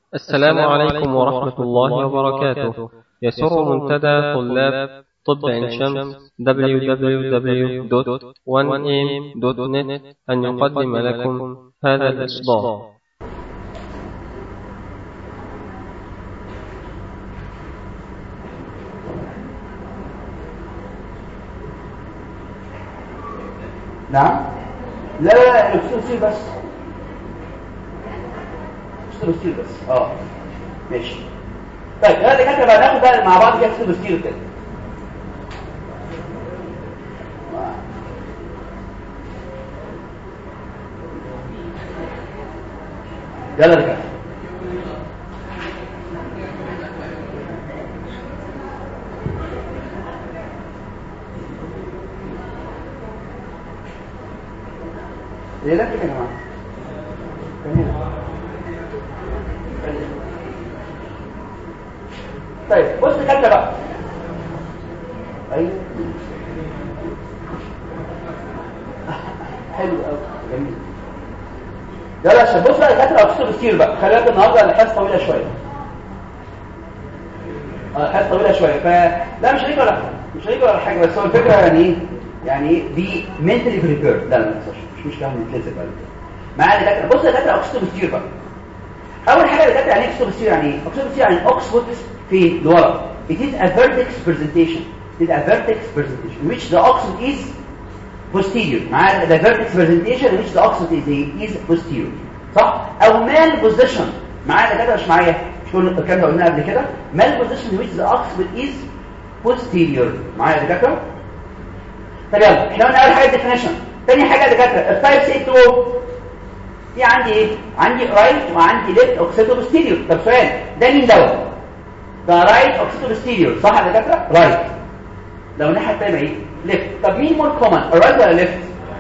السلام عليكم ورحمة الله وبركاته يسر منتدى طلاب طب عين شمس www.1am.net أن يقدم لكم هذا الإصدار نعم لا لا لا الاكسيد بس اكسيد بس اه ماشي طيب يلا دكاتره بقى ناخد بقى مع بعض كده اكسيد كده يلا دكاتره ليه لا كده يا جماعه طيب بص كده بقى ايوه حلو قوي جميل يلا عشان بص بقى الدكاتره اكسيد بتصير بقى خلي بالك النهارده الحصه طويله شويه اه الحصه طويله شويه ف لا مش هيجي ولا حاجه مش هيجي ولا حاجه بس هو الفكره يعني ايه يعني ايه دي منتلي بريبير لا لا ما تنساش مش مشكله هنتلزق بعد كده معايا دكاتره بص يا دكاتره اكسيد بتصير بقى اول حاجه دكاتره يعني اكسيد بتصير يعني ايه اكسيد بتصير يعني اوكسفورد في لورا it is a vertex presentation it is a vertex presentation in which the oxford is posterior معايا the vertex presentation in which the oxford is is posterior صح او mal position معايا دكاتره مش معايا مش كل الكلام ده قلناه قبل كده mal position in which the oxford is posterior معايا دكاتره طب يلا احنا قلنا اول حاجه definition تاني حاجه دكاتره التايب سي 2 في عندي ايه عندي رايت وعندي ليفت اوكسيتو بوستيريور طب سؤال ده مين دوت ده رايت اوكسيتو بوستيريور صح يا دكاتره رايت لو الناحيه الثانيه ايه ليفت طب مين مور كومن الرايت ولا ليفت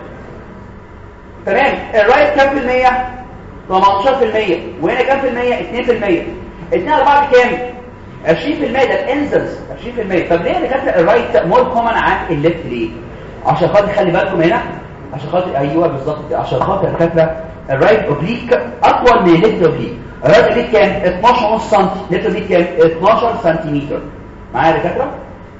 تمام الرايت كام في المية 18% وهنا كام في المية 2% الاثنين على بعض كام 20% ده الانزلز 20% طب ليه يا دكاتره الرايت مور كومن عن الليفت ليه عشان خاطر خلي بالكم هنا عشان خاطر ايوه بالظبط عشان خاطر الدكاتره الرايت اوبليك اطول من الليفت اوبليك الرايت اوبليك كام 12 ونص سم الليفت اوبليك كام 12 سنتيمتر معايا يا دكاتره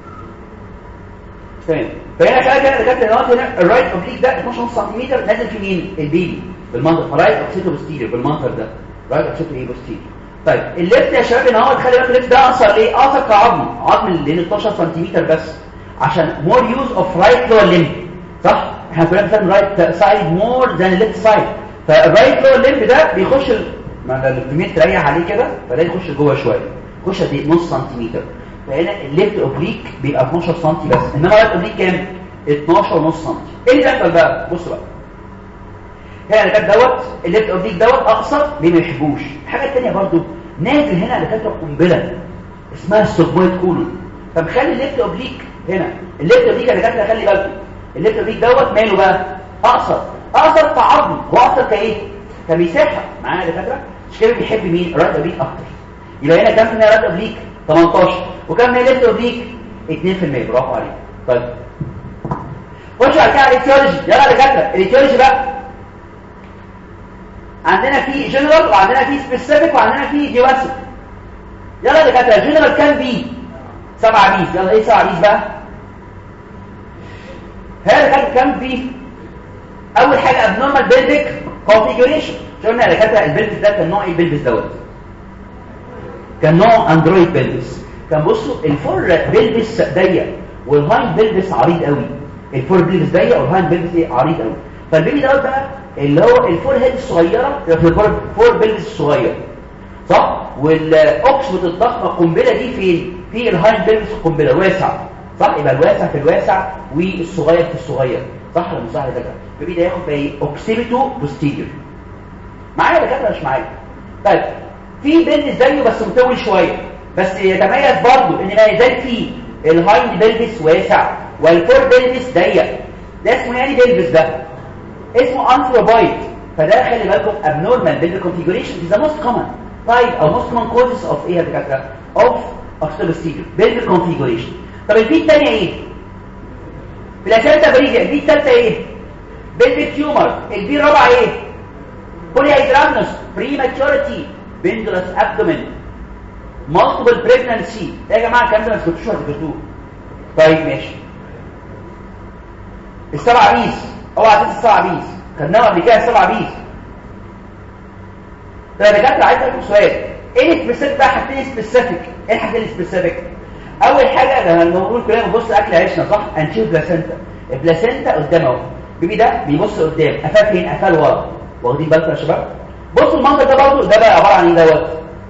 تمام فهنا خلي بالك يا دكاتره هنا الرايت اوبليك ده 12 ونص سنتيمتر نازل في مين البيبي بالمنظر فرايت اوكسيتو بوستيريور بالمنظر ده رايت اوكسيتو ايه بوستيريور طيب الليفت يا شباب ان هو خلي بالك الليفت ده اثر ليه اثر كعظم عظم اللي 12 سنتيمتر بس عشان مور يوز اوف رايت لور ليمب صح احنا كنا بنستخدم رايت سايد مور ذان ليفت سايد فالرايت لور ليمب ده بيخش ال... ما الكميه تريح عليه كده فده يخش جوه شويه يخش قد نص سنتيمتر فهنا الليفت اوبليك بيبقى 12 سم بس انما الرايت اوبليك كام 12 ونص سم ايه اللي بيحصل بقى بص بقى هنا اللي كان دوت الليفت اوبليك دوت اقصر ليه ما يحبوش الحاجه الثانيه برضو نازل هنا اللي كانت قنبله اسمها السوبويد كولون فمخلي الليفت اوبليك هنا الليفت اوبليك اللي كانت خلي بالكم الليفت اوبليك دوت ماله بقى اقصر اقصر كعظم هو اقصر كايه كمساحه معايا يا دكاتره مش كده بيحب مين الرايت اوبليك اكتر يبقى هنا كام في المية رايت اوبليك 18 وكام في ليفت اوبليك 2% برافو عليك طيب خش على كده الايتيولوجي يلا يا دكاتره الايتيولوجي بقى عندنا في جنرال وعندنا في سبيسيفيك وعندنا في جيواسيك يلا يا دكاتره جنرال كام بي سبعة بيس يلا ايه سبعة بيس بقى هذا كان كام بي اول حاجه abnormal pelvic configuration شفنا يا دكاتره البلبس ده كان نوع ايه البلبس دوت كان نوع اندرويد بلبس كان بصوا الفور بلبس ضيق والهايند بلبس عريض قوي الفور بلبس ضيق والهايند بلبس ايه عريض قوي فالبيبي دوت بقى اللي هو الفور هيد الصغيره في الفور بلبس الصغير صح والاوكسفورد الضخمه القنبله دي فين في الهايند بلبس القنبله واسع صح يبقى الواسع في الواسع والصغير في الصغير صح ولا مش صح يا دكاتره البيبي ده ياخد ايه اوكسيبيتو بوستيريور معايا يا دكاتره مش معايا طيب في بلبس زيه بس مطول شويه بس يتميز برضه ان ما يزال فيه الهايند بلبس واسع والفور بلبس ضيق ده اسمه يعني بلبس ده اسمه انثروبويد فده خلي بالكم abnormal pelvic configuration is the most common type او most common causes of ايه يا دكاتره of osteoporosis pelvic configuration طب البي الثانيه ايه في الاسئله بريجا البي الثالثه ايه pelvic tumor البي الرابعه ايه بولي هيدرامنوس بريماتوريتي بندلس ابدومين مالتيبل بريجنانسي يا جماعه الكلام ده ما تكتبوش ولا تكتبوه طيب ماشي السبع بيس اوعى تنسى السبع بيس خدناها قبل كده السبع بيس طيب يا دكاتره عايز اسالكم سؤال ايه السبيسيفيك بقى حاجتين سبيسيفيك ايه الحاجتين السبيسيفيك اول حاجه لما بنقول كلنا بنبص اكل عيشنا صح انتيو بلاسنتا البلاسنتا قدام اهو البيبي ده بيبص قدام قفاه فين قفاه لورا واخدين بالكم يا شباب بصوا المنظر ده برضه ده بقى عباره عن ايه دوت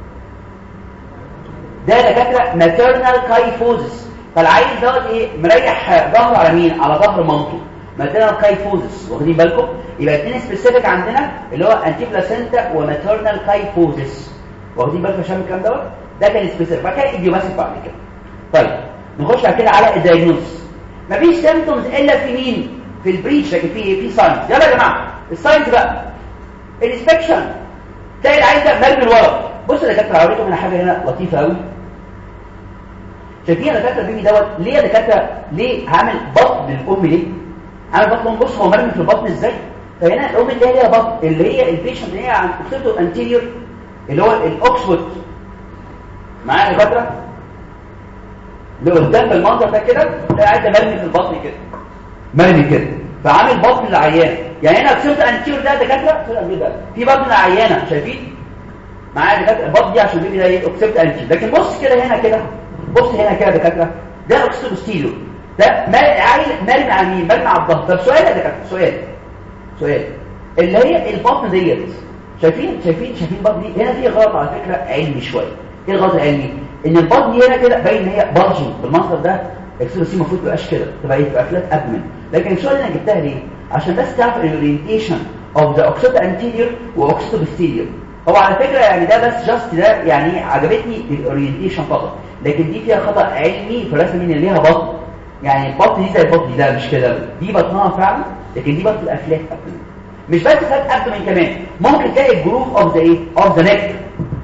ده دكاتره ماتيرنال كايفوزس فالعيل دوت ايه مريح ظهره على مين على ظهر مامته ماتيرنال كايفوزس واخدين بالكم يبقى اثنين سبيسيفيك عندنا اللي هو انتي بلاسنتا وماتيرنال كايفوزس واخدين بالكم يا شباب الكلام دوت ده كان سبيسيفيك بعد كده ايديوباثيك بعد كده طيب نخش بعد كده على الدايجنوز مفيش سيمبتومز الا في مين في البريتش لكن في في ساينس يلا يا جماعه الساينس بقى الانسبكشن تلاقي العيل ده مرمي لورا بص يا دكاتره هوريكم هنا حاجه هنا لطيفه قوي شايفين يا دكاتره البيبي دوت ليه يا دكاتره ليه عامل بطن للام ليه عامل بطن بص هو مرمي في البطن ازاي فهنا الام اللي هي ليها بطن اللي هي البيشنت اللي هي عن اوكسيتو انتيريور اللي هو الاوكسفورد معايا يا دكاتره اللي قدام بالمنظر ده كده قاعد مرمي في البطن كده مرمي كده فعامل بطن العيان يعني هنا اوكسيتو انتيريور ده دكاتره في بطن العيانه شايفين معايا دكاتره البطن دي عشان البيبي ده ايه اوكسيتو انتيريور لكن بص كده هنا كده بص هنا كده يا دكاتره ده اوكسيتو ستيريو ده عيل مرمي على مين مرمي على الظهر طب سؤال يا دكاتره سؤال سؤال اللي هي البطن ديت شايفين شايفين شايفين البطن دي هنا في غلط على فكره علمي شويه ايه الغلط العلمي ان البطن دي هنا كده باين ان هي بارجن بالمنظر ده الاكسيدو سي المفروض تبقاش كده تبقى ايه تبقى فلات ابمن لكن السؤال اللي انا جبتها ليه عشان بس تعرف الاورينتيشن اوف ذا اوكسيدو انتيريور واوكسيدو بوستيريور هو على فكره يعني ده بس جاست ده يعني عجبتني الاورينتيشن فقط لكن دي فيها خطا علمي في الرسم ان ليها بطن يعني البطن دي زي البطن دي لا مش كده دي بطنها فعلا لكن دي بطن الافلات ابمن مش بس فلات ابمن كمان ممكن تلاقي الجروف اوف ذا ايه اوف ذا نيك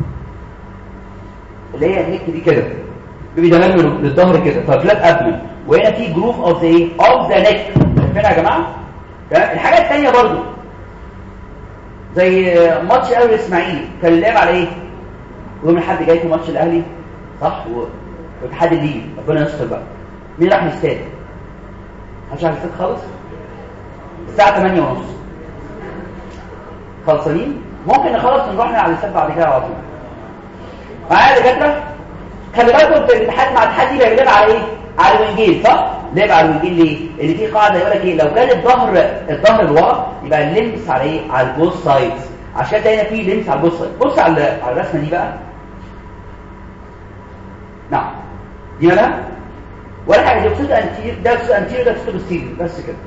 اللي هي النيك دي كده بيبي ده منه للظهر كده ففلات ابمن وهنا في جروف اوف ذا ايه اوف ذا نيك شايفينها يا جماعه الحاجه الثانيه برضو زي ماتش الاهلي الاسماعيلي كان اللعب على ايه يوم الحد جاي في ماتش الاهلي صح والاتحاد الليبي ربنا يستر بقى مين راح الاستاد محدش راح الاستاد خالص الساعه 8 ونص خلصانين ممكن نخلص ونروح على الاستاد بعد كده على طول معايا دكاتره خلي بالكم في الاتحاد مع الاتحاد دي بيلعب على ايه على الوينجين صح لعب على الوينجين ليه لان في قاعده يقول لك ايه لو كان الظهر الظهر لورا يبقى اللمس على ايه على البوث سايدز عشان كده هنا في لمس على البوث سايد بص على على الرسمه دي بقى نعم دي مالها ولا حاجه دي اكسيد انتير ده اكسيد انتير ده اكسيد بوستيريور بس كده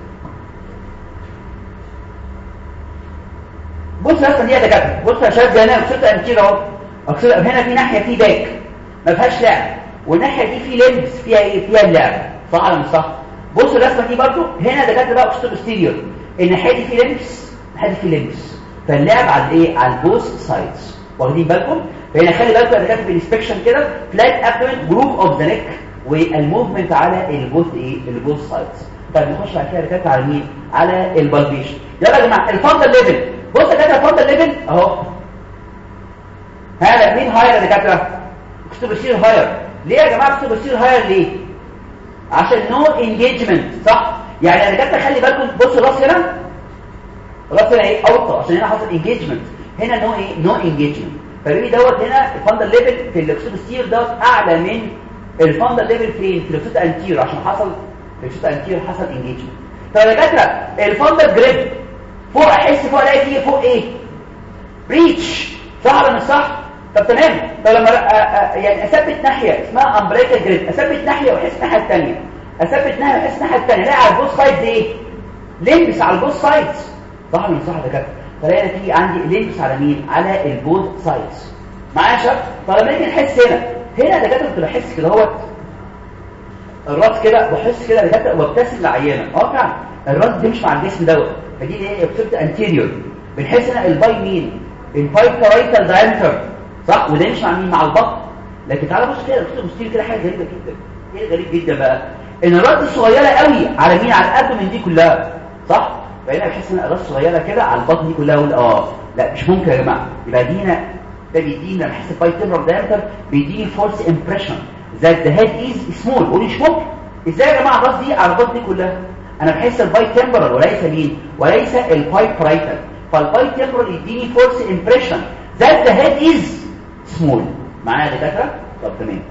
بص الرسمه دي يا دكاتره بص يا شباب ده هنا اكسيد انتير اهو اكسيد هنا في ناحيه في باك ما فيهاش لعب والناحيه دي في لينس فيها ايه فيها اللعب صح ولا مش صح بص الرسمه دي برضو هنا دكاتره بقى اكسيد بوستيريور الناحيه دي في لينس الناحيه دي في لينس فاللعب على الايه على البوث سايدز واخدين بالكم فهنا خلي بالكم يا دكاتره في الانسبكشن كده فلات ابدومن جروف اوف ذا نيك والموفمنت على البوث ايه البوث سايدز طيب نخش بعد كده دكاتره على مين على البالبيشن يلا يا جماعه الفندل ليفل بص يا دكاتره الفندل ليفل اهو هذا مين هاير يا دكاتره اكستوبسير هاير ليه يا جماعه اكستوبسير هاير ليه عشان نو انجيجمنت صح يعني انا دكاتره خلي بالكم بص الراس هنا الراس هنا ايه اوطى عشان هنا حصل انجيجمنت هنا نو ايه نو انجيجمنت فبيبي دوت هنا الفندل ليفل في الاكستوبسير دوت اعلى من الفندل ليفل فين في الاكستوب انتير عشان حصل في الاكستوب انتير حصل انجيجمنت طب يا دكاتره الفندل جريب فوق احس فوق الاقي فيه فوق ايه بريتش صح ولا مش صح طب تمام طب لما يعني اثبت ناحيه اسمها امبريكال جريد اثبت ناحيه واحس الناحيه الثانيه اثبت ناحيه واحس الناحيه الثانيه الاقي على البوث سايدز ايه لمس على البوث سايدز صح ولا مش صح ده كده فلاقي في عندي لمس على مين على البوث سايدز معايا يا شباب طب لما نيجي نحس هنا هنا ده كده كنت بحس كده اهوت الراس كده بحس كده ده وابتسم لعيانه اه فعلا الراس دي مش مع الجسم دوت فدي ايه بتبقى انتيريور بنحس هنا الباي مين الباي بارايتال دايمتر صح وده مش مع مين مع البطن لكن تعالى بص كده الاكسجين مستير كده حاجه غريبه جدا ايه غريب جدا بقى ان الراس صغيره قوي على مين على الابدومين دي كلها صح فهنا بحس ان الراس صغيره كده على البطن دي كلها اقول اه لا مش ممكن يا جماعه يبقى دي هنا ده بيديني لما احس الباي تمبرال دايمتر بيديني فورس امبريشن ذات ذا هيد از سمول قولي مش ممكن ازاي يا جماعه الراس دي على الراس دي كلها انا بحس الباي تمبرال وليس مين وليس الباي برايتال فالباي تمبرال يديني فورس امبريشن ذات ذا هيد از سمول معايا يا دكاتره طب تمام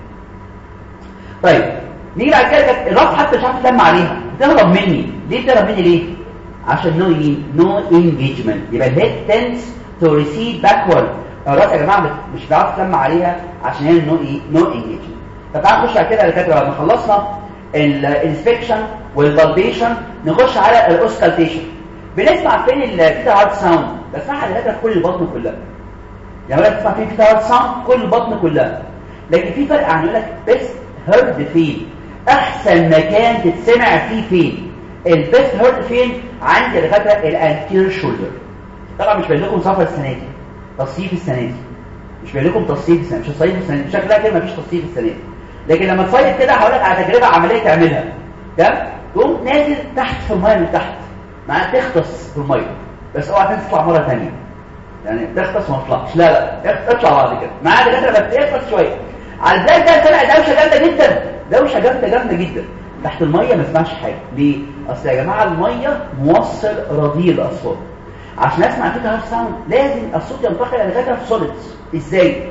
طيب نيجي بعد كده كانت الراس حتى مش عارف تلم عليها بتهرب مني ليه بتهرب مني ليه عشان نو نو انجيجمنت يبقى الهيد تنس تو ريسيد باكورد الراس يا جماعه مش بتعرف تلم عليها عشان هي نو ايه نو انجيجمنت طب تعالوا نخش على كده يا دكاتره بعد ما خلصنا الانسبكشن والبالبيشن نخش على الاوسكالتيشن بنسمع فين الفيتا هارت ساوند بسمعها دكاتره في كل البطن كلها يعني ولا تسمع فين الفيتا هارت ساوند كل البطن كلها لكن في فرق عن يقول لك بيست هيرد فين احسن مكان تتسمع فيه فين البيست هيرد فين عند دكاتره الانتير شولدر طبعا مش باين لكم سفر السنه دي تصيف السنه دي مش باين لكم تصيف السنه مش هتصيف السنه دي شكلها كده مفيش تصيف السنه دي لكن لما تصيف كده هقول لك على تجربه عمليه تعملها تمام تقوم نازل تحت في الميه من تحت معناها تغطس في الميه بس اوعى تطلع مره ثانيه يعني تغطس وما تطلعش لا لا اطلع بعد كده معايا دكاتره بس اغطس شويه على ازاي ده سمع دوشه جامده جدا دوشه جامده جامده جدا تحت الميه ما اسمعش حاجه ليه اصل يا جماعه الميه موصل رضيع الاصوات عشان اسمع كده هارد ساوند لازم الصوت ينتقل الى دكاتره في سوليدز ازاي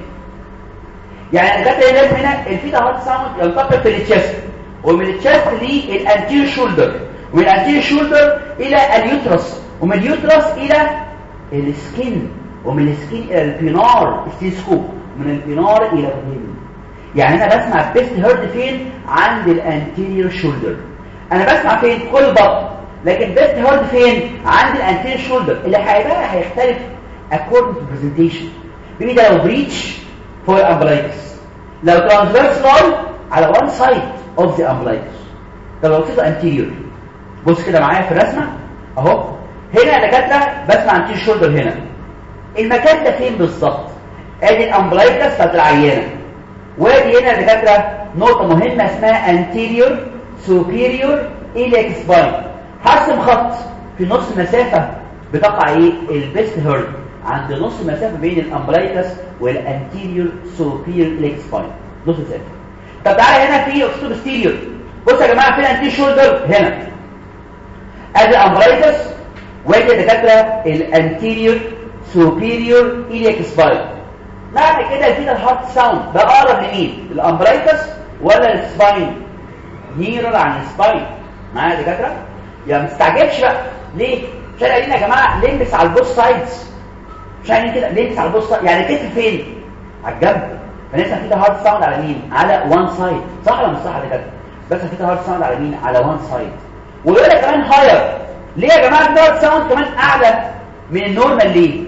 يعني الدكاتره لازم هنا الفيتا هارد ساوند ينتقل في التشست ومن التشست للانتير شولدر ومن الانتير شولدر الى اليوترس ومن اليوترس الى السكين ومن السكين الى البينار ستيسكوب من البينار الى الريم يعني انا بسمع بيست هيرد فين عند الانتيريور شولدر انا بسمع فين كل بطن لكن بيست هيرد فين عند الانتيريور شولدر اللي هيبقى هيختلف according to presentation بيبي ده لو بريتش فوق الامبلايكس لو ترانسفيرس لول على one side of the umbilicus طب لو كده anterior بص كده معايا في الرسمه اهو هنا يا دكاتره بسمع anterior شولدر هنا المكان ده فين بالظبط ادي الامبلايكس بتاعت العيانه وادي هنا يا دكاتره نقطه مهمه اسمها anterior superior iliac spine هرسم خط في نص مسافه بتقع ايه البيست هيرد عند نص مسافه بين الامبلايكس والانتيريور سوبير iliac spine نص مسافه طب تعالى هنا في اكسوب ستيريور بصوا يا جماعه فين الانتيريور شولدر هنا ادي الامبلايكس وادي يا دكاتره الانتيريور سوبيريور iliac spine معنى كده الفيتا هارت ساوند ده اقرب لمين الامبرايكس ولا السباين نيرال عن السباين معايا يا دكاتره يا ما تستعجبش بقى ليه مش قايلين يا جماعه لمس على البوث سايدز مش قايلين كده لمس على البوث سايدز يعني كتف فين على الجنب فنسمع فيتا هارت ساوند على مين على وان سايد صح ولا مش صح يا دكاتره بس فيتا هارت ساوند على مين على وان سايد ويقول لك كمان هاير ليه يا جماعه الفيتا هارت ساوند كمان اعلى من النورمال ليه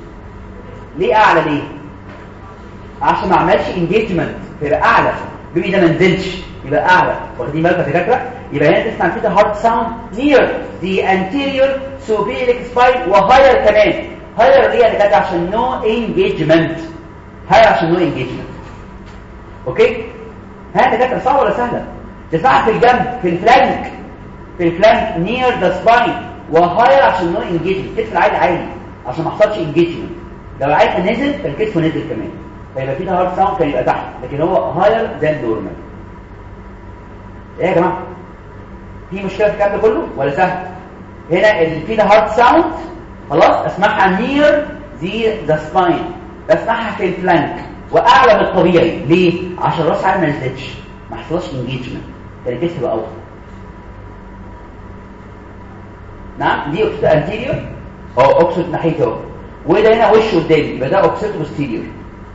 ليه اعلى ليه عشان ما عملش انجيجمنت فيبقى اعلى بيبي ده ما نزلش يبقى اعلى واخدين بالكم يا دكاتره يبقى هنا تسمع كده هارت ساوند نير دي انتيريور سوبيريك سباين وهاير كمان هاير ليه يا دكاتره عشان نو انجيجمنت هاير عشان نو انجيجمنت اوكي ها يا دكاتره صعبه ولا سهله تسمعها في الجنب في الفلانك في الفلانك نير ذا سباين وهاير عشان نو انجيجمنت كتف العالي عالي عشان ما حصلش انجيجمنت لو العالي نزل فالكتف نزل كمان فيبقى في هارد ساوند كان يبقى تحت لكن هو هاير ذان نورمال ايه يا جماعه في مشكله في الكلام ده كله ولا سهل هنا الفي هارد ساوند خلاص اسمعها نير ذي ذا سباين بسمعها في الفلانك واعلى من الطبيعي ليه عشان راس عالي ما نزلتش ما حصلش انجيجمنت كان الجسم يبقى اوطى نعم دي اوكسيد انتيريور اه اوكسيد ناحيته اهو وده هنا وش قدامي يبقى ده اوكسيد بوستيريور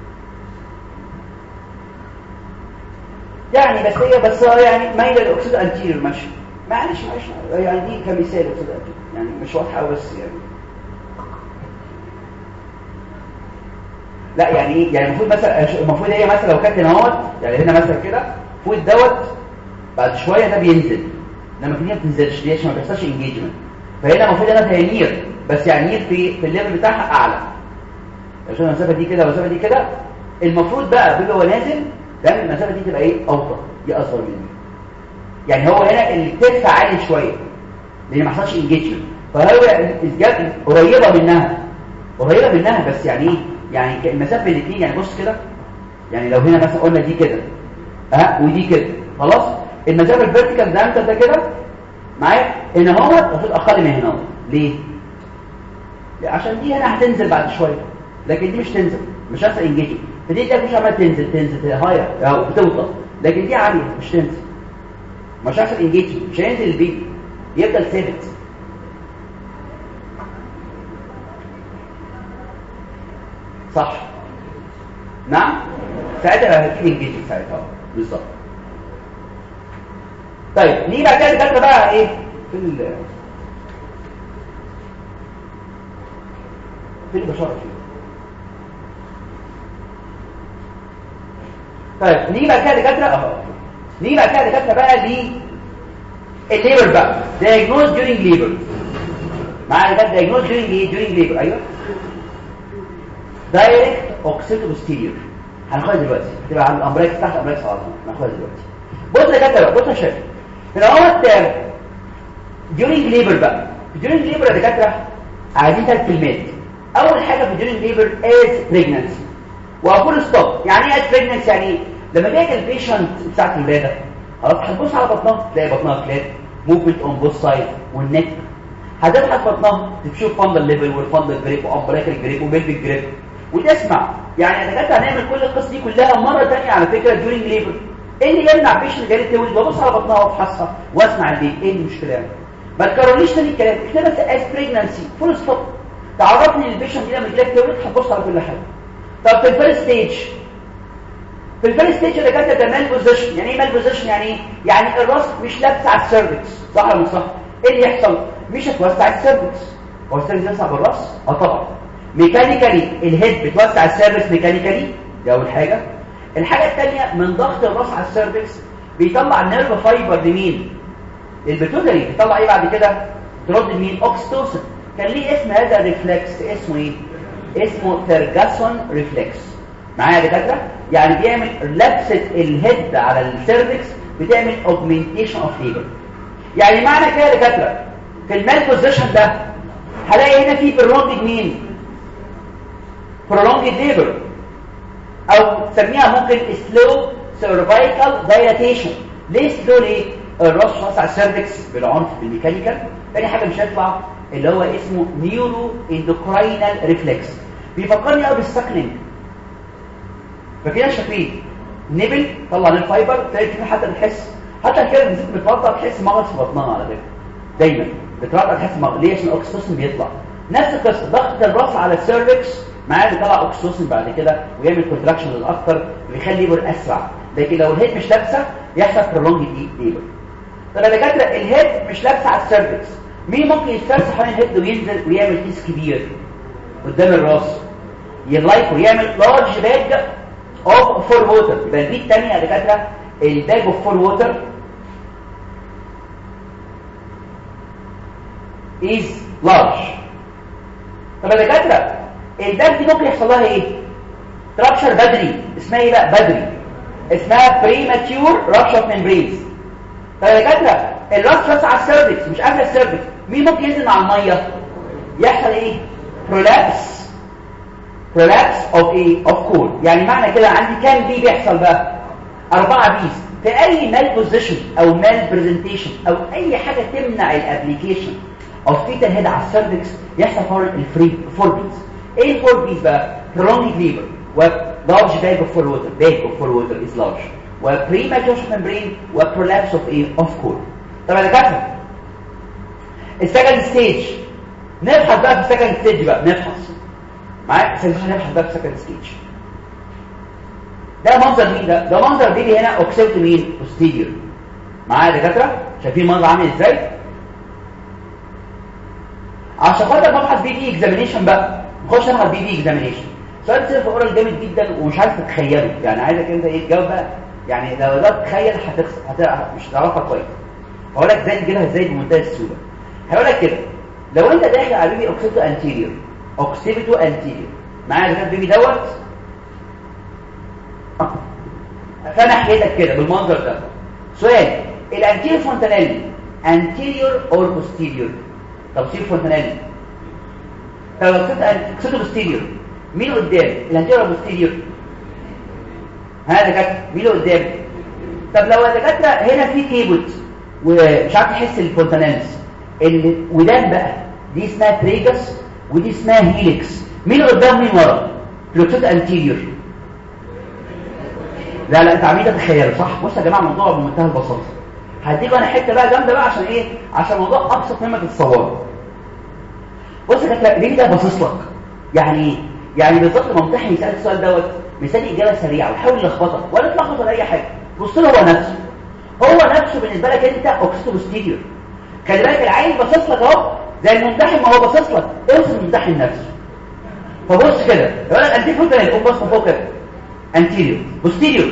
يعني بس هي بس هو يعني مايله للاكسيد انتيريور ماشي معلش معلش يعني دي كمثال اكسيد انتيريور يعني مش واضحه قوي بس يعني لا يعني ايه يعني المفروض مثلا المفروض هي مثلا لو كانت هنا اهوت يعني هنا مثلا كده المفروض دوت بعد شويه ده بينزل لما في ما بتنزلش ليه عشان ما بيحصلش انجيجمنت فهنا المفروض هنا هي نير بس يعني نير في في الليفل بتاعها اعلى عشان المسافه دي كده والمسافه دي كده المفروض بقى بيبقى هو نازل ده المسافه دي تبقى ايه اوطى دي اصغر مني يعني هو هنا الكتف عالي شويه لان ما حصلش انجيجمنت فهو الجاب قريبه منها قريبه منها بس يعني ايه يعني المسافه بين الاثنين يعني بص كده يعني لو هنا مثلا قلنا دي كده ها ودي كده خلاص المسافه الفيرتيكال ده ده كده معايا هنا هو المفروض اقل من هنا ليه عشان دي هنا هتنزل بعد شويه لكن دي مش تنزل مش هيحصل انجيجنج فدي دي مش عماله تنزل تنزل هاير او بتوطى لكن دي عاليه مش تنزل مش هيحصل انجيجنج مش هينزل البيبي يفضل ثابت صح نعم ساعتها هتجيب انجيجنج ساعتها بالظبط طيب نيجي بعد كده الدكاتره بقى ايه في ال في البشاره فيه طيب نيجي بعد كده دكاتره اهو نيجي بعد كده دكاتره بقى ل الليبر بقى diagnose during labor معايا ده diagnose during ايه during labor ايوه direct occipital posterior هناخدها دلوقتي هتبقى عند الامبريكس تحت الامبريكس على طول هناخدها دلوقتي بص يا دكاتره بقى بص يا شباب هنا هو during labor بقى during labor يا دكاتره عايزين ثلاث كلمات اول حاجه في during labor is pregnancy واقول ستوب يعني ايه pregnancy يعني ايه لما تيجي البيشنت بتاعت الولاده خلاص هتبص على بطنها تلاقي بطنها فلات موفمنت اون بوث سايد والنك هتبحث بطنها تشوف فندل ليفل والفندل جريب وامبريكال جريب وبيلفيك جريب وتسمع يعني انا كنت هنعمل كل القصه دي كلها مره ثانيه على فكره جورينج ليبر ايه اللي يمنع بيشنت جاي تولد وابص على بطنها وافحصها واسمع البيت ايه المشكله يعني ما تكررليش تاني الكلام اكتبها في اس بريجنانسي فول ستوب تعرفني البيشنت دي لما تجيلك تولد هتبص على كل حاجه طب في الفيرست ستيج في الفيرست ستيج اللي كانت ده مال بوزيشن يعني ايه مال بوزيشن يعني ايه يعني الراس مش لابسه على السيرفكس صح ولا مش صح ايه اللي يحصل مش هتوسع السيرفكس هو السيرفكس يوسع بالراس اه طبعا ميكانيكالي الهيد بتوسع السيرفكس ميكانيكالي دي اول حاجه الحاجه الثانيه من ضغط الراس على السيرفكس بيطلع نيرف فايبر لمين البيتوتري بيطلع ايه بعد كده ترد لمين اوكستوسن كان ليه اسم هذا الريفلكس اسمه ايه اسمه ترجاسون ريفلكس معايا يا دكاتره يعني بيعمل لبسه الهيد على السيرفكس بتعمل اوجمنتيشن اوف ليبر يعني معنى كده يا دكاتره في المال بوزيشن ده هلاقي هنا في برولونج مين prolonged labor او تسميها ممكن slow cervical dilatation ليه slow ليه الراس واسع السيرفكس بالعنف بالميكانيكال تاني حاجه مش هيطلع اللي هو اسمه نيورو اندوكراينال ريفلكس بيفكرني قوي بالسكننج فكده شايفين نبل طلع من الفايبر تلاقي كده حتى بتحس حتى كده بتوضع تحس مغص في بطنها على فكره دايما بتوضع تحس مغص ليه عشان الاكسيتوسين بيطلع نفس القصه ضغط الراس على السيرفكس معاه بيطلع اوكسيتوسين بعد كده ويعمل كونتراكشن للاكتر ويخلي ليبر اسرع لكن لو الهيد مش لابسه يحصل برولونج ليبر طب يا دكاتره الهيد مش لابسه على السيرفكس مين ممكن يسترسل حوالين الهيد وينزل ويعمل كيس كبير قدام الراس يلايك ويعمل لارج باج اوف فور ووتر يبقى دي الثانيه يا دكاتره الباج اوف فور ووتر is large طب يا دكاتره الباج دي ممكن يحصل لها ايه رابشر بدري اسمها ايه بقى بدري اسمها بريماتيور رابشر ممبرينز طب يا دكاتره الراس بس على السيرفكس مش قبل السيرفكس مين ممكن ينزل مع الميه يحصل ايه prolapse prolapse of ايه of core يعني معنى كده عندي كام بي بيحصل بقى أربعة بيز في أي مال بوزيشن أو مال برزنتيشن أو أي حاجة تمنع الابليكيشن أو فيتال هيد على السيرفكس يحصل فور الفري فور بيز ايه الفور بيز بقى chronic labor ولارج bag of full water bag of full water is large وبريماتوش membrane وprolapse of ايه of core طبعا يا دكاتره السكند ستيج نبحث بقى في السكند ستيج بقى نبحث معايا سنتين نبحث بقى في السكند ستيج ده منظر مين ده ده منظر بيبي هنا اوكسيبت مين بوستيريور معايا يا دكاتره شايفين المنظر عامل ازاي عشان خاطر ببحث بي بي اكزامينيشن بقى نخش نبحث بي بي اكزامينيشن سؤال سيرف اورال جامد جدا ومش عارف تتخيله يعني عايزك انت ايه تجاوب بقى يعني لو قدرت تتخيل هتخسر هت... مش هتعرفها كويس هقول لك ازاي تجيبها ازاي بمنتهى السهوله هقول لك كده لو انت داخل على بيبي اوكسيبتو انتيريور اوكسيبتو انتيريور معايا ده البيبي دوت فناحيتك كده بالمنظر ده سؤال الانتيريور فونتانيلي انتيريور اور بوستيريور طب سير فونتانيلي طب اوكسيبتو بوستيريور مين قدام الانتيريور بوستيريور هذا كده مين قدام طب لو الدكاتره هنا في كيبلز ومش عارف تحس الفونتانيلز الودان بقى دي اسمها تريجس ودي اسمها هيليكس مين قدام مين ورا فلوتوت انتيريور لا لا انت عميل تتخيل صح بص يا جماعه الموضوع بمنتهى البساطه هديكوا انا حته بقى جامده بقى عشان ايه عشان الموضوع ابسط مما تتصوره بص يا كابتن ليه ده باصص لك يعني ايه يعني بالظبط لما ممتحن يسالك السؤال دوت مستني اجابه سريعه ويحاول يلخبطك ولا تلخبط ولا اي حاجه بص له هو نفسه هو نفسه بالنسبه لك انت اوكسيتو بوستيريور خلي بالك العين باصص لك اهو زي الممتحن ما هو باصص لك اوصف الممتحن نفسه فبص كده يقول لك انتي فوق كده بص فوق كده انتيريور بوستيريور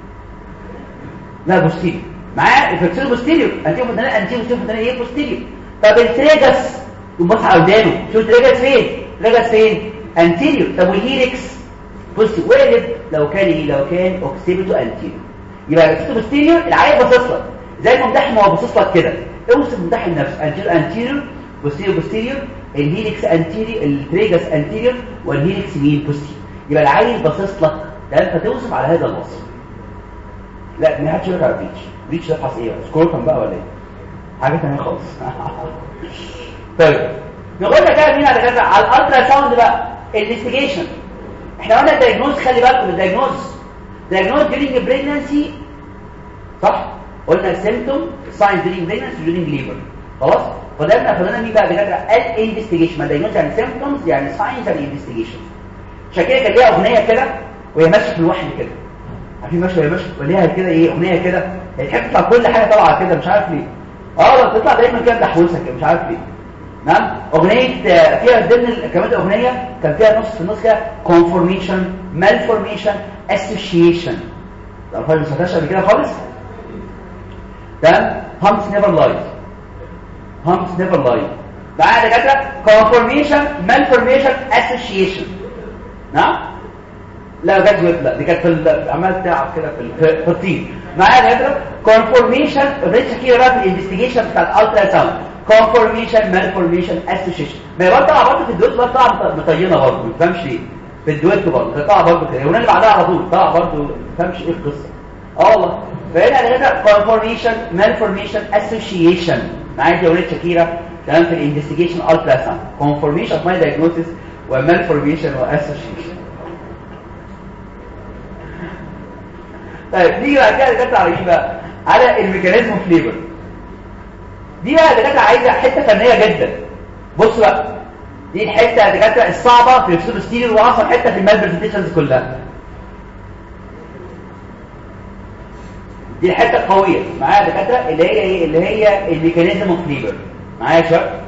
لا بوستيريور معاه الفلكسيرو بوستيريور انتيريور فوق انتيريور فوق ايه بوستيريور طب التريجس يبص على ودانه شوف التريجس فين التريجس فين انتيريور طب والهيركس بص وقلب لو كان ايه لو كان اوكسيبيتو انتيريور يبقى الاوكسيبيتو بوستيريور العين باصص لك زي الممتحن ما هو باصص لك كده اوصف الممتحن نفسه انتيريور انتيريور بوستيريور بوستيريور الهيليكس انتيريور التريجس انتيريور والهيليكس مين بوستيريور يبقى العين باصص لك ده انت توصف على هذا الوصف لا ما حدش يقول على بريتش بريتش ده ايه سكروتم بقى ولا ايه حاجه ثانيه خالص طيب نقول لك بقى مين على كذا على الالترا ساوند بقى الانفستيجيشن احنا قلنا الدايجنوز خلي بالكم الدايجنوز دايجنوز during بريجنسي صح قلنا سيمتوم ساين during بريجنسي during ليبر خلاص فضلنا فضلنا مين بقى دكاتره الانفستيجيشن ما دايجنوز يعني سيمتومز يعني ساينز يعني انفستيجيشن عشان كده كان ليها اغنيه كده وهي ماشيه في الوحل كده عارفين ماشيه وهي ماشيه وليها كده ايه اغنيه كده تحب تطلع كل حاجه طالعه كده مش عارف ليه اه بتطلع دايما كده تحوسه كده مش عارف ليه نعم اغنيه فيها ضمن كمان الاغنيه كان فيها نص في النص كده conformation malformation association لو فاهم ما سمعتهاش قبل كده خالص تمام humps never lie humps never lie بعد كده conformation malformation association نعم لا جت لا دي كانت في عمال تعب كده في في الطين معايا كده conformation ريتش كده بقى في الانفستيجيشن بتاع الالترا ساوند conformation malformation association ما يبقى طبعا برضه في الدوت بقى طبعا مطينه برضه ما تفهمش ليه في الدوت برضه طبعا برضه كده واللي بعدها على طول طبعا برضه ما تفهمش ايه القصه اه والله فهنا على كده conformation malformation association معايا دي اولاد شكيره تمام في الانفستيجيشن الترا ساوند conformation of my diagnosis ومالفورميشن واسوشيشن طيب نيجي بعد كده دكاتره على ايه بقى على الميكانيزم اوف ليبر دي بقى دكاتره عايزه حته فنيه جدا بص بقى دي الحته يا دكاتره الصعبه في الفسيول ستيريو واصعب حته في المال برزنتيشنز كلها دي الحته القويه معايا دكاتره اللي هي ايه اللي هي الميكانيزم اوف ليبر معايا يا شباب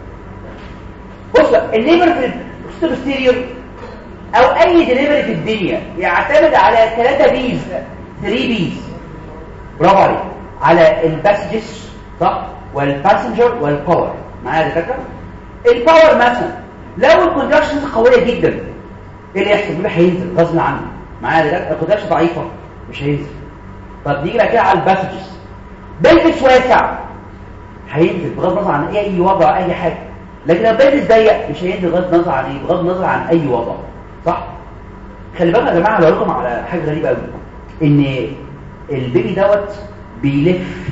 بص بقى الليبر في الفسيول ستيريو او اي ديليفري في الدنيا يعتمد على ثلاثه بيز 3 بيز برافو عليك على الباسجز صح والباسنجر والباور معايا دكاتره الباور مثلا لو الكونتراكشنز قويه جدا ايه اللي يحصل يبقى هينزل غصب عنه معايا دكاتره الكونتراكشن ضعيفه مش هينزل طب نيجي بقى كده على الباسجز بلبس واسع هينزل بغض النظر عن اي وضع اي حاجه لكن لو بلبس ضيق مش هينزل بغض النظر عن ايه بغض النظر عن اي وضع صح خلي بالك يا جماعه هقول لكم على حاجه غريبه قوي ان البيبي دوت بيلف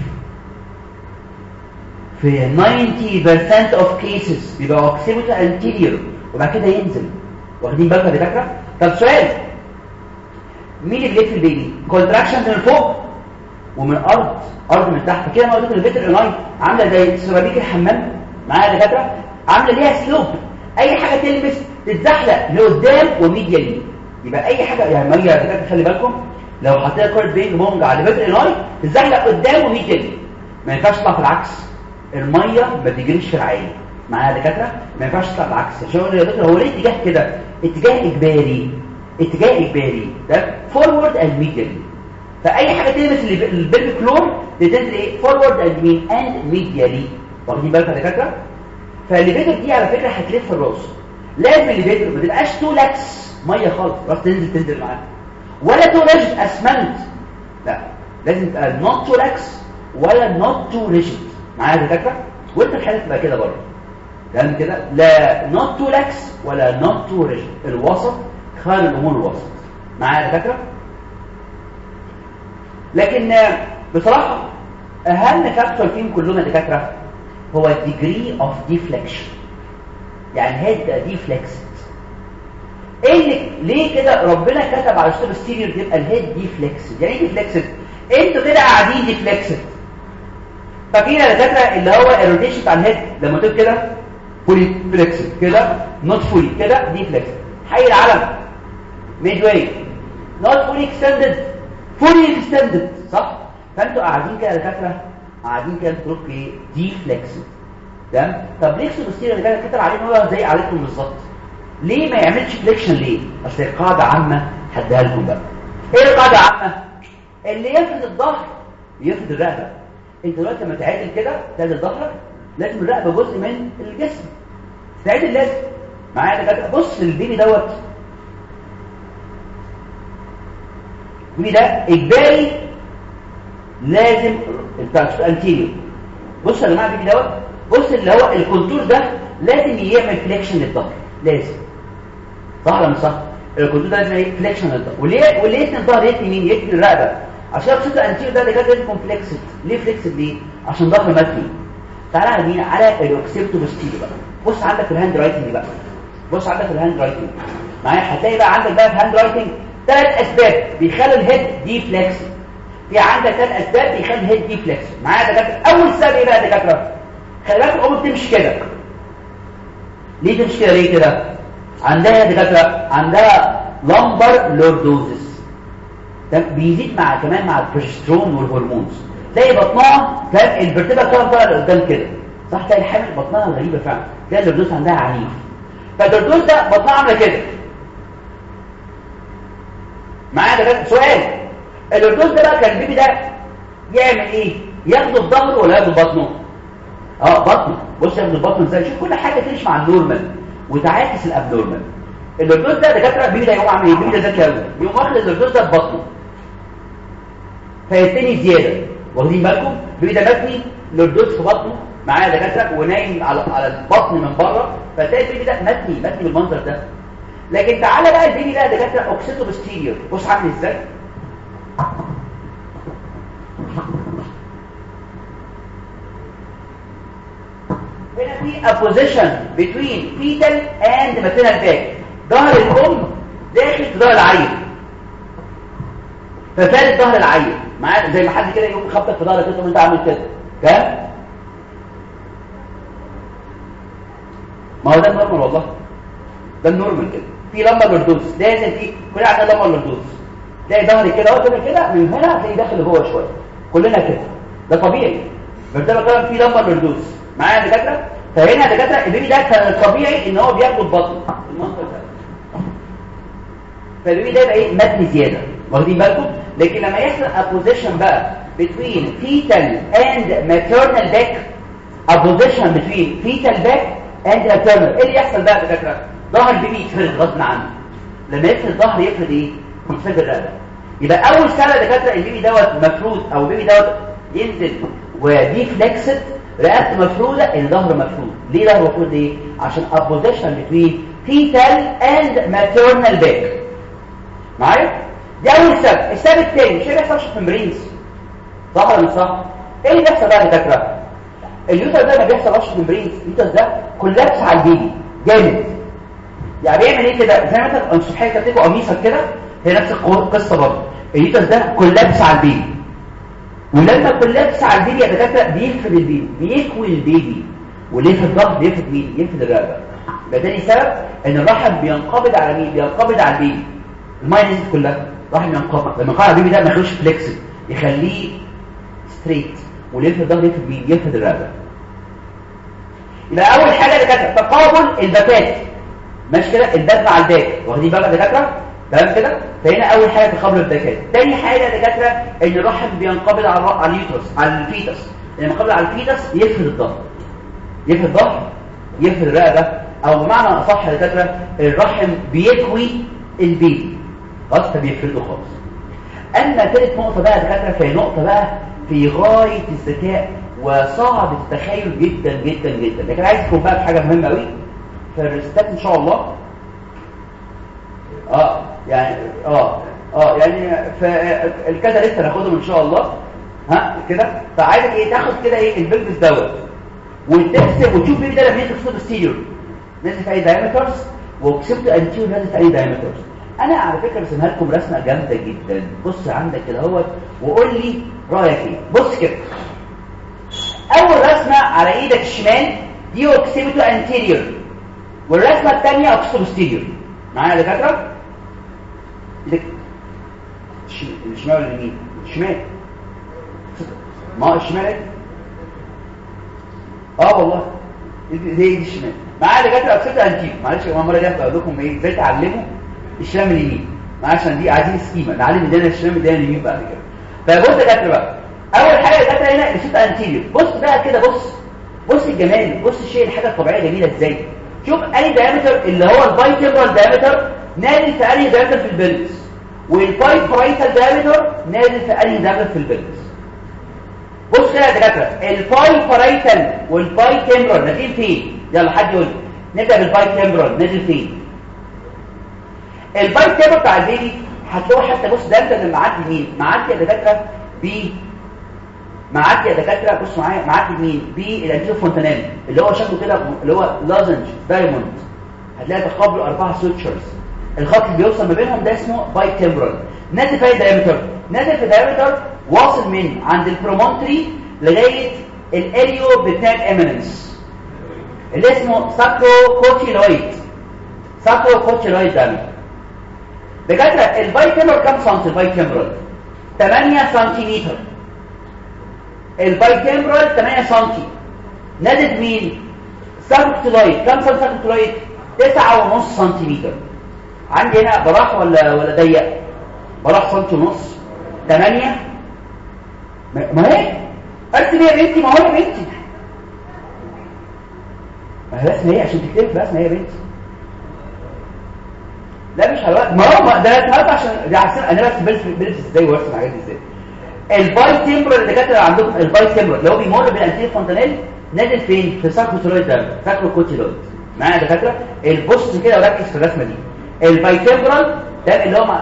في 90% of cases بيبقى اوكسيبيتو anterior وبعد كده ينزل واخدين بالكم يا دكاتره طب سؤال مين اللي بيلف البيبي كونتراكشن من فوق ومن ارض ارض من تحت كده ما قلت لكم الفيتر لاين عامله زي سيراميك الحمام معايا يا دكاتره عامله ليها سلوب اي حاجه تلمس تتزحلق لقدام وميديالي يبقى اي حاجه يعني ميه يا دكاتره خلي بالكم لو حطينا كورت بينج بونج على الفيتر لاين تتزحلق قدام وميديالي ما ينفعش تطلع في العكس الميه ما تجريش في العين معايا يا دكاتره ما ينفعش تطلع بالعكس عشان يا دكتور هو ليه اتجاه كده اتجاه اجباري اتجاه اجباري ده فورورد اند ميديالي فاي حاجه تلمس البيلفيك فلور بتنزل ايه فورورد اند مين اند ميديالي واخدين بالكم يا دكاتره فالليفيتر دي على فكره هتلف الراس لازم الليفيتر ما تبقاش تو لاكس ميه خالص راس تنزل تنزل معاك ولا تو ريجيد اسمنت لا لازم تبقى نوت تو لاكس ولا نوت تو ريجيد معايا يا دكاتره وانت الحاله تبقى كده برضه تمام كده لا نوت تو لاكس ولا نوت تو ريجيد الوسط خارج الامور الوسط معايا يا دكاتره لكن بصراحه اهم فاكتور فيهم كلهم يا دكاتره هو الديجري اوف ديفليكشن يعني هيد ديفليكسد ايه اللي ليه كده ربنا كتب على الشوب ستيريو يبقى الهيد ديفليكسد يعني ايه ديفليكسد انتوا كده قاعدين ديفليكسد فاكرين يا دكاتره اللي هو الروتيشن بتاع الهيد لما تقول كده فولي فليكسد كده نوت فولي كده ديفليكسد حي العلم ميد واي نوت فولي اكستندد فولي اكستندد صح فانتوا قاعدين كده يا دكاتره قاعدين كده تقولوا ايه ديفليكسد تمام طب ليه السوبستيريو اللي كتب عليه ان هو زي عليكم بالظبط ليه ما يعملش فليكشن ليه اصل قاعده عامه هديها لكم بقى ايه القاعده العامه اللي يفرد الظهر يفرد الرقبه انت دلوقتي لما تعدل كده تعدل ظهرك لازم الرقبه جزء من الجسم تعدل لازم معايا كده بص للبيبي دوت البيبي ده اجباري لازم بتاع انتيريور بص يا جماعه البيبي دوت بص اللي هو الكونتور ده لازم يعمل فليكشن للظهر لازم صح ولا مش صح الكونتور ده لازم يعمل فليكشن للظهر وليه وليه يتني الظهر يتني مين يتني الرقبه عشان بصيت الانتيريور ده اللي كان لازم يكون فليكسد ليه فليكسد ليه عشان ظهر متني تعالى على مين على الاوكسيبتو بستيريو بقى بص عندك في الهاند رايتنج بقى بص عندك في الهاند رايتنج معايا هتلاقي بقى عندك بقى في الهاند رايتنج ثلاث اسباب بيخلوا الهيد دي فليكسد في عندك ثلاث اسباب بيخلي الهيد دي فليكسد معايا دكاتره اول سبب ايه بقى يا دكاتره خلي بالك الام بتمشي كده ليه تمشي كده ليه كده عندها دكاتره عندها لمبر لوردوزس ده بيزيد مع كمان مع البروجسترون والهرمونز تلاقي بطنها تلاقي الفرتبه كده طالعه لقدام كده صح تلاقي الحمل بطنها غريبه فعلا تلاقي اللوردوز عندها عنيف فاللوردوز ده بطنها عامله كده معايا دكاتره سؤال اللوردوز ده بقى كان البيبي ده يعمل ايه ياخد الظهر ولا ياخد بطنه اه بطنه بص ياخد البطن ازاي شوف كل حاجه تمشي مع النورمال وتعاكس الابنورمال اللوردوز ده دكاتره البيبي ده يقوم عامل ايه البيبي ده ذكي قوي يقوم واخد اللوردوز ده ببطنه فيتني زياده واخدين بالكم البيبي ده متني لوردوز في بطنه معايا دكاتره ونايم على على البطن من بره فتلاقي البيبي ده متني متني بالمنظر ده لكن تعالى بقى البيبي ده دكاتره اوكسيتو بستيريور بص عامل ازاي هنا في opposition between fetal and maternal back ظهر الام داخل في ظهر العيل فثالث ظهر العيل معاك زي ما حد كده يقوم يخبطك في ظهرك كده وانت عامل كده فاهم ما هو ده النورمال والله ده النورمال كده في لمبه لوردوز لازم في كلنا عندنا لمبه لوردوز تلاقي ظهري كده اهو كده كده من هنا هتلاقي داخل لجوه شويه كلنا كده ده طبيعي فده كمان في لمبه لوردوز معايا دكاتره فهنا دكاتره البيبي ده كان الطبيعي ان هو بياخد بطن المنطقه ده فالبيبي ده يبقى ايه متن زياده واخدين بالكم لكن لما يحصل opposition بقى between fetal and maternal back opposition between fetal back and maternal ايه اللي يحصل بقى دكاتره ظهر البيبي يتفرد غصب عنه لما يفرد الظهر يفرد ايه يتفرد الرقبه يبقى اول سنه دكاتره البيبي دوت مفروض او البيبي دوت ينزل ودي فليكسد رقبته مفروده الظهر مفرود ليه ظهر مفرود ليه عشان opposition between fetal and maternal back معايا دي اول سبب السبب الثاني مش بيحصل في المبرينز صح ولا مش صح ايه اللي بيحصل بقى يا دكاتره اليوتر ده ما بيحصلش في المبرينز اليوتر ده كولابس على البيبي جامد يعني بيعمل ايه كده زي مثلا الصبحيه كده تبقى قميصك كده هي نفس القصه برضه اليوتر ده كولابس على البيبي ولما كولابس على البيبي يا دكاتره بيفرد البيبي بيكوي البيبي وليه في الضغط بيفرد مين يفرد الرقبه يبقى تاني سبب ان الرحم بينقبض على مين بينقبض على البيبي الميه نزلت كلها الرحم ينقبض لما ينقبض على البيبي ده ما يخلوش فليكسد يخليه ستريت وليه في الضغط يفرد مين يفرد الرقبه يبقى اول حاجه دكاتره تقابل الباكات ماشي كده الباك مع الباك واخدين بالك يا دكاتره تمام كده فهنا اول حاجه تقابل الباكات تاني حاجه يا دكاتره ان الرحم بينقبض على على اليوترس على الفيتس لما ينقبض على الفيتس يفرد الظهر يفرد الظهر يفرد الرقبه او بمعنى اصح يا دكاتره الرحم بيكوي البيبي خلاص فبيفرده خالص اما ثالث نقطه بقى يا دكاتره فهي نقطه بقى في غايه الذكاء وصعب التخيل جدا جدا جدا لكن عايز تكون بقى في حاجه مهمه قوي في الريستات ان شاء الله اه يعني اه اه يعني فالكذا لسه ناخدهم ان شاء الله ها كده فعايزك ايه تاخد كده ايه البلبس دوت وتحسب وتشوف مين ده لما ينزل في الستيريو نازل في اي دايمترز وكسبت انتيو نازل في اي دايمترز انا على فكره رسمها لكم رسمه جامده جدا بص عندك كده اهوت وقول لي رايك ايه بص كده اول رسمه على ايدك الشمال دي اوكسيبيتو انتيريور والرسمه الثانيه اوكسيبيتو بوستيريور معايا يا دكاتره ايدك الشمال ولا اليمين الشمال ما الشمال ايه اه والله دي دي الشمال معايا دكاتره اوكسيبيتو انتيريور معلش يا مره جايه اقول لكم ايه ازاي تعلموا الشمال اليمين عشان دي عايزين سكيما نعلم ادانا الشمال ادانا اليمين بعد كده فبص يا دكاتره بقى اول حاجه دكاتره هنا الشيت انتيريور بص بقى كده بص بص الجمال بص الشيء الحاجه الطبيعيه جميله ازاي شوف اي دايمتر اللي هو الباي تمبرال دايمتر نازل في اي دايمتر في البلس والباي بارايتال دايمتر نازل في اي دايمتر في البلس بص كده يا دكاتره الباي بارايتال والباي تمبرال نازلين فين يلا حد يقول نبدا بالباي تمبرال نازل فين الباي تمبرال بتاع البيبي هتلاقوا حتى بص ده انت معدي مين معدي يا دكاتره ب معدي يا دكاتره بصوا معايا معدي مين بالانتيرو فونتانيل اللي هو شكله كده اللي هو لازنج دايموند هتلاقي تقابله اربعه سوتشرز الخط اللي بيوصل ما بينهم ده اسمه باي تمبرال نازل في دايمتر نازل في دايمتر واصل من عند البرومونتري لغايه الاريو بتاع الاميننس اللي اسمه ساكرو كوتيلويد ساكرو كوتيلويد دايمتر دكاتره الباي تمبرال كام سنتي الباي تمبرال 8 سنتيمتر الباي تمبرال 8 سم نازل مين ساكروتيلويد كم سم ساكروتيلويد 9.5 سنتيمتر عندي هنا براح ولا ولا ضيق براح سنتي ونص 8 ما هي ارسم يا بنتي ما هو يا بنتي ما هي رسمه هي عشان تكتب رسمه هي يا بنتي لا مش هلوقت ما هو ده انا عشان دي عشان انا بس بلبس بلبس ازاي وارسم حاجات ازاي الباي تمبرال اللي كاتب عندكم الباي تمبرال اللي هو بيمر بالانتيريور فونتانيل نازل فين في ساكروتيلويد ده ساكروكوتيلويد معايا يا دكاتره البص كده وركز في الرسمه دي الباي تمبرال ده اللي هو مع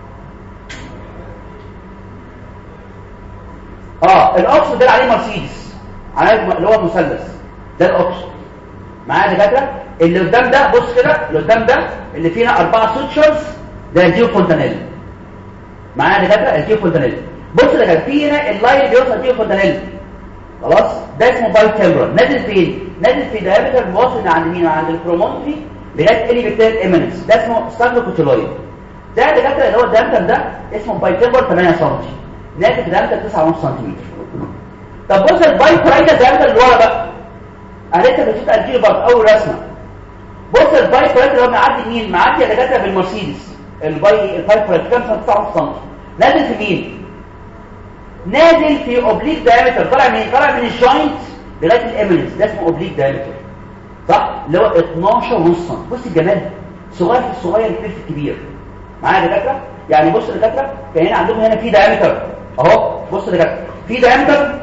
اه الاوكسيد ده عليه مرسيدس عليه اللي هو المثلث ده الاوكسيد معايا يا دكاتره اللي قدام ده بص كده اللي قدام ده اللي فينا اربعه سوتشرز ده الجيو فونتانيل معايا يا دكاتره الجيو فونتانيل بص ده كان في هنا اللاين اللي بيوصل فيه فونتانيل خلاص ده اسمه باي تمبرال نازل فين نازل في دايمتر واصل عند مين عند البرومونتري لغايه اللي بتاعت ايمنس ده اسمه ساكروكوتيلويد ده الدكاتره اللي هو الدايمتر ده اسمه باي تمبرال 8 سم نازل في دايمتر 9.5 سم طب بص الباي برايتال دايمتر اللي ورا بقى انا لسه بشوف الجيل برضه اول رسمه بص الباي برايتال اللي هو معدي مين معدي يا دكاتره بالمرسيدس الباي الباي برايتال كام سم 9.5 سم نازل في مين نازل في اوبليك دايمتر طالع من طالع من الجوينت لغايه الامينس ده اسمه اوبليك دايمتر صح اللي هو 12 ونص سم بص الجمال صغير في الصغير كبير في الكبير معايا يا دكاتره يعني بص يا دكاتره كان هنا عندهم هنا في دايمتر اهو بص يا دكاتره في دايمتر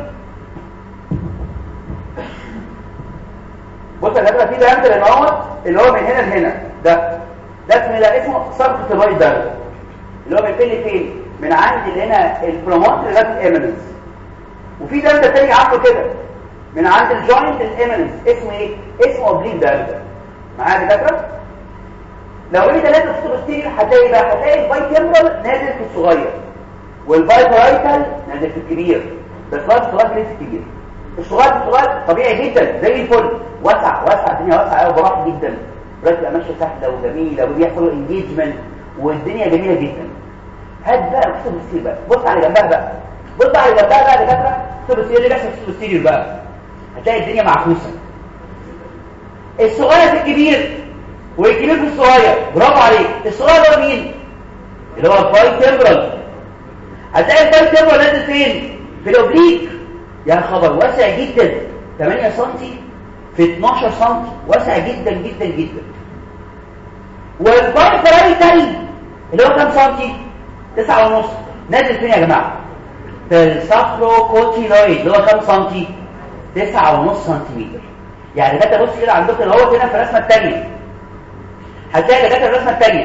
بص يا دكاتره في دايمتر اللي هو اللي هو من هنا لهنا ده ده اسمه ده اسمه سبكتيفايد دايمتر اللي هو بيبتدي فين من عند هنا البروموت لغايه الاميننس وفي داتا تاني عامله كده من عند الجوينت الاميننس اسمه ايه اسمه اوبليك داتا معايا دكاتره لو انت نازل في السوبستير هتلاقي بقى هتلاقي الباي تمبرال نازل في الصغير والباي برايتال نازل في الكبير بس الصغير الصغير لسه الكبير الصغير الصغير طبيعي جدا زي الفل واسع واسع الدنيا واسعه قوي براحه جدا بتبقى ماشيه سهله وجميله وبيحصل انجيجمنت والدنيا جميله جدا هات بقى اكتب السير بقى بص على جنبها بقى بص على جنبها بقى دكاتره اكتب السير اللي بيحصل في السير بقى هتلاقي الدنيا معكوسه الصغير في الكبير والكبير في الصغير برافو عليك الصغير ده مين اللي هو الباي تمبرال هتلاقي الباي تمبرال نازل فين في الاوبليك يا خبر واسع جدا 8 سم في 12 سم واسع جدا جدا جدا والباي برايتال اللي هو كام سنتي تسعة ونص نازل فين يا جماعة في السافروكوتيلويد اللي هو كام سنتي تسعة ونص سنتيمتر يعني ده بص كده عندكم اللي هو هنا في الرسمة الثانية هتلاقي ده الرسمة الثانية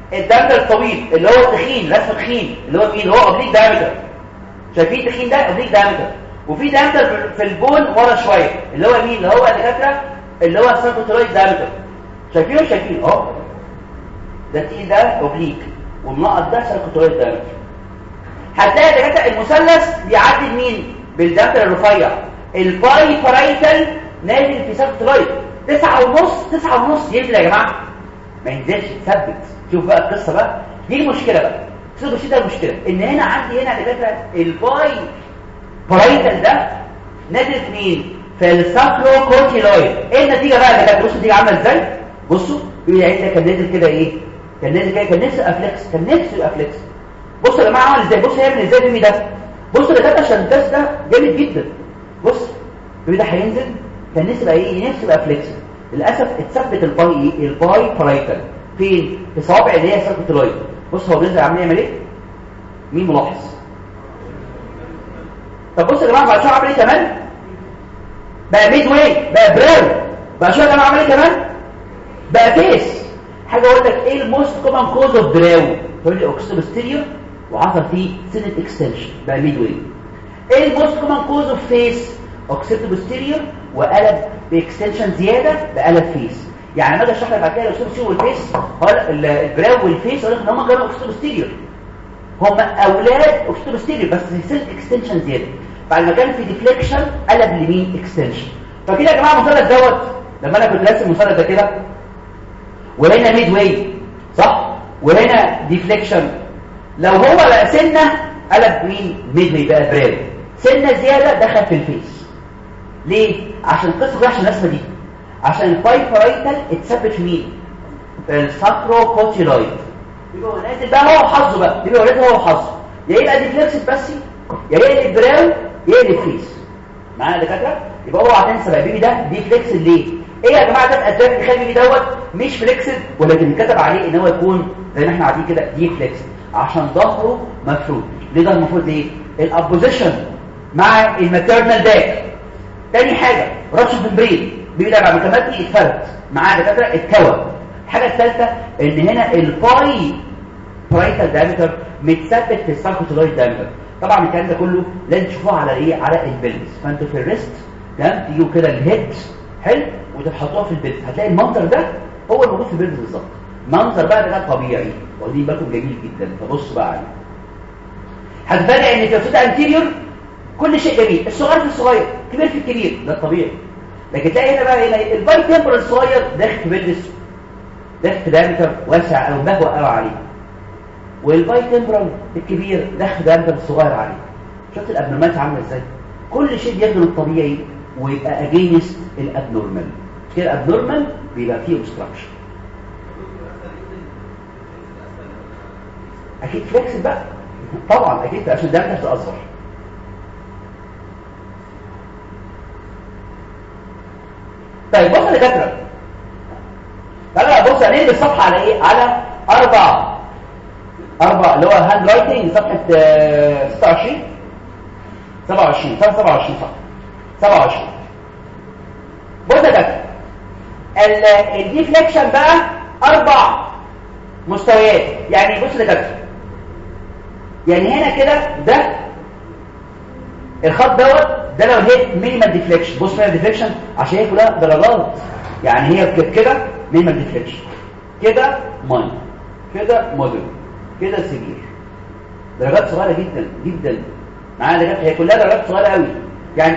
الدمدر الطويل اللي هو التخين رسم تخين اللي هو مين اللي هو اوبليك دايمتر شايفين التخين ده اوبليك دايمتر وفي دايمتر في البون ورا شويه اللي هو مين اللي هو الدكاتره اللي هو السيركوترويد دايمتر شايفينه شايفين اهو ده تقيل ده اوبليك والنقط ده سيركوترويد دايمتر هتلاقي دكاتره المثلث بيعدي مين بالدايمتر الرفيع الباي بارايتال نازل في سيركوترويد تسعة ونص تسعة ونص ينزل يا جماعه ما ينزلش يثبت شوف بقى القصه بقى دي المشكله بقى شوف الشيء ده المشكله ان هنا عندي هنا دكاتره الباي بارايتال ده نازل في مين في الساكرو كورتيلويد ايه النتيجه بقى اللي كانت بصوا النتيجه عامله ازاي بصوا بيقول يعني كان نازل كده ايه كان نازل كده كان نفسه افليكس كان نفسه افليكس بصوا يا جماعه عمل ازاي بصوا هيعمل ازاي البيبي ده بصوا اللي كانت عشان الدرس ده جامد جدا بص البيبي ده هينزل كان نفسه يبقى ايه نفسه يبقى فليكس للاسف اتثبت الباي ايه الباي بارايتال فين في صوابع اللي هي سيركوترويد بص هو بينزل عامل يعمل ايه مين ملاحظ طب بصوا يا جماعه بعد شويه عمل ايه كمان بقى ميد واي بقى براو بقى شويه يا جماعه عمل ايه كمان بقى فيس حاجه اقول لك ايه الموست كومن كوز اوف براو تقول لي اوكسيبستيريو وحصل فيه سنه اكستنشن بقى ميد واي ايه الموست كومن كوز اوف فيس اوكسيبستيريو وقلب باكستنشن زياده بقلب فيس يعني لما اجي اشرح لك بعد كده الاوكسيبستيريو والفيس هقول البراو والفيس اقول لك ان هم كانوا اوكسيبستيريو هم اولاد اوكسيبستيريو بس سيل اكستنشن زياده بعد ما كان في ديفليكشن قلب لمين اكستنشن فكده يا جماعه المثلث دوت لما انا كنت راسم المثلث ده كده وهنا ميد واي صح وهنا ديفليكشن لو هو بقى سنه قلب مين ميد واي بقى براد سنه زياده دخل في الفيس ليه عشان القصه دي عشان الرسمه دي عشان البايبرايتال اتثبت في مين في الساكرو كوتيلويد يبقى هو نازل بقى هو حظه بقى يبقى ولاد هو حظه يا يبقى ديفليكس بس يا يقلب براون يقلب فيس معانا يا دكاتره يبقى هو هتنسى بقى البيبي ده ديفليكس ليه ايه يا جماعه ده الاسباب تخلي البيبي دوت مش فليكسد ولكن كتب عليه ان هو يكون زي ما احنا قاعدين كده ديفليكس عشان ظهره مفروض ليه ده المفروض ليه الابوزيشن مع الماتيرنال باك تاني حاجه رش البرين البيبي ده بعد ما كملتي اتفرد معاه دكاتره اتكوى الحاجه الثالثه ان هنا الباي برايتال دايمتر متثبت في الساركوتولويد دايمتر طبعا الكلام ده كله لازم تشوفوه على ايه على البلز فانتوا في الريست تمام تيجوا كده الهيد حلو وتحطوها في البلز هتلاقي المنظر ده هو الموجود في البلز بالظبط منظر بقى ده طبيعي واخدين بالكم جميل جدا فبصوا بقى عليه هتفاجئ ان في الفوت انتيريور كل شيء جميل الصغير في الصغير كبير في الكبير ده الطبيعي لكن تلاقي هنا بقى هنا الباي تمبر الصغير داخل في بلز داخل في دايمتر واسع او مهوى قوي عليه والباي تمبرال الكبير داخل دايمتر الصغير عليه شفت الابنورمالات عامله ازاي كل شيء بيخدم الطبيعي ويبقى اجينست الابنورمال كده الابنورمال بيبقى فيه اوبستراكشن اكيد فليكس بقى طبعا اكيد عشان ده تتاثر طيب بص يا دكاتره تعالى بص هنقلب الصفحه على ايه على اربع اربع اللي هو هاند رايتنج صفحه 26 27 صفحه 27 صح 27 بص يا دكاتره الديفليكشن بقى اربع مستويات يعني بص يا دكاتره يعني هنا كده ده الخط دوت ده لو هي مينيمال ديفليكشن بص فيها ديفليكشن عشان هي كلها درجات يعني هي كده مينيمال ديفليكشن كده ماين كده موديل كده سيفير درجات صغيره جدا جدا معايا درجات هي كلها درجات صغيره قوي يعني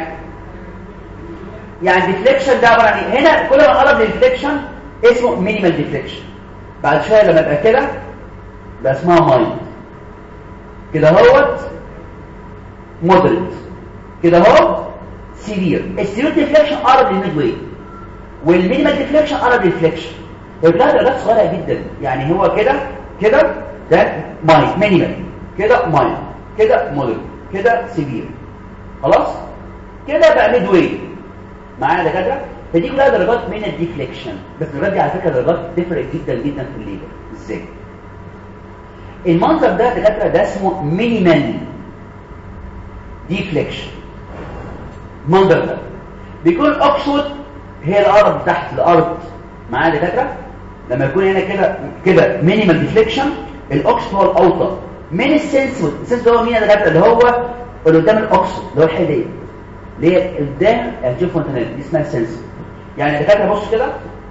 يعني ديفليكشن ده عباره عن ايه هنا كل ما قرب للديفليكشن اسمه مينيمال ديفليكشن بعد شويه لما يبقى كده بقى اسمها ماين كده اهوت مودريت كده اهو سيفير السيفير ديفليكشن قرب للميد واي والمينيمال ديفليكشن قرب للفليكشن كلها درجات صغيره جدا يعني هو كده كده ده ماين مينيمال كده ماين كده مودريت كده سيفير خلاص كده بقى ميد واي معايا دكاتره فدي كلها درجات من الديفليكشن بس الدرجات دي على فكره درجات تفرق جدا جدا في الليبر ازاي المنظر ده دكاتره ده اسمه مينيمال ديفليكشن المنظر ده بيكون الاقصد هي الارض تحت الارض معايا دكاتره لما يكون هنا كده كده مينيمال ديفليكشن الاوكس هو الاوطى من السنسور السنسور هو مين اللي اللي هو اللي قدام الاوكس اللي هو الحديه اللي هي قدام هتشوفوا انت دي اسمها السنسور يعني الدكاتره بص كده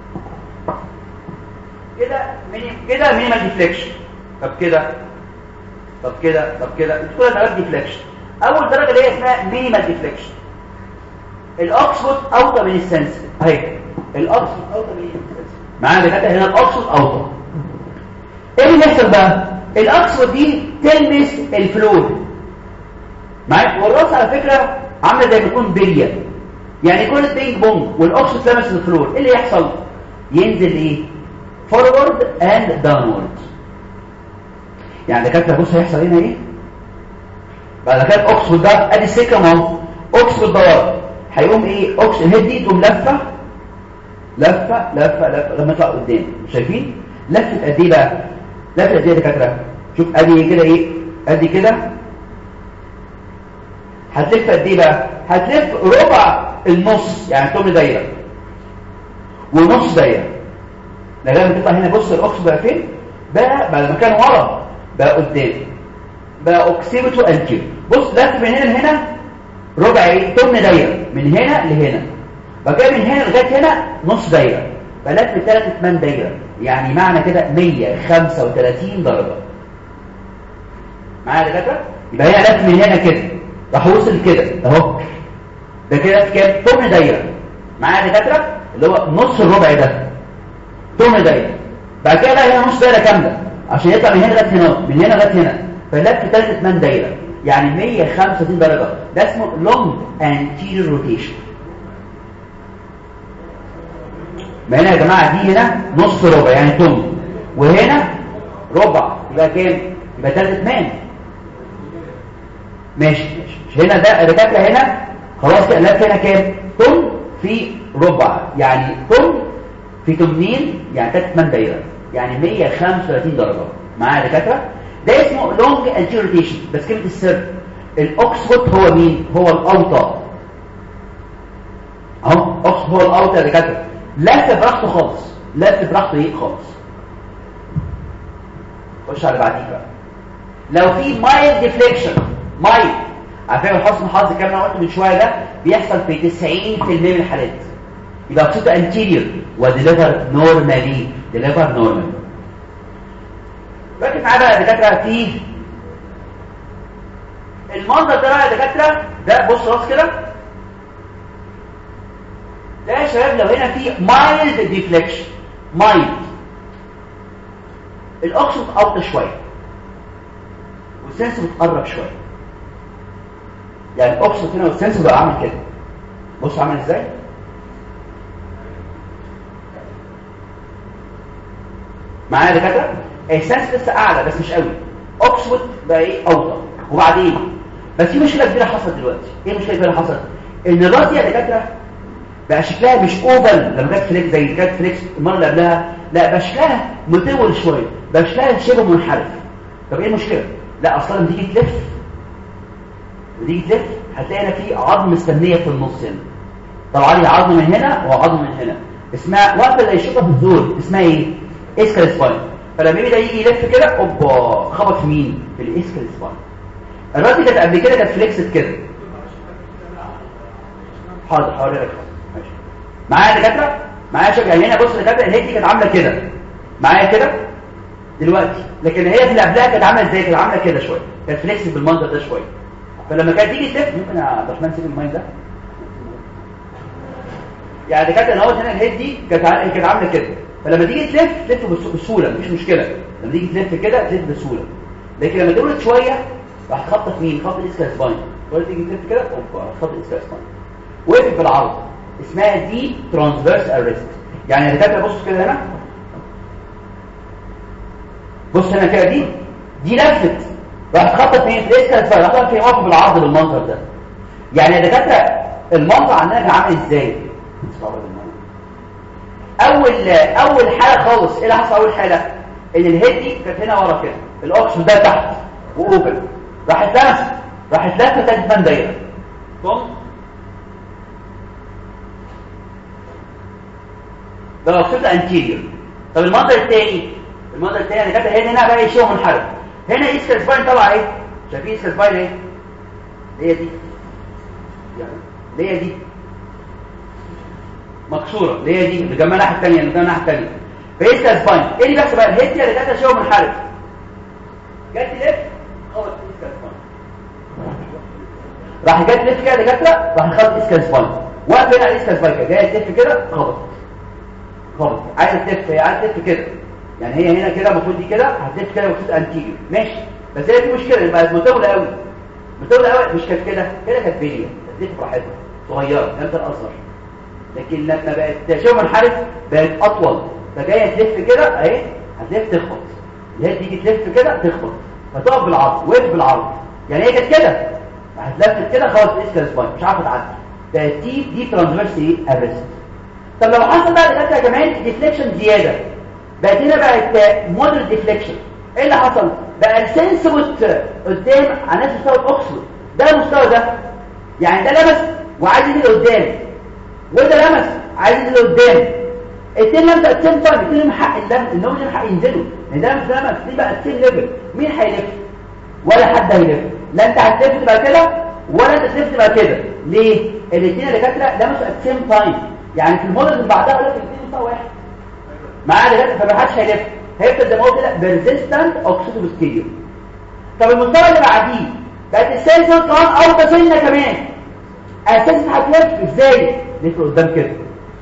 كده مينيم كده مينيمال ديفليكشن طب كده طب كده طب كده كل درجات ديفليكشن اول درجه اللي هي اسمها مينيمال ديفليكشن الاوكسفورد اوطى من السنسور اهي الاوكسفورد اوطى من السنسور معانا دكاتره هنا الاوكسفورد اوطى ايه اللي بيحصل بقى الاوكسفورد دي تلمس الفلور معاك والراس على فكره عامله زي ما يكون بليه يعني كل بينج بونج والاوكسفورد لمس الفلور ايه اللي يحصل ينزل ايه فورورد اند داونورد يعني دكاتره بص هيحصل هنا ايه بعد كده اوكسفورد ده ادي السكه اهو اوكسفورد دوار هيقوم ايه اوكس الهيد دي تقوم لفه لفه لفه لفه لما يطلع قدام شايفين لفه قد ايه بقى لفه قد ايه يا دكاتره شوف ادي كده ايه ادي كده هتلف قد ايه بقى هتلف ربع النص يعني تمن دايره ونص دايره لما تطلع هنا بص الاوكس بقى فين بقى بعد ما كان ورا بقى قدام بقى اوكسيبتو انتير بص لف من هنا لهنا ربع ايه تمن دايره من هنا لهنا بقى كده من هنا لغايه هنا نص دايره فلف ثلاث ثمان دايره يعني معنى كده 135 درجه معايا يا دكاتره يبقى هي لف من هنا كده راح وصل كده اهو ده كده في كام تمن دايره معايا يا دكاتره اللي هو نص الربع ده تمن دايره بعد كده بقى هنا نص دايره كامله عشان يطلع من هنا لغايه هنا من هنا لغايه هنا فلف ثلاث ثمان دايره يعني 135 درجه ده اسمه لونج انتيريور روتيشن ما هنا يا جماعه دي هنا نص ربع يعني تمن وهنا ربع يبقى كام يبقى ثلاث ثمان ماشي ماشي هنا ده الدكاتره هنا خلاص كده لف هنا كام طن في ربع يعني طن في 80 يعني 8 دايره يعني 135 درجه معايا دكاتره ده اسمه لونج انتيروتيشن بس كلمه السر الاوكسفورد هو مين هو الاوطى اهو اوكسفورد هو الاوطى يا دكاتره لف براحته خالص لف براحته ايه خالص خش على بعديه بقى لو في مايل ديفليكشن مايل على فكره حسن حظ الكلام اللي انا قلته من شويه ده بيحصل في 90% من الحالات يبقى بصوت انتيريور وديليفر نورمالي ديليفر نورمال ركز معايا بقى يا دكاتره في المنظر ده بقى يا دكاتره ده بص راس كده ده يا شباب لو هنا في مايلد ديفليكشن مايلد الاكسجين اوطى شويه والسنس بتقرب شويه يعني الاكسجين هنا والسنس بقى عامل كده بص عامل ازاي معايا دكاتره السنس لسه اعلى بس مش قوي اوكسفورد بقى ايه اوطى وبعدين بس في مشكله كبيره حصلت دلوقتي ايه المشكله الكبيره حصلت ان الراس دي يا دكاتره بقى شكلها مش اوفل لما كانت فليكس زي كانت فليكس المره اللي قبلها لا بقى شكلها مطول شويه بقى شكلها شبه منحرف طب ايه المشكله لا اصلا لما تيجي تلف وتيجي تلف هتلاقي هنا في عظم مستنيه في النص هنا طبعا لي عظم من هنا وعظم من هنا اسمها واقفه زي الشوكه في الزور اسمها ايه اسكال سباين فلما يجي ده يجي يلف كده اوبا خبط في مين في الاسكال سباين الراس دي كانت قبل كده كانت فليكسد كده حاضر حاضر لك ماشي معايا دكاتره معايا شباب يعني هنا بص دكاتره الهيد دي كانت عامله كده معايا كده دلوقتي لكن هي في اللي قبلها كانت عامله ازاي كانت عامله كده شويه كانت فليكسد بالمنظر ده شويه فلما كانت تيجي تلف ممكن يا عبد الرحمن سيب المايك ده يعني دكاتره انا هنا الهيد دي كانت كانت عامله كده فلما تيجي تلف تلف بسهوله مفيش مشكله لما تيجي تلف كده تلف بسهوله لكن لما دورت شويه راح تخطط مين خط الاسكال سباين ولا تيجي تلف كده اوبا خط الاسكال سباين وقفت بالعرض اسمها دي ترانسفيرس اريست يعني يا دكاتره بصوا كده هنا بص هنا كده دي دي لفت راح تخطط مين في الاسكال سباين راح في واقف بالعرض بالمنظر ده يعني يا دكاتره المنظر عندنا كان عامل ازاي اول اول حاله خالص ايه اللي حصل اول حاله ان الهيد دي كانت هنا ورا كده الاوكسجين ده تحت واوبن راحت لمست راحت لفت تاني فان دايره ثم ده لو صرت انتيريور طب المنظر الثاني المنظر الثاني انا كاتب هنا بقى شيء منحرف هنا اسكال سباين طبعا ايه شايفين اسكال سباين ايه هي دي يعني هي دي مكسوره اللي هي دي اللي جنبها الناحيه الثانيه اللي جنبها الناحيه الثانيه فاسكال سباين ايه اللي بيحصل بقى الهيد اللي كانت شيء منحرف جت لف خبط اسكال سباين راح جت لف كده دكاتره راح خبط اسكال سباين واقف هنا على اسكال سباين كده جايه تلف كده خبط خبط عايزه تلف هي عايزه تلف كده يعني هي هنا كده المفروض دي كده هتلف كده المفروض انتيجر ماشي بس هي في مشكله يبقى مطوله قوي مطوله قوي مش كانت كده كده كانت بيليه هتلف براحتها صغيره امتى الاصغر لكن لما بقت شوف منحرف بقت اطول فجايه تلف كده اهي هتلف تخبط اللي هي تيجي تلف كده تخبط فتقف بالعرض وقف بالعرض يعني هي كانت كده هتلف كده خلاص اسكال سباين مش عارفه تعدي ده دي دي ترانسفيرس ايه ارست طب لو حصل بقى دكاتره كمان ديفليكشن زياده بقت هنا بقت مودريت ديفليكشن ايه اللي حصل بقى السنسبوت قدام على نفس مستوى الاكسود ده المستوى ده يعني ده لمس وعايز ينزل قدام وده لمس عايز ينزل قدام الاثنين لمس اتسين تايم الاثنين حق النوم حق ينزلوا لان ده لمس لمس دي بقى اتسين ليفل مين هيلف ولا حد هيلف لا انت هتلف تبقى كده ولا انت تلف تبقى كده ليه الاثنين اللي دكاتره لمسوا اتسين تايم يعني في الموديل اللي بعدها قلت الاثنين مستوى واحد معاه دكاتره فما حدش هيلف هيفضل زي ما قلت لك بيرزيستنت اوكسيدو ستيريو طب المستوى اللي بعديه بقت السنسور كمان اوطى سنه كمان اساسا هتلف ازاي لف قدام كده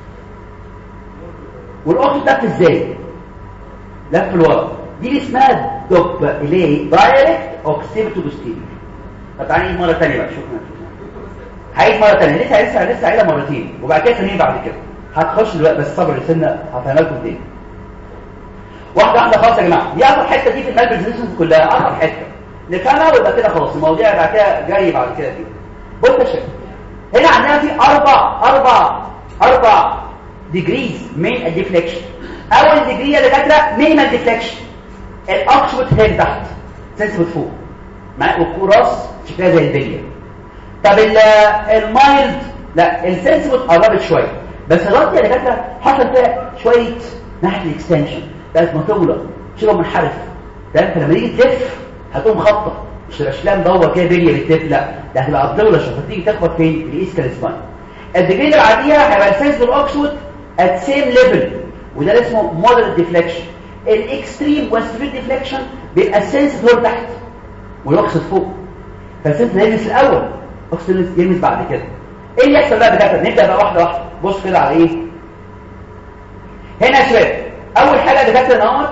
والاوكسيد لف ازاي لف لورا دي اللي اسمها دوب اللي هي دايركت اوكسيدو ستيريو طب تعالى مره ثانيه بقى شوفنا هعيد مره ثانيه لسه لسه لسه عايدها مرتين وبعد كده ثانيين بعد كده هتخش دلوقتي بس صبر سنه هفهمها لكم تاني واحده واحده خلاص يا جماعه دي اخر حته دي في المال بريزنتيشنز كلها اخر حته نفهمها ويبقى كده خلاص المواضيع بعد كده جاي بعد كده دي بص يا شباب هنا عندنا في اربع اربع اربع ديجريز من الديفليكشن اول ديجري يا دكاتره مينيمال ديفليكشن الاكسبوت هيد تحت سنسبوت فوق مع والكراس شكلها زي البليه طب المايلد لا السنسبوت قربت شويه بس الرد يا دكاتره حصل فيها شويه ناحيه الاكستنشن بقت مطوله شبه منحرف ده انت لما تيجي تلف هتقوم خبطه مش تبقى شلام مدور كده بليه بتلف لا ده هتبقى مطوله شويه فتيجي تخبط فين في الايسكال سباين الديجري اللي بعديها هيبقى السنسبوت اوكسود ات سيم ليفل وده اللي اسمه مودريت ديفليكشن الاكستريم والسبيد ديفليكشن بيبقى السنسبوت تحت والاوكسيد فوق فالسنسبوت يلمس الاول اوكسيد يلمس بعد كده ايه اللي يحصل بقى بجد نبدا بقى واحده واحده بص كده على ايه هنا يا شباب اول حاجه دكاتره نقط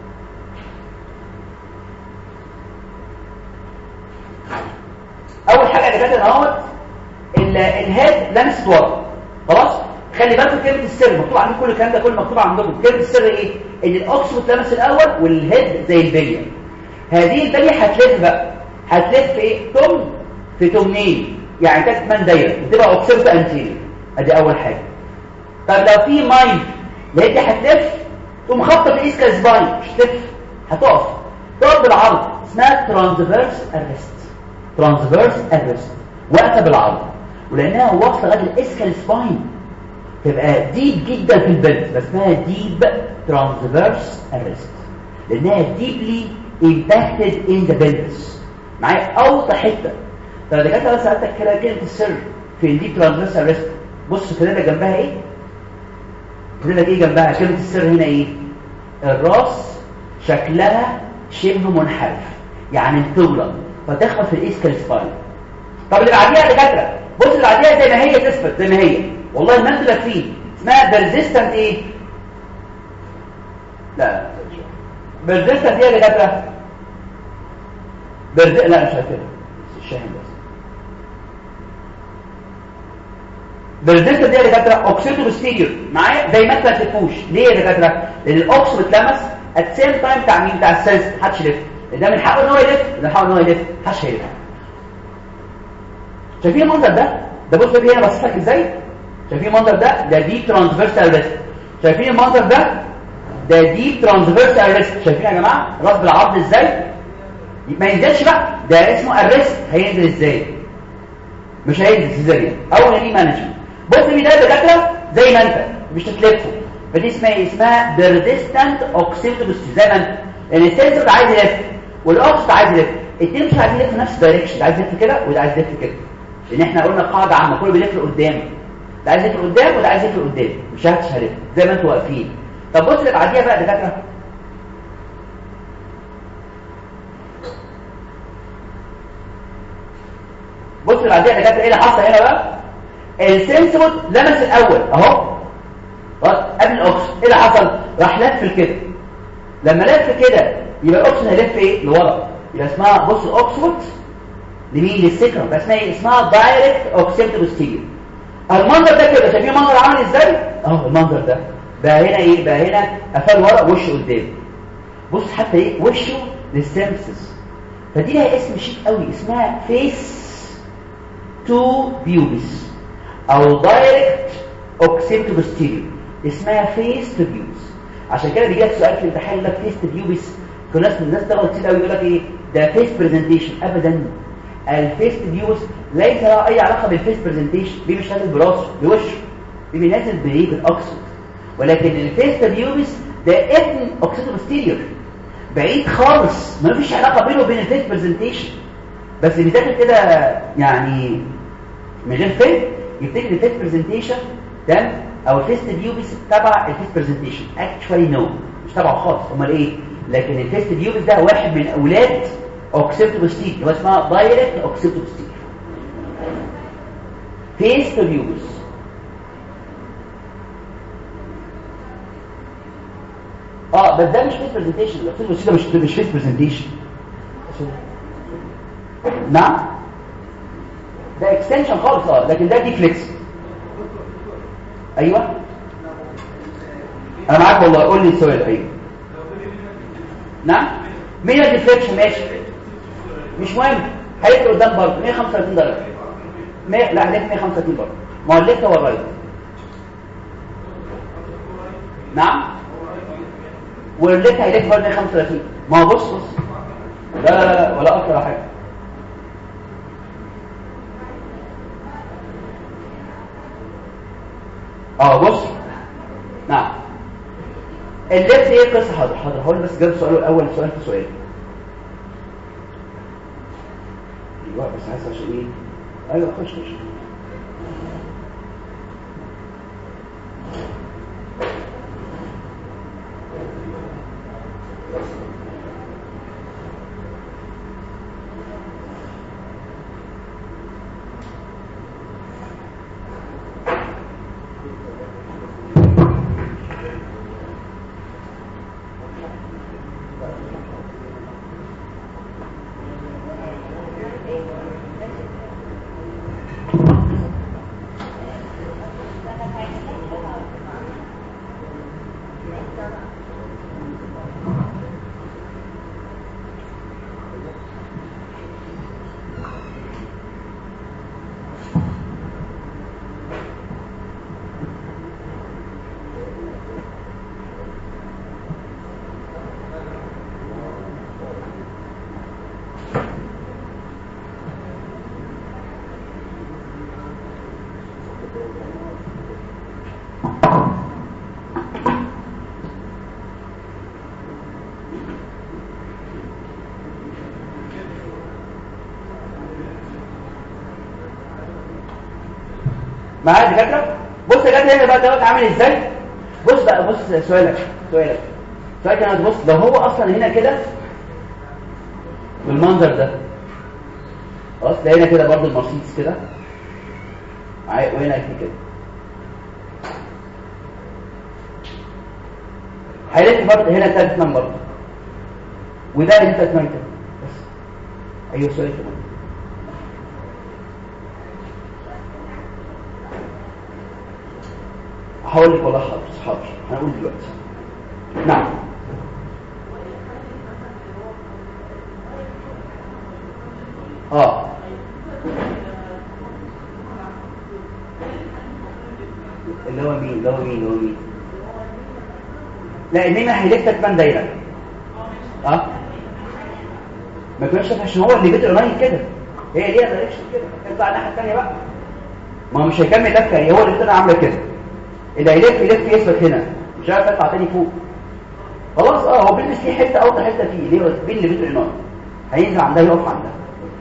اول حاجه دكاتره نقط الهيد لمست ورا خلاص خلي بالكم كلمه السر مكتوب عندكم كل الكلام ده كله مكتوب عندكم كلمه السر ايه ان الاوكسيد لمس الاول والهيد زي البليه هذه البليه هتلف بقى هتلف ايه تم في تمنين يعني كانت من دايره بتبقى اوكسيد انتيريور ادي اول حاجه طب لو في مايند لقيت هتلف تقوم خبطه في اسكال سباين مش تلف هتقف تقف بالعرض اسمها ترانسفيرس ارست ترانسفيرس ارست واقفه بالعرض ولانها واصله لغايه الاسكال سباين تبقى ديب جدا في البلد بس اسمها ديب ترانسفيرس ارست لانها ديبلي impacted in the pelvis معايا اوطى حته طب ده جت بس سالتك كده كلمه السر في الديب ترانسفيرس ارست بص كده جنبها ايه كده ايه جنبها كلمه السر هنا ايه الراس شكلها شبه منحرف يعني مطوله فتخبط في الايسكال سباين طب اللي بعديها اللي دكاتره بص اللي بعديها زي ما هي تثبت زي ما هي والله ما انت فيه اسمها بيرزيستنت ايه لا بيرزيستنت ايه يا دكاتره برز... لا مش كده الشاهد بس بيرزيستنت دي يا دكاتره اوكسيدو ستيريو معايا زي ما انت ما تفوش ليه يا دكاتره لان الاوكسيد اتلمس ات سيم تايم بتاع مين بتاع السيلز محدش يلف ده من حقه ان هو يلف ده من حقه ان هو يلف محدش هيلف شايفين المنظر ده ده بص لي هنا بصيت لك ازاي شايفين المنظر ده ده دي ترانسفيرسال ريست شايفين المنظر ده ده دي ترانسفيرسال ريست شايفين يا جماعه راس بالعرض ازاي ما ينزلش بقى ده اسمه الريست هينزل ازاي مش هينزل سيزاريان اول دي مانجمنت بص لي ده دكاتره زي ما انت مش تتلفه فدي اسمها ايه اسمها بيرديستنت اوكسيدوس زي ما انت يعني السنسور عايز يلف والاوكسيد عايز يلف الاثنين مش عايزين يلفوا نفس الدايركشن ده عايز يلف كده وده عايز يلف كده لان احنا قلنا قاعده عامه كله بيلف لقدام ده عايز يلف لقدام وده عايز يلف لقدام مش هتش هلف زي ما انتوا واقفين طب بص اللي بعديها بقى دكاتره بص اللي بعديها دكاتره ايه اللي حصل هنا بقى السنسور لمس الاول اهو قبل الاوكسجين ايه اللي حصل راح لف كده لما لف كده يبقى الاوكسجين هيلف ايه لورا يبقى اسمها بص الاوكسفورد لمين للسكر بس اسمها ايه اسمها دايركت اوكسيبتوستيل المنظر ده كده شايفين المنظر عامل ازاي اهو المنظر ده بقى هنا ايه بقى هنا قفل ورا وشه قدام بص حتى ايه وشه للسيمسس فدي لها اسم شيك قوي اسمها فيس تو بيوبس او دايركت اوكسيبتوستيل اسمها فيس تو بيوبس عشان كده بيجي لك سؤال في الامتحان يقول لك فيس تو بيوبس في ناس من الناس تغلط كتير قوي يقول لك ايه ده فيس برزنتيشن ابدا الفيس فيوز ليس لها اي علاقه بالفيس برزنتيشن دي مش نازل براسه بوشه دي نازل بايه بالاكسد ولكن الفيس فيوز ده ابن اوكسيدو ستيريور بعيد خالص ما فيش علاقه بينه وبين الفيس برزنتيشن بس بيذاكر كده يعني من غير فهم يفتكر الفيس برزنتيشن تمام او الفيس فيوز تبع الفيس برزنتيشن اكشوالي نو مش تبعه خالص امال ايه لكن الفيس فيوز ده واحد من اولاد اوكسيبتوستيك اللي هو اسمها دايركت اوكسيبتوستيك فيس فيوز اه بس ده مش فيس برزنتيشن الاوكسيبتوستيك ده مش مش فيس برزنتيشن نعم ده اكستنشن خالص اه لكن ده ديفليكس ايوه انا معاك والله قول لي السؤال ايوه نعم مين الديفليكشن ماشي مش مهم هيفرق قدام برضه 135 درجه 100 لا هنلف 135 برضه ما هو الليفت هو الرايت نعم والليفت هيلف برضه 135 ما هو بص بص لا لا لا ولا اكتر ولا حاجه اه بص نعم الليفت ايه قصه حاضر حاضر هقول بس جاب سؤاله الاول سؤال في سؤال ايوه بس عايز عشان ايه ايوه خش خش معايا دكاتره بص يا جدع هنا بقى دوت عامل ازاي بص بقى بص سؤالك سؤالك سؤالك انا بص ده هو اصلا هنا كده بالمنظر ده خلاص ده هنا كده برضه المرسيدس كده معايا وهنا في كده هيلف برضه هنا تالت نمبر وده اللي انت تمام كده بس ايوه سؤال كمان هقول لك والله حاضر حاضر هنقول دلوقتي نعم اه اللي هو مين اللي هو مين اللي هو مين لا انما هيلف كمان دايره اه ما كناش شايف عشان هو اللي بيت الراي كده هي ليها دايركشن كده اطلع الناحيه الثانيه بقى ما هو مش هيكمل لفه هي هو اللي بتبقى عامله كده اللي هيلف يلف يثبت هنا مش عارف يطلع تاني فوق خلاص اه هو بيلبس فيه حته اوطى حته فيه ليه بين اللي بيته النار هينزل عندها يقف عندها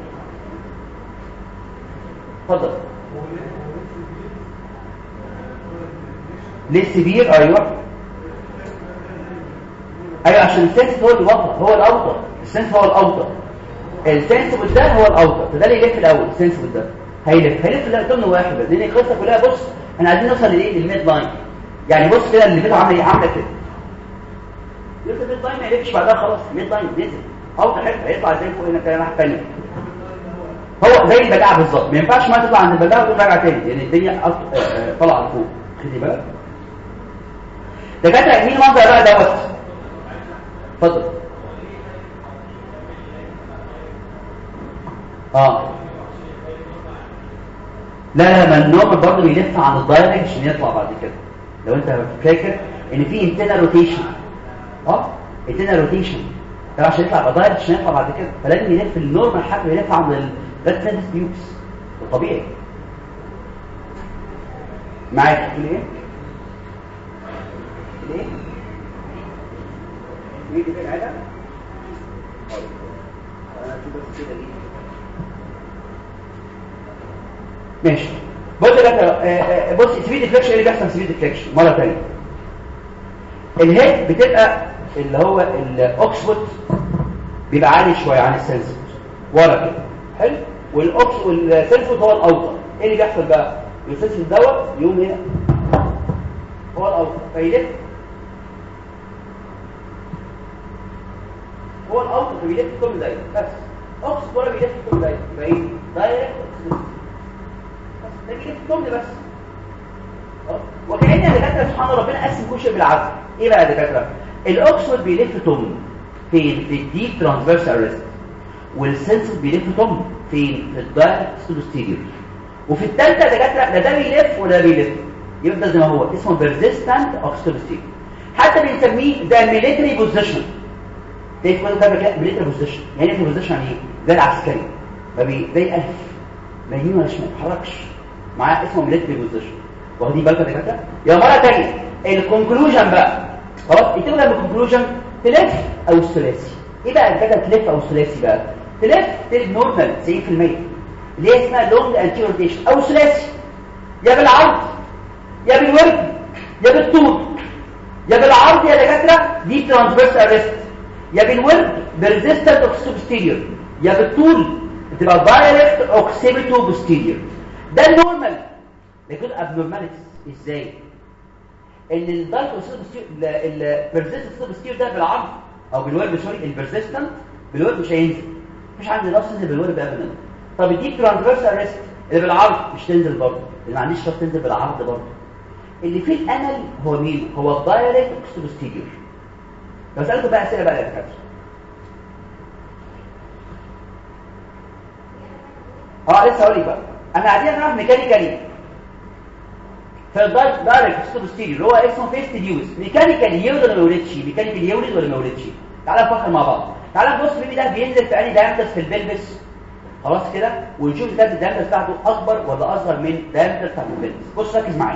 اتفضل ليه السبير ايوه ايوه عشان السنس هو اللي وطى هو الاوطى السنس هو الاوطى السنس ده هو الاوطى فده اللي يلف الاول السنس ده هيلف هيلف ده ضمن واحد بس لان القصه كلها بص احنا عايزين نوصل لايه للميد لاين يعني بص كده اللي بيته عامله ايه عامله كده يفضل الميد لاين ما يلفش بعدها خلاص الميد لاين نزل اوطى حته هيطلع زي فوق هنا كده ناحيه ثانيه هو زي البداعه بالظبط ما ينفعش ما تطلع عند البداعه وتقوم راجع تاني لان الدنيا طالعه لفوق خدي بالك دكاتره مين منظر بقى دوت اتفضل اه لا لا ما النوم برضه بيلف عن الدايركت عشان يطلع بعد كده لو انت فاكر ان في انتنا روتيشن اه انتنا روتيشن ده عشان يطلع بدايركت عشان يطلع بعد كده فلازم يلف النورمال حتى يلف عند الريد سيرفيس بيوبس الطبيعي معاك تقول ايه ليه ليه دي العاده انا اشوف بس كده ليه ماشي بص يا بص سبيد ديفليكشن ايه اللي بيحصل سبيد ديفليكشن مره ثانيه الهيد بتبقى اللي هو الاوكسفورد بيبقى عالي شويه عن السنسفورد ورا كده حلو والاوكس والسنسفورد هو الاوطى ايه اللي بيحصل بقى السنسفورد دوت يقوم هنا هو الاوطى فيلف هو الاوطى فيلف كل دايره بس اوكس ولا بيلف كل دايره يبقى ايه دايركت ده بيلف كل بس وكأن الدكاتره سبحان ربنا قسم كل شيء بالعدل ايه بقى يا دكاتره الاوكسفورد بيلف توم فين في الديب ترانسفيرس ارست والسنسس بيلف توم فين في الدايركت ستوستيريور وفي الثالثه دكاتره لا ده بيلف ولا بيلف يفضل زي ما هو اسمه بيرزيستنت اوكسيتوستيريور حتى بنسميه ده ميليتري بوزيشن ده يكون ده ميليتري بوزيشن يعني ايه بوزيشن يعني ايه ده العسكري ما بي زي الف لا يمين ولا شمال ما يتحركش معاه اسمه ميليتري بوزيشن واخدين بالكم يا دكاتره يا مره ثانيه الكونكلوجن بقى خلاص يكتبوا لما الكونكلوجن تلف او الثلاثي ايه بقى الفكره تلف او الثلاثي بقى تلف تلف نورمال 90% اللي هي اسمها لونج انتي روتيشن او ثلاثي يا بالعرض يا بالورد يا بالطول يا بالعرض يا دكاتره دي ترانسفيرس ارست يا بالورد بريزيستنت اوكسيبوستيريور يا بالطول بتبقى دايركت اوكسيبيتو بوستيريور ده النورمال لكن ابنورماليتيز ازاي ان الدايركت اوكسيبوستيريور البريزيستنت اوكسيبوستيريور ده بالعرض او بالورد سوري البرزيستنت بالورد مش هينزل مفيش عندي نفس اللي بالورد ابدا طب الديب ترانسفيرس ارست اللي بالعرض مش تنزل برضه اللي ما عنديش شرط تنزل بالعرض برضه اللي فيه الامل هو مين هو الدايركت اوكسيبوستيريور لو سالته بقى اسئله بقى يا دكاتره اه لسه هقول لك بقى انا قاعدين نعرف ميكانيكالي فالدايركت اوكسيبوستيريور اللي هو اسمه فيست ديوز ميكانيكالي يولد ولا ما يولدش ميكانيكالي يولد ولا ما يولدش تعالى نفكر مع بعض تعالى نبص البيبي ده بينزل في انهي دايمتر في البلبس خلاص كده ونشوف ده الدايمتر بتاعته اكبر ولا اصغر من دايمتر بتاع البلبس بص ركز معايا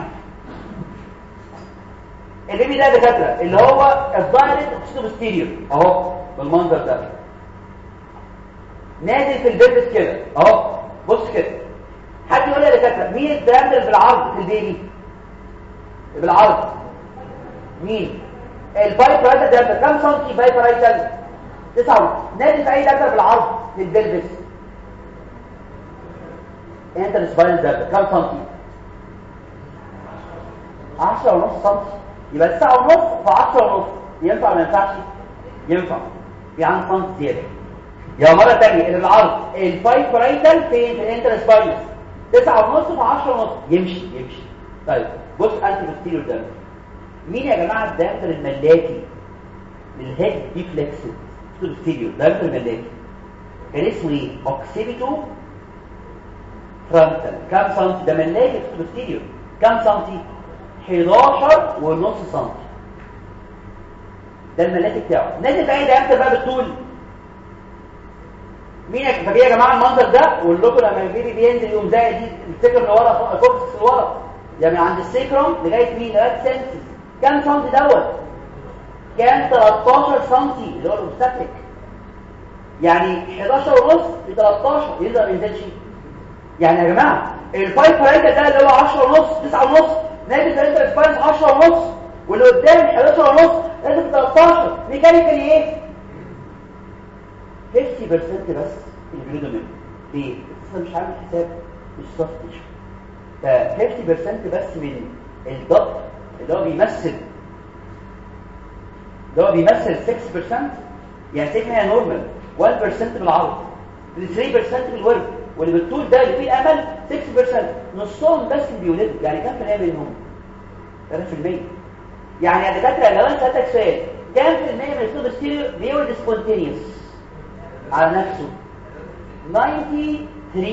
البيبي ده دكاتره اللي هو الدايركت اوكسيبوستيريور اهو بالمنظر ده نازل في البلبس كده اهو بص كده حد يقول لي يا دكاتره مين الدايمتر بالعرض في البيبي بالعرض مين البايب رايتال ده كام سنتي بايب رايتال 9 نازل في اي داتا بالعرض للبلبس انت السباين ده كام سنتي 10 ونص سنتي يبقى 9 ونص في 10 ونص ينفع ولا ما ينفعش ينفع يعني سنتي زياده يا مره ثانيه اللي بالعرض البايب رايتال فين في الانتر سباينس 9 ونص في 10 ونص يمشي يمشي طيب بص انت بوستيريور ده مين يا جماعه الدايمتر الملاكي للهيد ديفلكسد بوستيريور دايمتر الملاكي كان اسمه ايه اوكسيبيتو فرونتال كام سنتي ده ملاكي بوستيريور كام سنتي 11 ونص سنتي ده الملاكي بتاعه نازل بقى دايمتر بقى بالطول مين يا طب يا جماعه المنظر ده واقول لكم لما البيبي بينزل يقوم زي دي السكر اللي ورا كورتكس اللي ورا يعني عند السيكروم لغايه مين لغايه سنسس كام سنتي دوت كان 13 سنتي اللي هو الاوبستاتيك يعني 11 ونص ل 13 يقدر ما ينزلش يعني يا جماعه الفايف فرنجة ده اللي هو 10 ونص 9 ونص نازل فرنجة سبايس 10 ونص واللي قدام 11 ونص لازم 13 ميكانيكالي ايه 50% بس اللي بيريدوا منه ليه؟ لسه مش عامل حساب مش سوفت تيشو ف 50% بس من الضغط اللي هو بيمثل اللي هو بيمثل 6% يعني سيجما هي نورمال 1% بالعرض 3% بالورد واللي بالطول ده اللي فيه امل 6% نصهم بس اللي بيولدوا يعني كام في المية منهم 3% يعني يا دكاتره لو انا سالتك سؤال كام في المية من السوبر ستيريو بيولد سبونتينيوس على نفسه 93%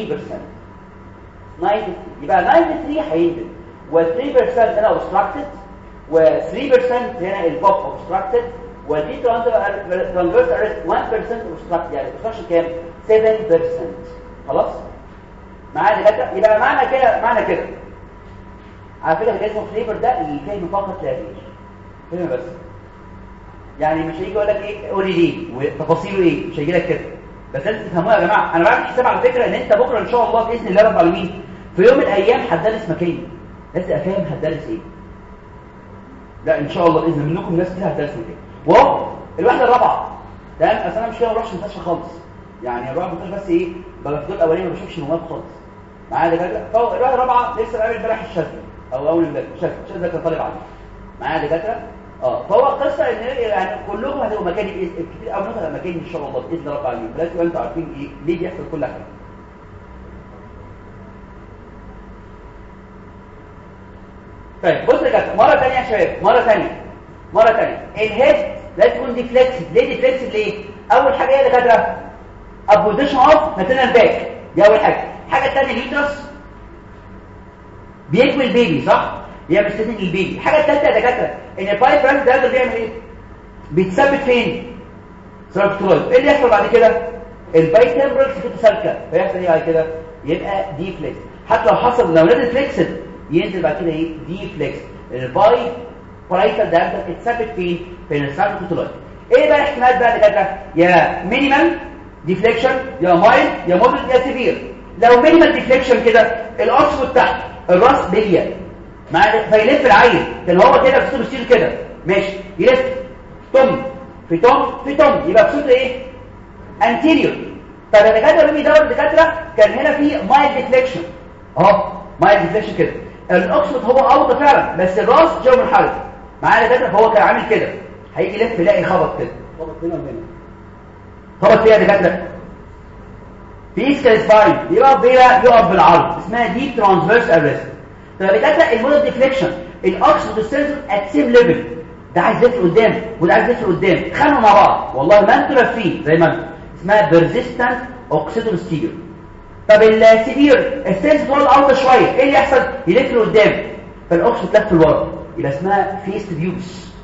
93 يبقى 93 هينزل و3% هنا اوبستراكتد و3% هنا البوب اوبستراكتد والدي ترانسفيرس ارست 1% اوبستراكتد يعني اوبستراكشن كام 7% خلاص معايا دكاتره يبقى معنى كده معنى كده على فكره اللي اسمه فليبر ده الفهم فقط لا غير فهم بس يعني مش هيجي يقول لك ايه قولي ليه وتفاصيله ايه مش هيجي لك كده بس لازم تفهموها يا جماعه انا بعمل حساب على فكره ان انت بكره ان شاء الله باذن الله رب العالمين في يوم من الايام هتدرس مكاني لازم تبقى فاهم هتدرس ايه لا ان شاء الله باذن منكم ناس كتير هتدرس مكاني واهو الوحده الرابعه تمام اصل انا مش كده ما بروحش المستشفى خالص يعني الرابعه المستشفى بس ايه ببقى في الدور الاولاني ما بشوفش نواب خالص معايا دكاتره فهو الوحده الرابعه لسه بعمل امبارح الشاذلي او اول امبارح الشاذلي الشاذلي كان طالب عندي معايا دكاتره اه فهو قصه ان يعني كلكم هتبقوا مكاني كتير قوي هتبقى مكاني ان شاء الله باذن الله رب العالمين لازم انتوا عارفين ايه ليه بيحصل كل حاجه طيب بص يا جدع مره ثانيه يا شباب مره ثانيه مره ثانيه الهيد لازم تكون ديفلكسد ليه ديفلكسد ليه اول حاجه ايه يا دكاتره ابوزيشن اوف ماتيرنال باك دي اول حاجه الحاجه الثانيه اليوترس بيكمل البيبي صح هي مستني البيبي الحاجه الثالثه يا دكاتره ان البايب برانش ده بيعمل ايه بيتثبت فين سيركترويد ايه اللي يحصل بعد كده الباي تمبرال سكت سالكه فيحصل ايه بعد كده يبقى دي فليكس حتى لو حصل لو نزل فليكسد ينزل بعد كده ايه دي فليكس الباي بارايتال ده اتثبت فين في السيركترويد ايه بقى الاحتمالات بقى يا دكاتره يا مينيمال ديفليكشن يا مايل يا مودريت يا سيفير لو مينيمال ديفليكشن كده الاوكسفورد تحت الراس بليا مع فيلف العين كان هو كده في صوره كده ماشي يلف تم في تم في تم يبقى بصوت ايه انتيريور طب يا دكاتره بيبي دور الدكاتره كان هنا في مايل ديفليكشن اهو مايل ديفليكشن كده الاوكسفورد هو اوضه فعلا بس الراس جو منحرف معايا دكاتره فهو كان عامل كده هيجي يلف يلاقي خبط كده خبط هنا وهنا خبط فيها دكاتره في اسكال سباين يقف بيها يقف بالعرض اسمها ديب ترانسفيرس ارست طب دكاتره المودل ديفليكشن الاكسد والسنسور ات سيم ليفل ده عايز يلف قدام وده عايز يلف قدام خانوا مع بعض والله ما انتوا لافين زي ما انتوا اسمها بيرزيستنت اوكسيدو ستيجر طب السيفير السنسور هو الاوطى شويه ايه اللي يحصل يلف لقدام فالاكسد لف لورا يبقى اسمها فيست فيوز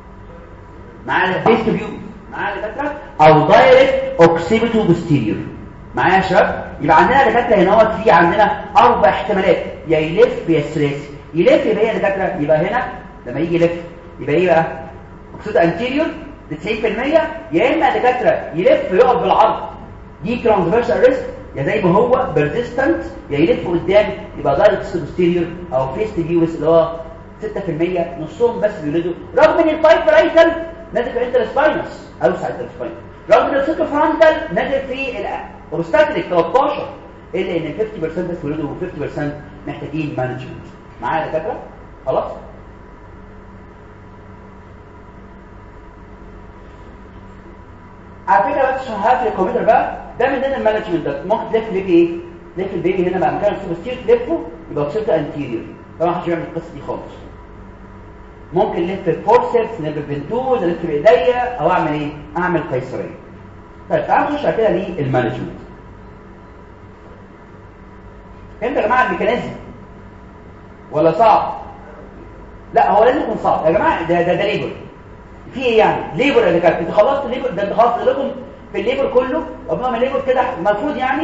معانا فيست فيوز معانا دكاتره او دايركت اوكسيبيتو بوستيريور معايا يا شباب يبقى عندنا دكاتره هنا هو في عندنا اربع احتمالات يا يلف يا ثلاثي يلف يبقى هي دكاتره يبقى هنا لما يجي يلف يبقى ايه بقى اوكسيد انتيريور 90% يا اما دكاتره يلف يقف بالعرض دي ترانسفيرس ارست يا زي ما هو بيرزيستنت يا يلف قدام يبقى دايركت بوستيريور او فيست فيوس اللي هو 6% نصهم بس بيولدوا رغم ان الفايبر ايتل نازل في الانترسباينس اوسع الانترسباينس رغم ان السيكو فرونتال نازل في الاوبستاتريك 13 الا ان 50% بس بيولدوا و50% محتاجين مانجمنت معايا يا دكاتره خلاص على فكره بس عشان هقفل الكمبيوتر بقى ده من ضمن المانجمنت ده ممكن تلف البيبي ايه تلف البيبي هنا بقى مكان السوبستير تلفه يبقى وصلت انتيريور طبعا محدش بيعمل القصه دي خالص ممكن لف فورسبس نلف بنتوز الف بايديا او اعمل ايه اعمل قيصريه طيب تعالوا نخش على كده للمانجمنت فهمت يا جماعه الميكانيزم ولا صعب لا هو لازم يكون صعب يا جماعه ده ده, ده ليبر في ايه يعني ليبر اللي كانت انت خلصت الليبر ده انت خلاص لكم في الليبر كله قبل ما الليبر كده المفروض يعني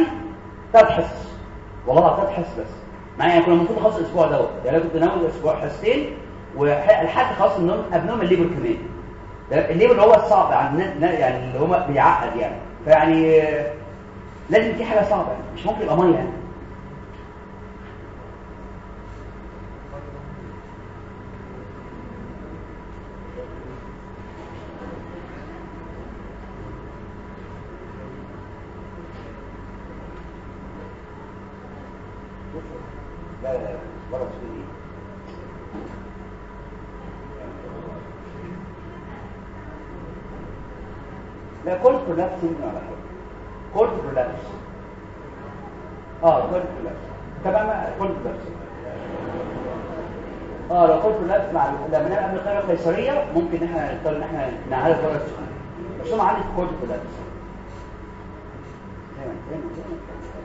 تبحث والله تبحث بس معايا كنا المفروض نخلص الاسبوع دوت يعني كنت ناوي اسبوع حصتين ولحد خلاص انهم ابنهم الليبر كمان الليبر هو الصعب عندنا يعني اللي هو بيعقد يعني فيعني لازم في حاجه صعبه يعني مش ممكن يبقى ميه يعني لا لا لا بره تشتري لا كولد برولابس يمكن على حاجه كولد برولابس اه كولد برولابس تمام كولد برولابس اه لو كولد برولابس مع لما نعمل قبل القيمه القيصريه ممكن احنا نضطر ان احنا نعالج بره السخونه بس انا عندي كولد برولابس دايما دايما دايما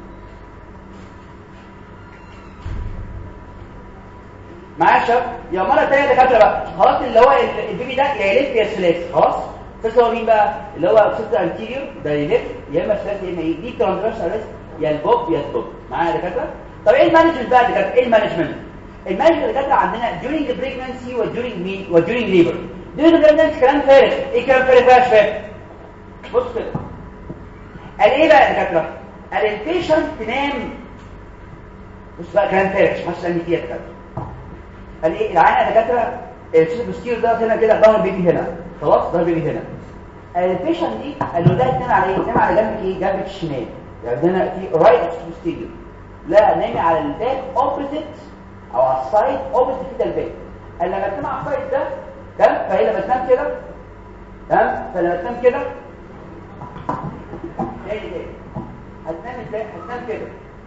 معايا شباب يا مره ثانيه دكاتره بقى خلاص اللي هو البيبي ده يا يلف يا ثلاثي خلاص الثلاثي هو مين بقى اللي هو سيست انتيريور ده يلف يا اما ثلاثي يا اما ايه دي ترانسفيرس اريست يا البوب يا البوب معايا يا دكاتره طب ايه المانجمنت بقى يا دكاتره ايه المانجمنت المانجمنت يا دكاتره عندنا during the pregnancy و during مين و during labor during the pregnancy كلام فارغ ايه كلام فارغ بقى يا شباب بص كده قال ايه بقى يا دكاتره قال البيشنت تنام بص بقى كلام فارغ مش حاسس ان فيها دكاتره قال ايه العينه دكاتره السيستوستير ده هنا كده ظهر بيبي هنا خلاص ظهر بيبي هنا البيشنت دي قال له ده تنام على ايه تنام على جنبك ايه جنبك الشمال يعني هنا في رايت سيستوستير لا نامي على الباك اوبوزيت او على السايد اوبوزيت كده الباك قال لما تنام على السايد ده تمام فهي لما تنام كده تمام فلما تنام كده تاني تاني هتنام ازاي هتنام كده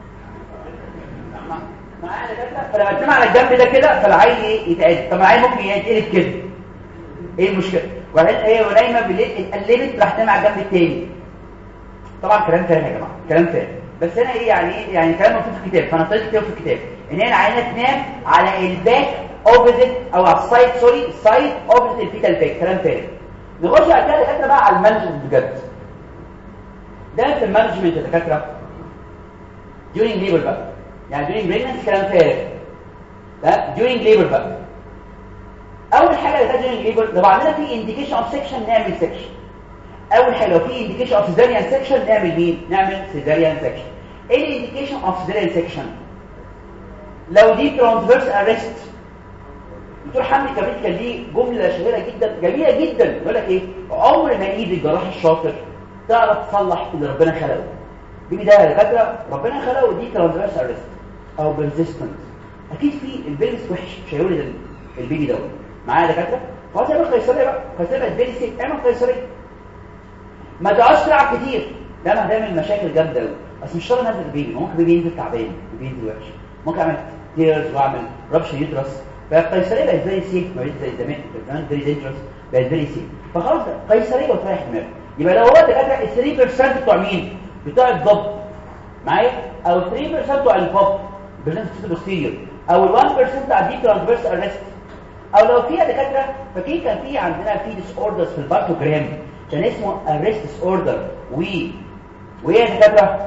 معايا دكاتره فلما تنام على الجنب ده كده فالعين ايه يتعدل طب العين ممكن يتقلب كده ايه المشكله وبعدين هي ونايمه بالليل اتقلبت راح تنام على الجنب التاني طبعا كلام فارغ يا جماعه كلام فارغ بس انا ايه يعني ايه يعني كلام مكتوب في الكتاب فانا طلعت كتاب في الكتاب ان هي العينه تنام على الباك اوبوزيت او على السايد سوري السايد اوبوزيت الفيتال باك كلام فارغ نخش بعد كده دكاتره بقى على المانجمنت بجد ده في المانجمنت يا دكاتره during labor بقى يعني during pregnancy كلام فارغ ده during labor بقى اول حاجه اللي during labor لو عندنا في indication of section نعمل section اول حاجه لو في indication of cesarean section نعمل مين نعمل cesarean section ايه indication of cesarean section لو دي transverse arrest دكتور حمدي كبريت كان ليه جمله شهيره جدا جميله جدا يقول لك ايه عمر ما ايد الجراح الشاطر تعرف تصلح اللي ربنا خلقه بيبي ده يا دكاتره ربنا خلقه دي ترانسفيرس ارست او بيرزيستنت اكيد في البيلس وحش مش هيولد البيبي ده معايا يا دكاتره خلاص يعمل قيصريه بقى قيصريه بقت فيري سيف اعمل قيصريه ما تقعدش تلعب كتير ده ما هتعمل مشاكل جامده قوي بس مش شرط نزل البيبي ممكن البيبي ينزل تعبان البيبي ينزل وحش ممكن اعمل تيرز واعمل ربش يدرس فالقيصريه بقت فيري سيف ما بقتش زي زمان زمان فيري دينجرس بقت فيري سيف فخلاص قيصريه وتريح دماغك يبقى لو هو دكاتره 3% بتوع مين بتوع الضب معايا او 3% بتوع البوب برسنت بوستيريور او ال 1% بتاع الديب ترانسفيرس ارست او لو فيها دكاتره فاكرين كان في عندنا في ديس اوردرز في البارتوجرام كان اسمه ارست ديس اوردر و وهي دكاتره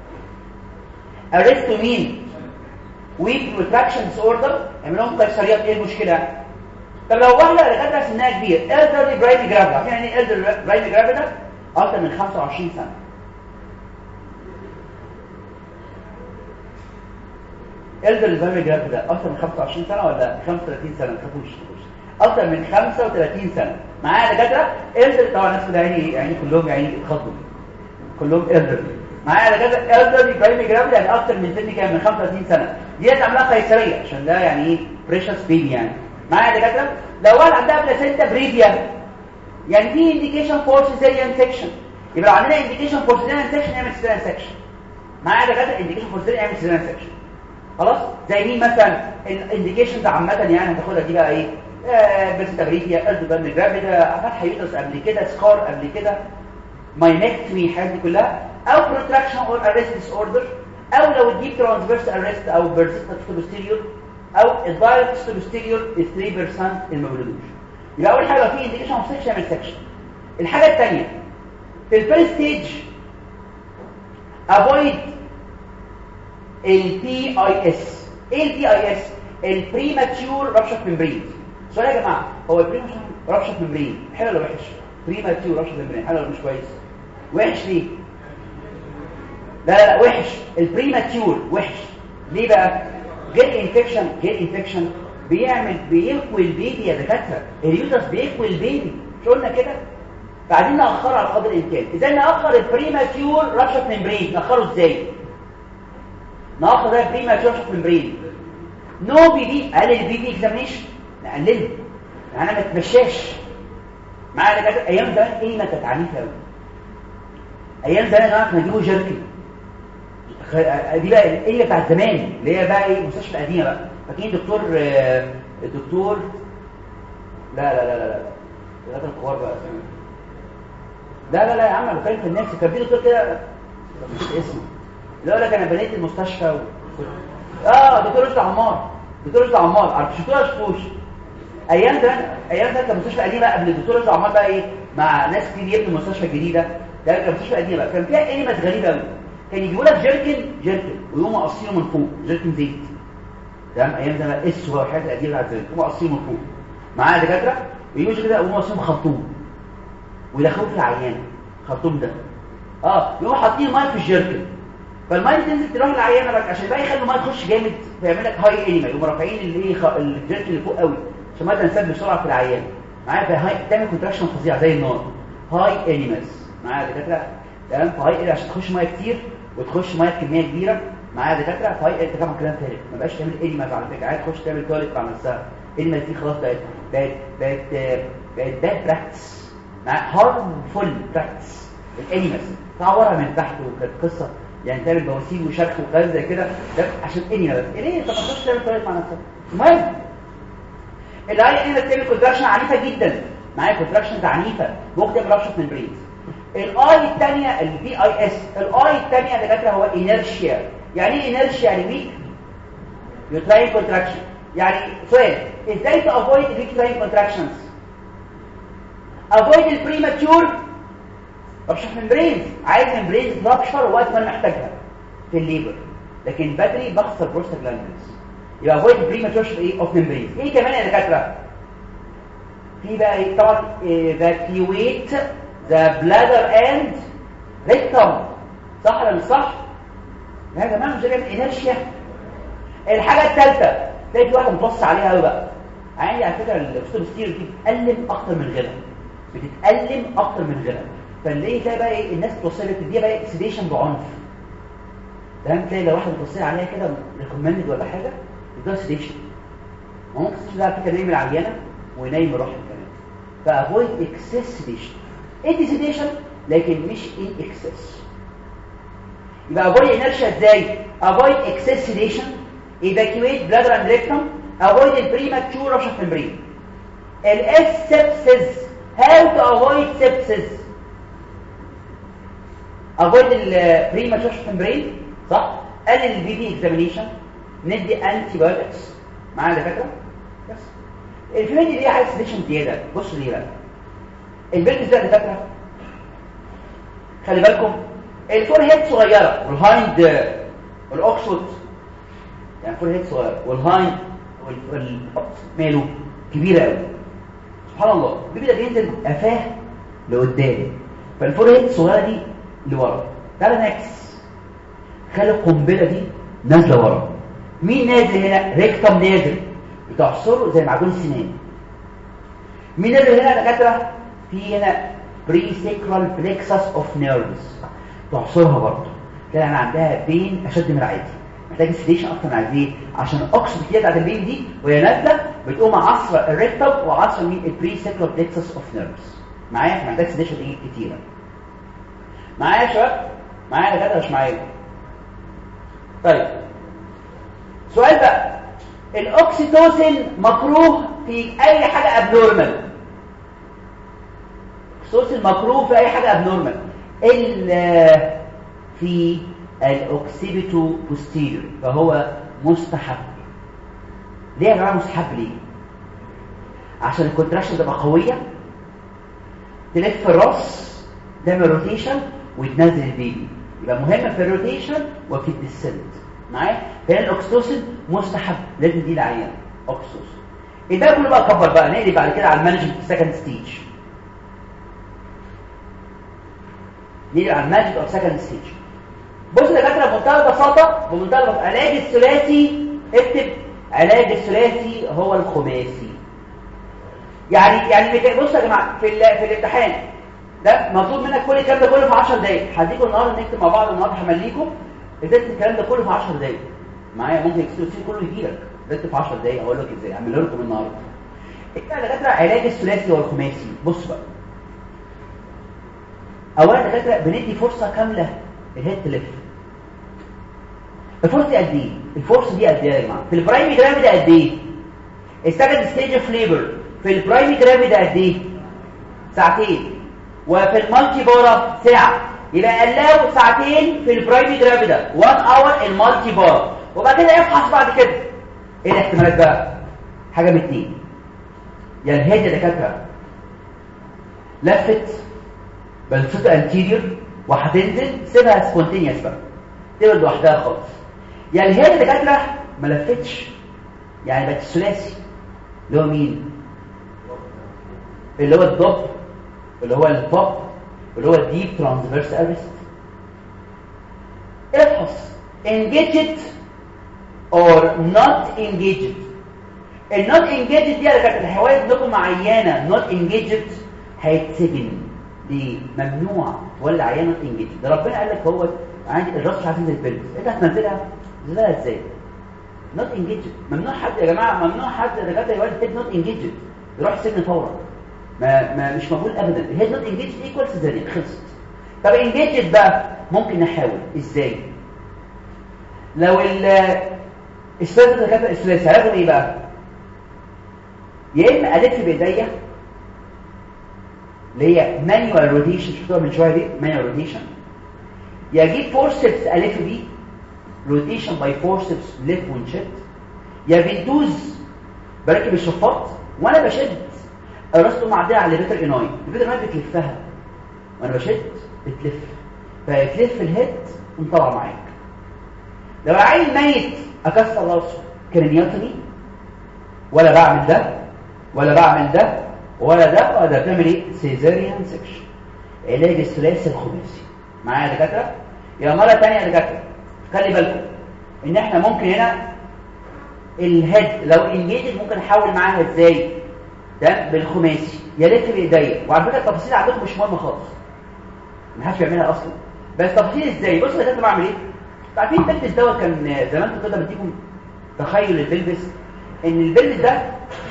ارست مين وبروتراكشن ديس اوردر يعملوا قيصريات ايه المشكله طب لو واحده دكاتره سنها كبير elderly brain gravity عارفين يعني ايه elderly brain gravity ده اكتر من 25 سنه elderly brain gravity ده اكتر من 25 سنه ولا 35 سنه ما تخافوش اكتر من 35 سنه معايا دكاتره elderly طبعا الناس كلها يعني يعني كلهم يعني اتخضوا كلهم elderly معايا دكاتره elderly brain gravity يعني اكتر من سن كام من 35 سنه دي هتعملها قيصريه عشان ده يعني ايه بريشس بيبي يعني معايا دكاتره لو واحد عندها بلاسينتا بريفيا يعني في انديكيشن فور سيزيريان سيكشن يبقى لو عندنا انديكيشن فور سيزيريان سيكشن نعمل سيزيريان سيكشن معايا دكاتره انديكيشن فور سيزيريان نعمل سيزيريان سيكشن خلاص زي مين مثلا الانديكيشنز عامه يعني هتاخدها دي بقى ايه آه بلاسينتا بريفيا قلب بان جرافيدا فتح يوترس قبل كده سكار قبل كده ماينكتمي الحاجات دي كلها او بروتراكشن اور ارست ديس اوردر او لو الديب ترانسفيرس ارست او بيرسيستنت بوستيريور او الدايركت بوستيريور 3% المولودوش يبقى اول حاجه في انديكيشن اوف سيكشن من سيكشن الحاجه الثانيه في الفيرست ستيج افويد البي اي اس ايه البي اي اس البريماتيور رابشر ممبرين سؤال يا جماعه هو البريماتيور رابشر ممبرين حلو ولا وحش بريماتيور رابشر ممبرين حلو ولا مش كويس وحش ليه لا لا لا وحش البريماتيور وحش ليه بقى جيل انفكشن جيل انفكشن بيعمل بيكوي البيبي يا دكاتره اليوترس بيكوي البيبي مش قلنا كده بعدين ناخره على قدر الامكان ازاي ناخر البريماتيور رابشر ممبرين ناخره ازاي ناخر ده بريماتيور رابشر ممبرين نو بي دي قال البي دي اكزامينشن نقلله يعني ما تمشاش معايا دكاتره ايام زمان ايه ما كانت عنيفه قوي ايام زمان كانوا يجيبوا جيركن دي بقى الايه بتاعت زمان اللي هي بقى ايه المستشفى القديمه بقى فاكرين دكتور الدكتور لا لا لا لا لا لا الكبار بقى لا لا لا يا عم بتكلم في الناس كان في دكتور كده مش اسمه اللي يقول لك انا بنيت المستشفى و... اه دكتور رشدي عمار دكتور رشدي عمار عارف شفتوه ولا شفتوش ايام زمان ايام زمان كان مستشفى قديمه قبل الدكتور رشدي عمار بقى ايه مع ناس كتير يبنوا المستشفى الجديده ده كان مستشفى قديمه بقى كان فيها كلمات غريبه قوي كان يجيبوا لك جيركن جيركن ويقوموا قاصينه من فوق جيركن زيت تمام ايام زمان اس هو الحاجات القديمه بتاعت زمان يقوموا قاصينه من فوق معايا دكاتره ويجوا كده يقوموا قاصينه خرطوم ويدخلوه في العيان خرطوم ده اه يقوموا حاطين ميه في الجيركن فالميه تنزل تروح للعيانه بقى عشان بقى يخلوا الميه تخش جامد فيعمل لك هاي انيما يقوموا رافعين اللي هي خ... الجيركن اللي فوق قوي عشان ما تنسب بسرعه في العيان معايا فهاي تعمل كونتراكشن فظيع زي النار هاي انيماس معايا دكاتره تمام فهاي عشان تخش ميه كتير وتخش ميه بكميه كبيره معايا دكاتره فهاي انت طبعا كلام ثالث ما بقاش تعمل انيماس على فكره عايز تخش تعمل تواليت مع نفسها انيماس دي خلاص بقت بقت بقت بقت باد براكتس هارمفول براكتس الانيماس تعورها من تحت وكانت قصه يعني تعمل بواسير وشرخ وكلام زي كده ده عشان انيما بس ليه طب ما تخش تعمل تواليت مع نفسها المهم الاي انيما بتعمل كونتراكشن عنيفه جدا معايا كونتراكشن عنيفه ممكن تعمل رابشر من البريد الاي الثانيه البي اي اس الاي الثانيه يا دكاتره هو انيرشيا يعني ايه انيرشيا يعني ويك يوتراين كونتراكشن يعني سؤال ازاي تو افويد اليوتراين كونتراكشنز افويد البريماتور رابشر ممبرينز عايز ممبرينز رابشر وقت ما انا محتاجها في الليبر لكن بدري بخسر بروستاجلاندز يبقى افويد البريماتور ايه اوف ممبرينز ايه كمان يا دكاتره في بقى ايه طبعا evacuate the bladder and rectum صح ولا مش صح يا جماعه مش جايه انرشيا الحاجه الثالثه تلاقي في واحد مبص عليها قوي بقى عندي على فكره الاكستوبستير دي بتتالم اكتر من غيرها بتتالم اكتر من غيرها فنلاقي تلاقي بقى ايه الناس بتوصل لك تديها بقى اكسيديشن بعنف تمام تلاقي لو واحد مبص عليها كده ريكومندد ولا حاجه يديها سيديشن ممكن السيديشن ده على فكره ينام العيانه وينام الروح كمان فافويد اكسس سيديشن ادي سيديشن لكن مش ان اكسس يبقى افويد انرشيا ازاي افويد اكسس سيديشن evacuate bladder and rectum avoid the premature rupture of membrane الاس sepsis how to avoid sepsis avoid the premature rupture of membrane صح قلل البي دي اكزامينيشن ندي انتي بايوتكس معانا دكاتره بس الفيميل دي عايز سيديشن زياده بص ليه بقى البنت ده دكاتره خلي بالكم الفور هيد صغيره والهايند الاوكسفورد يعني فور هيد صغير والهايند وال ماله كبيره قوي سبحان الله البيبي ده بينزل قفاه لقدام فالفور هيد الصغيره دي لورا تعالى نعكس خلي القنبله دي نازله ورا مين نازل هنا ريكتم نازل بتعصره زي معجون السنان مين نازل هنا دكاتره في هنا بري سيكرال بلكسس اوف نيرفز تعصرها برضه تلاقي انا عندها بين اشد من العادي محتاج سيديشن اكتر من عادي عشان اقصد كده بتاعت البين دي وهي نازله بتقوم عصره الريكتم وعصره مين البري سيكرال بلكسس اوف نيرفز معايا محتاج سيديشن ايه كتيره معايا يا شباب معايا يا دكاتره مش معايا طيب سؤال بقى الاوكسيتوسين مكروه في اي حاجه ابنورمال الاوكسيتوسين مكروه في اي حاجه ابنورمال الا في الاوكسيبيتو بوستيريور فهو مستحب ليه يا جماعه مستحب ليه عشان الكونتراكشن تبقى قويه تلف الراس تعمل روتيشن وتنزل البيبي يبقى مهمه في الروتيشن وفي الديسنت معايا فهنا الاكسيتوسين مستحب لازم دي العيان اكسيتوسين الباقي كله بقى كبر بقى نقلب بعد كده على المانجمنت سكند ستيج نيجي على المانجمنت اوف سكند ستيج بص يا دكاتره بمنتهى البساطه بمنتهى البساطه علاج الثلاثي اكتب علاج الثلاثي هو الخماسي يعني يعني بص يا جماعه في في الامتحان ده مطلوب منك كل الكلام ده كله في 10 دقايق هديكم النهارده نكتب مع بعض النهارده همليكم ازاي الكلام ده كله في 10 دقايق معايا ممكن اكسل كله يجي لك بس في 10 دقايق اقول لك ازاي اعمله لكم النهارده ايه دكاتره علاج الثلاثي والخماسي بص بقى اولا دكاتره بندي فرصه كامله الهيد تلف الفرصه دي قد ايه الفرصه دي قد ايه يا جماعه في البرايمي جرافي ده قد ايه السكند ستيج اوف ليبر في البرايمي جرافي ده قد ايه ساعتين وفي المالتي بارا ساعه يبقى قلاو ساعتين في البرايمي جرافي ده 1 اور المالتي بارا وبعد كده يفحص بعد كده ايه الاحتمالات بقى حاجه من اتنين يا الهيد يا دكاتره لفت بلفت انتيريور وهتنزل سيبها سبونتينيوس بقى تبقى لوحدها خالص يا الهيد يا دكاتره ما لفتش يعني بقت الثلاثي اللي هو مين اللي هو الدوب اللي هو البوب اللي هو الديب ترانسفيرس ارست افحص engaged or not engaged النوت engaged دي على فكره الحيوانات بتكون معينه not engaged هيتسجن دي ممنوع ولا عيانه not engaged ده ربنا قال لك هو عندي الراس مش عارف ينزل البلد انت هتنزلها تنزلها ازاي not engaged ممنوع حد يا جماعه ممنوع حد دكاتره يولد هيد not engaged يروح السجن فورا ما, ما مش مقبول ابدا الهيد not engaged ايكوال سيزاريان خلصت طب engaged بقى ممكن نحاول ازاي لو ال السبب الدكاتره الثلاثي هياخد ايه بقى يا اما الف بايديا اللي هي مانيوال روتيشن شفتوها من شويه دي مانيوال روتيشن يا اجيب فورسبس الف بيه روتيشن باي فورسبس ليف ونشد يا بندوز بركب الشفاط وانا بشد راسته معديه على البيتر اناي البيتر اناي بتلفها وانا بشد بتلف فتلف الهيد ونطلع معاك لو عيل ميت اكسر راسه كرينيوتومي ولا بعمل ده ولا بعمل ده ولا ده ولا ده بتعمل ايه سيزاريان سكشن علاج الثلاثي الخماسي معايا يا دكاتره يا مره ثانيه يا دكاتره خلي بالكم ان احنا ممكن هنا الهيد لو انجيجد ممكن احول معاها ازاي ده بالخماسي يا ريت بايديا وعلى فكره التفاصيل عندكم مش مهمه خالص ما حدش بيعملها اصلا بس تفاصيل ازاي بصوا يا دكاتره بعمل ايه عارفين البلبس دوت كان زمان كده بديكم تخيل البلبس ان البلبس ده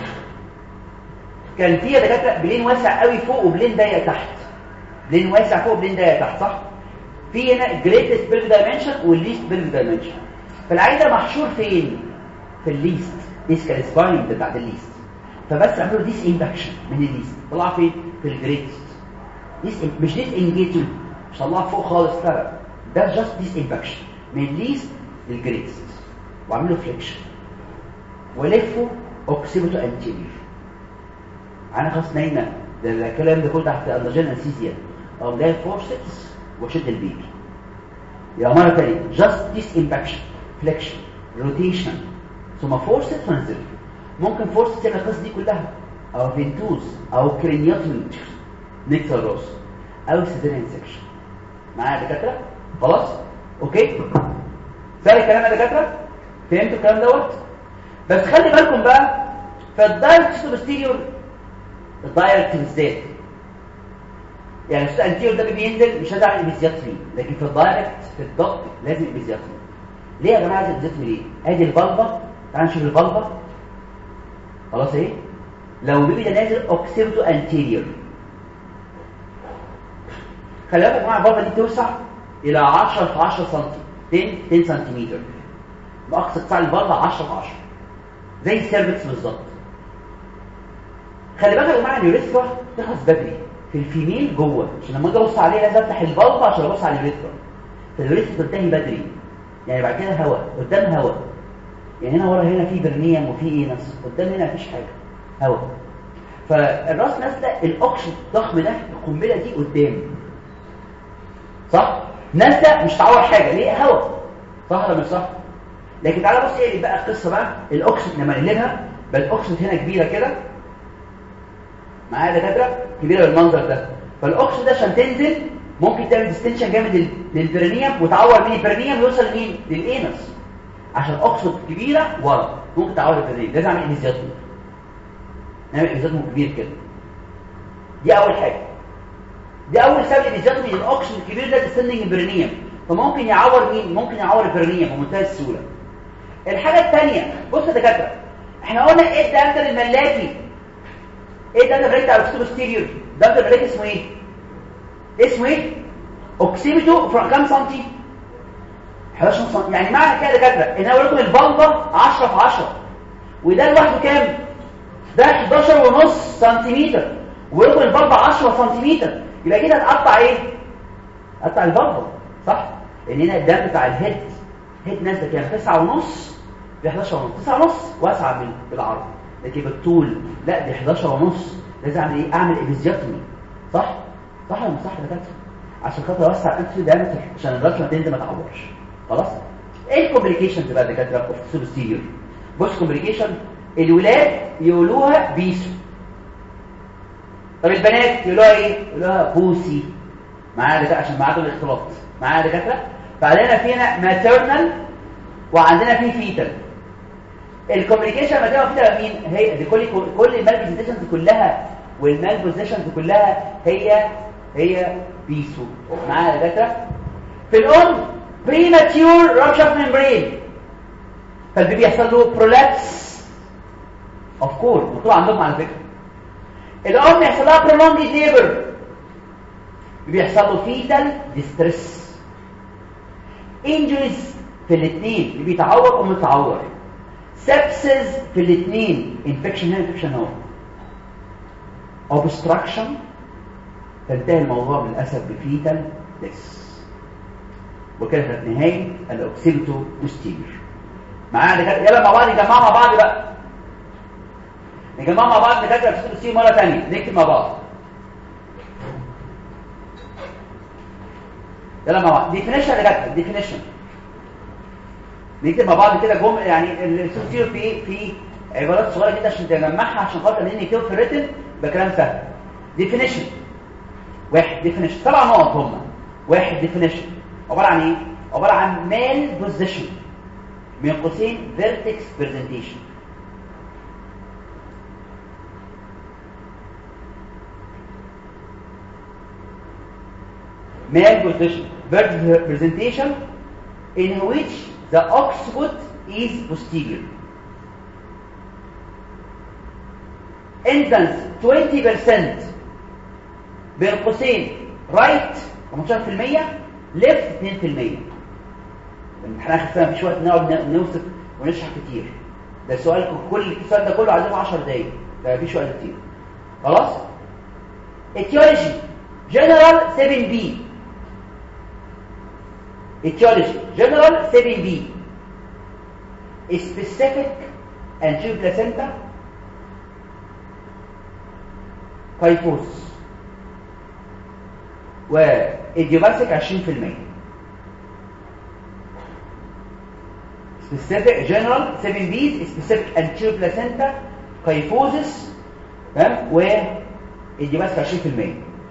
كان فيه دكاتره بلين واسع قوي فوق وبلين ضيق تحت بلين واسع فوق وبلين ضيق تحت صح في هنا الجريتست بيلف دايمنشن والليست بيلف دايمنشن فالعين ده محشور فين في الليست اسكال سباين بتاعت الليست فبس عملوا ديس اندكشن من الليست طلع فين في الجريتست ديس مش ديس انجيجمنت مش طلع فوق خالص لا ده جاست ديس اندكشن من الليست للجريتست وعملوا فليكشن ولفوا اوكسيبوتو انتيريور انا خلاص نايمه ده الكلام ده كله تحت اندرجين انستيزيا او لا فورسكس وشد البيبي يا مره ثانيه جاست ديس امباكشن فليكشن روتيشن ثم فورسكس ونزل ممكن فورسكس تعمل القصه دي كلها او فينتوز او كرينيوتومي نكسر الراس او سيزيريان سكشن معايا يا دكاتره خلاص اوكي سهل الكلام يا دكاتره فهمتوا الكلام دوت بس خلي بالكم بقى فالدايركت سوبستيريور الدايركت بالذات يعني السوق انتيور ده بينزل مش هزعل الابيزياتري لكن في الدايركت في الضغط لازم الابيزياتري ليه يا جماعه لازم الابيزياتري ليه ادي البلبه تعالوا نشوف البلبه خلاص ايه لو البيبي ده نازل اوكسيبتو انتيريور خلي بالك يا جماعه البلبه دي توسع الى 10 في 10 سم 10 10 سنتيمتر باقصى ارتفاع البلبه 10 في 10 زي السيرفكس بالظبط خلي بالك يا جماعه اليوريثرا تخلص بدري في الفيميل جوه عشان لما اجي ابص عليه لازم افتح البلبه عشان ابص على اليوريثرا فاليوريثرا تنتهي بدري يعني بعد كده هواء قدام هواء يعني هنا ورا هنا في برنيم وفي اينس قدام هنا مفيش حاجه هواء فالراس نازله الاوكسجين الضخم ده القنبله دي قدام صح نازله مش تعور حاجه ليه هواء صح ولا مش صح لكن تعالى بص ايه بقى القصه بقى الاوكسجين لما نقلبها بل الاوكسيد هنا كبيره كده معايا دكاتره كبيره بالمنظر ده فالاوكسيد ده عشان تنزل ممكن تعمل ديستنشن جامد للبرينيوم وتعور مين البرينيوم يوصل لمين للانس عشان الاوكسيد كبيره ورا ممكن تعور البرينيوم لازم اعمل انزياتوم نعمل انزياتوم كبير كده دي اول حاجه دي اول سبب انزياتوم الاوكسيد الكبير ده ديستندنج البرينيوم فممكن يعور مين ممكن يعور البرينيوم بمنتهى السهوله الحاجه الثانيه بص يا دكاتره احنا قلنا ايه الدمتر الملاكي ايه الدمتر الملاكي بتاع الاكسيبوستيريور الدمتر الملاكي اسمه ايه اسمه ايه اوكسيميتو فرق كام سنتي 11 سنتي يعني معنى كده يا دكاتره ان انا لكم البلبه 10 في 10 وده لوحده كام ده 11 ونص سنتيمتر ولكم البلبه 10 سنتيمتر يبقى كده هتقطع ايه قطع البلبه صح لان هنا الدم بتاع الهيد هيد نازله كام 9 ونص ب 11 ونص 9 ونص واسعه من بالعرض لكن بالطول لا دي 11 ونص لازم اعمل ايه اعمل ابيزيوتومي صح صح ولا مش صح يا دكاتره عشان خاطر اوسع انت دايمتر عشان الرش ما تنزل ما تعورش خلاص ايه الكومبليكيشنز بقى دكاتره اوف سوبستيريور بص كومبليكيشن الولاد يقولوها بيسو طب البنات يقولوها ايه يقولوها بوسي معايا دكاتره عشان معادوا الاختلاط معايا دكاتره فعندنا فينا ماتيرنال وعندنا في فيتال الكوميونيكيشن ماتيرنال فيتال مين هي دي كل كل المال برزنتيشنز كلها والمال بوزيشنز كلها هي هي بيسو معايا دكاتره في الام بريماتيور رابشر ممبرين فالبيبي يحصل له برولابس اوف كورس مكتوب عندكم على فكره الام يحصل لها برولونج ليبر بيحصل له فيتال ديستريس انجريز في الاثنين اللي بيتعور ومتعور سبسز في الاثنين انفكشن هنا انفكشن هو obstruction تنتهي الموضوع للاسف بفيتال ديس وكده كانت نهايه الاوكسيبتو بوستيريور معانا دكاتره يلا مع بعض نجمعها مع بعض بقى نجمعها مع بعض دكاتره الاوكسيبتو بوستيريور مره ثانيه نكتب مع بعض يلا مع بعض ديفينيشن يا دكاتره ديفينيشن نكتب مع بعض كده جمله يعني السوسيو في في عبارات صغيره كده عشان تجمعها عشان خاطر ان نكتب في الريتن بكلام سهل ديفينيشن واحد ديفينيشن سبع نقط هم واحد ديفينيشن عباره عن ايه عباره عن مال بوزيشن بين قوسين فيرتكس برزنتيشن male position vertical presentation in which the occiput is posterior. Instance 20% بين قوسين right 15% left 2% الامتحان اخر سنه مفيش وقت نقعد نوصف ونشرح كتير ده السؤال كل السؤال ده كله عايزين 10 دقايق ده مفيش وقت كتير خلاص etiology general 7b etiology general 7b specific anterior placenta kyphosis وايديوباثيك 20% specific general 7 b's specific anterior placenta kyphosis تمام و ايديوباثيك 20%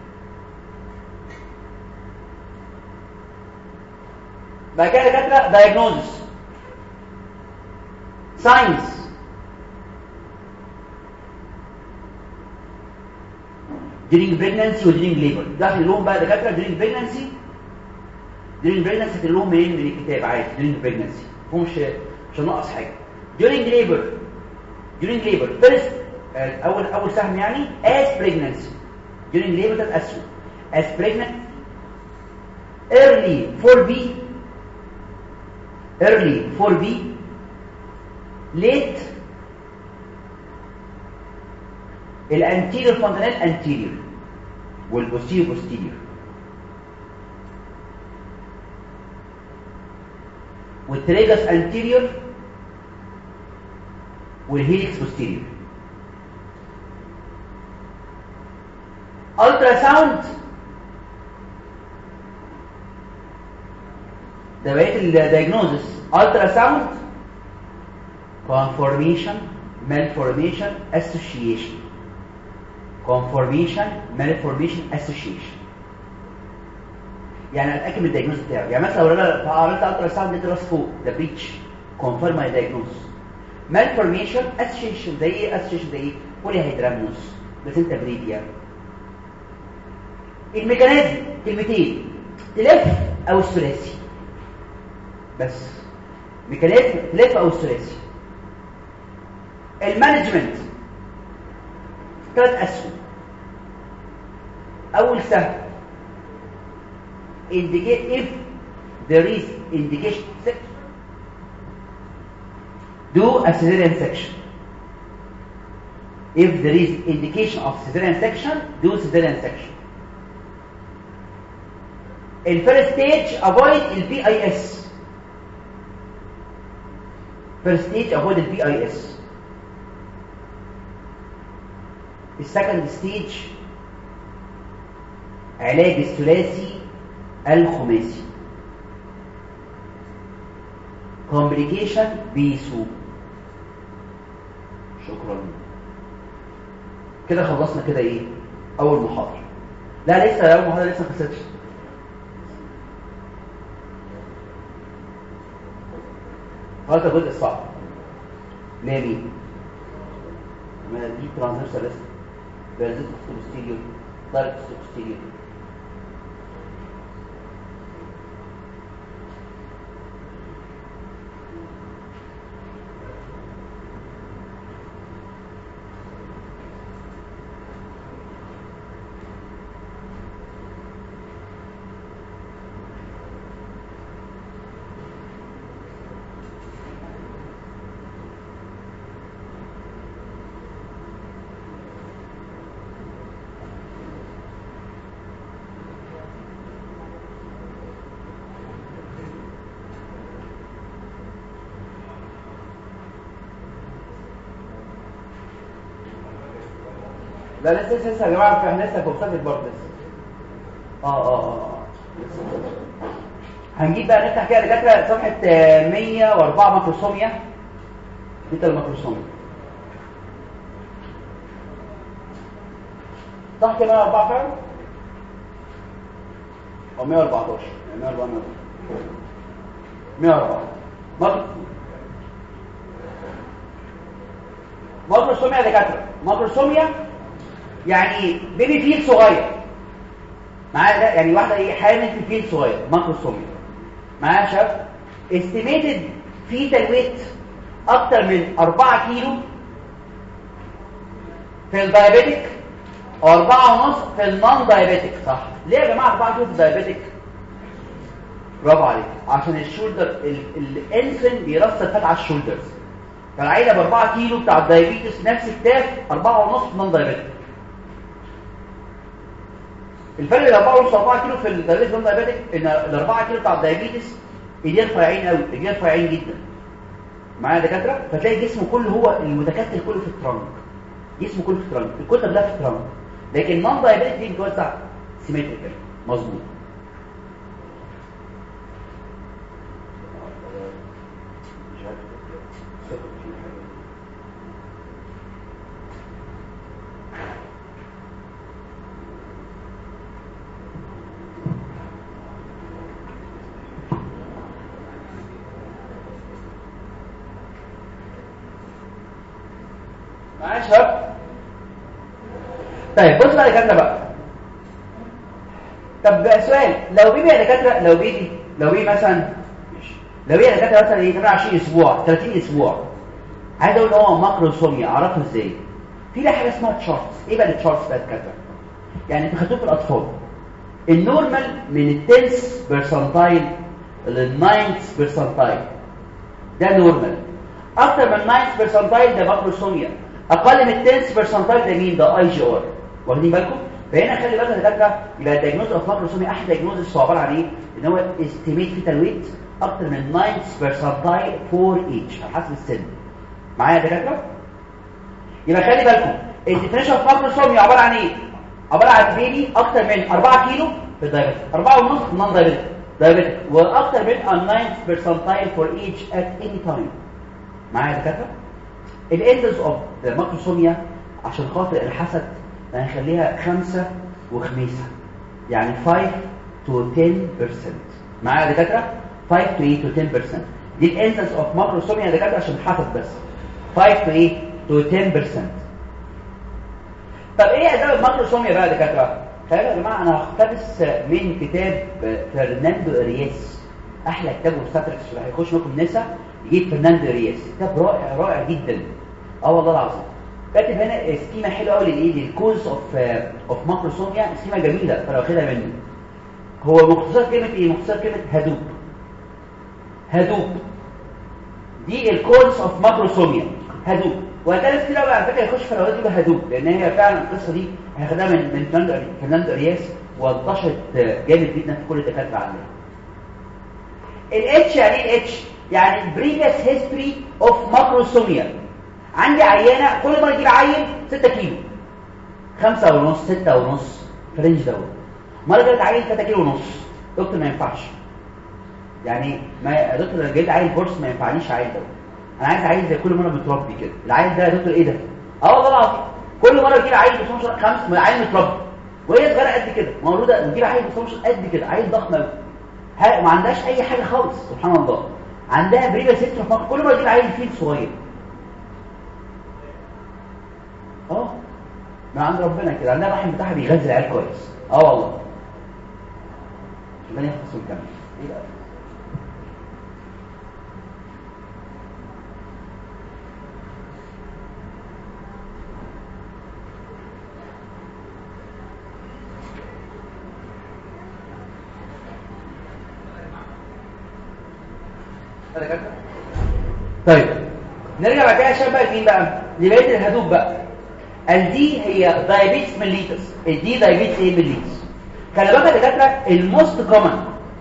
بعد كده دكاتره diagnosis science during pregnancy و during labor ده هتقول لهم بقى دكاتره during pregnancy during pregnancy هتقول لهم منين من الكتاب عادي during pregnancy مش مش ناقص حاجه during labor during labor first اول اول سهم يعني as pregnancy during labor ده اسود as pregnant early 4b early 4b late الانتيريور فونتانيل انتيريور والبوستيريور بوستيريور والتريجس انتيريور والهيلكس بوستيريور الترا ساوند ده بقيه الدايجنوزس الترا ساوند كونفورميشن malformation association conformation malformation association يعني اتاكد من الدايجنوز بتاعه يعني مثلا لو انا عملت الترا ساوند لقيت راس فوق ده بريتش كونفيرم ماي دايجنوز malformation association زي ايه association زي ايه بولي هيدرامنوس بلاسنتا الميكانيزم كلمتين تلف او الثلاثي بس ميكانيزم تلف او الثلاثي المانجمنت ثلاث اسهم اول سهم indicate if there is indication do a cesarean section if there is indication of cesarean section do cesarean section الفيرست ستيج avoid البي اي اس first stage avoid البي اي اس السكند ستيج علاج الثلاثي الخماسي complication بيسو شكرا كده خلصنا كده ايه اول محاضره لا لسه اول محاضره لسه ما خلصتش هذا الجزء الصعب ليه ليه ما دي ترانزيشن لسه بيرزيت ستيريو دايركت ستيريو لا لسه لسه يا جماعه احنا لسه في وصلت برضه لسه اه اه اه هنجيب بقى نفتح كده دكاتره صفحه 104 ماكروسوميا انت الماكروسوميا صح كده 104 فعلا او 114 104 104 104 ماكروسوميا يا دكاتره ماكروسوميا يعني بيبي فيل صغير معاه ده يعني واحده ايه حامل في فيل صغير ماكروسوميا معايا شاف استيميتد فيتال ويت اكتر من 4 كيلو في الدايابيتك او 4 ونص في النون دايابيتك صح ليه يا جماعه 4 كيلو في الدايابيتك برافو عليك عشان الشولدر الانسن بيرصد فات على الشولدرز فالعيله ب 4 كيلو بتاع الدايابيتس نفس التاف 4 ونص نون دايابيتك الفرق بين 4 ونص 4 كيلو في الدايابيتس نون دايابيتك ان ال 4 كيلو بتاع الدايابيتس ايديه رفيعين قوي ايديه رفيعين جدا معايا دكاتره فتلاقي جسمه كله هو المتكتل كله في الترنك جسمه كله في الترنك الكتله كلها في الترنك لكن النون دايابيتك دي بتوزع سيمتريكال مظبوط معايا يا شباب طيب بص بقى يا دكاتره بقى طب بقى سؤال لو بيبي يا دكاتره لو بيبي لو بيبي مثلا لو بيبي يا دكاتره مثلا ايه 28 اسبوع 30 اسبوع عايز اقول ان هو ماكروسوميا اعرفه ازاي في لها حاجه اسمها تشارتس ايه بقى التشارتس بقى يا دكاتره يعني انتوا خدتوه في الاطفال النورمال من التنس بيرسنتايل للناينث بيرسنتايل ده نورمال اكتر من الناينث بيرسنتايل ده ماكروسوميا اقل من التنس بيرسنتايل ده مين ده اي جي ار واخدين بالكم فهنا خلي بالك يا دكاتره يبقى الدايجنوز اوف ماكروسوميا احلى دايجنوز هو عباره عن ايه ان هو استيميت فيتال ويت اكتر من 9 بيرسنتايل فور ايتش على حسب السن معايا يا دكاتره يبقى خلي بالكم الديفينيشن اوف ماكروسوميا عباره عن ايه عباره عن بيبي اكتر من 4 كيلو في الدايبيتك 4 ونص في النون دايبيتك دايبيتك واكتر من 9 بيرسنتايل فور ايتش ات اني تايم معايا يا دكاتره الاندز اوف ماكروسوميا عشان خاطر الحسد هنخليها خمسة وخميسة يعني 5 to 10% معايا يا دكاتره 5 to 8 to 10% دي الانسنس اوف ماكروسوميا يا دكاتره عشان حسد بس 5 to 8 to 10% طب ايه اسباب الماكروسوميا بقى يا دكاتره خلي يا جماعه انا هقتبس من كتاب فرناندو ارياس احلى كتاب وستاتريكس اللي هيخش معاكم نسا يجيب فرناندو ارياس كتاب رائع رائع جدا اه والله العظيم كاتب هنا سكيما حلوه قوي للايه للكوز اوف اوف ماكروسوميا سكيما جميله فلو واخدها منه هو مختصر كلمه ايه مختصر كلمه هدوب هدوب دي الكوز اوف ماكروسوميا هدوب وهتلاقي كتير قوي على فكره يخش في الاولاد يبقى هدوب لان هي فعلا القصه دي احنا خدناها من من فرناندو فرناندو ارياس وانتشرت جامد جدا في كل الدكاتره عندنا الاتش يعني ايه الاتش يعني بريفيس هيستوري اوف ماكروسوميا عندي عيانه كل ما اجيب عيل 6 كيلو 5 ونص 6 ونص فرنج دوت مره جبت عيل 3 كيلو ونص دكتور ما ينفعش يعني ما يا دكتور لو جبت عيل بورس ما ينفعنيش عيل دوت انا عايز عيل زي كل مره متربي كده العيل ده يا دكتور ايه ده اه والله العظيم كل مره تجيب عيل بس مش خمس من عيل متربي وهي صغيره قد كده مولوده تجيب عيل بس مش قد كده عيل ضخم قوي ما عندهاش اي حاجه خالص سبحان الله عندها بريبا سيستم كل ما تجيب عيل فيه صغير اه ما عند ربنا كده عندها الرحم بتاعها بيغذي العيال كويس اه والله ربنا يختص ونكمل ايه بقى طيب نرجع بعد كده عشان بقى مين بقى لبقيه الهدوب بقى الدي هي دايابيتس ميليتس الدي دايابيتس ايه ميليتس خلي بالك يا دكاتره الموست كومن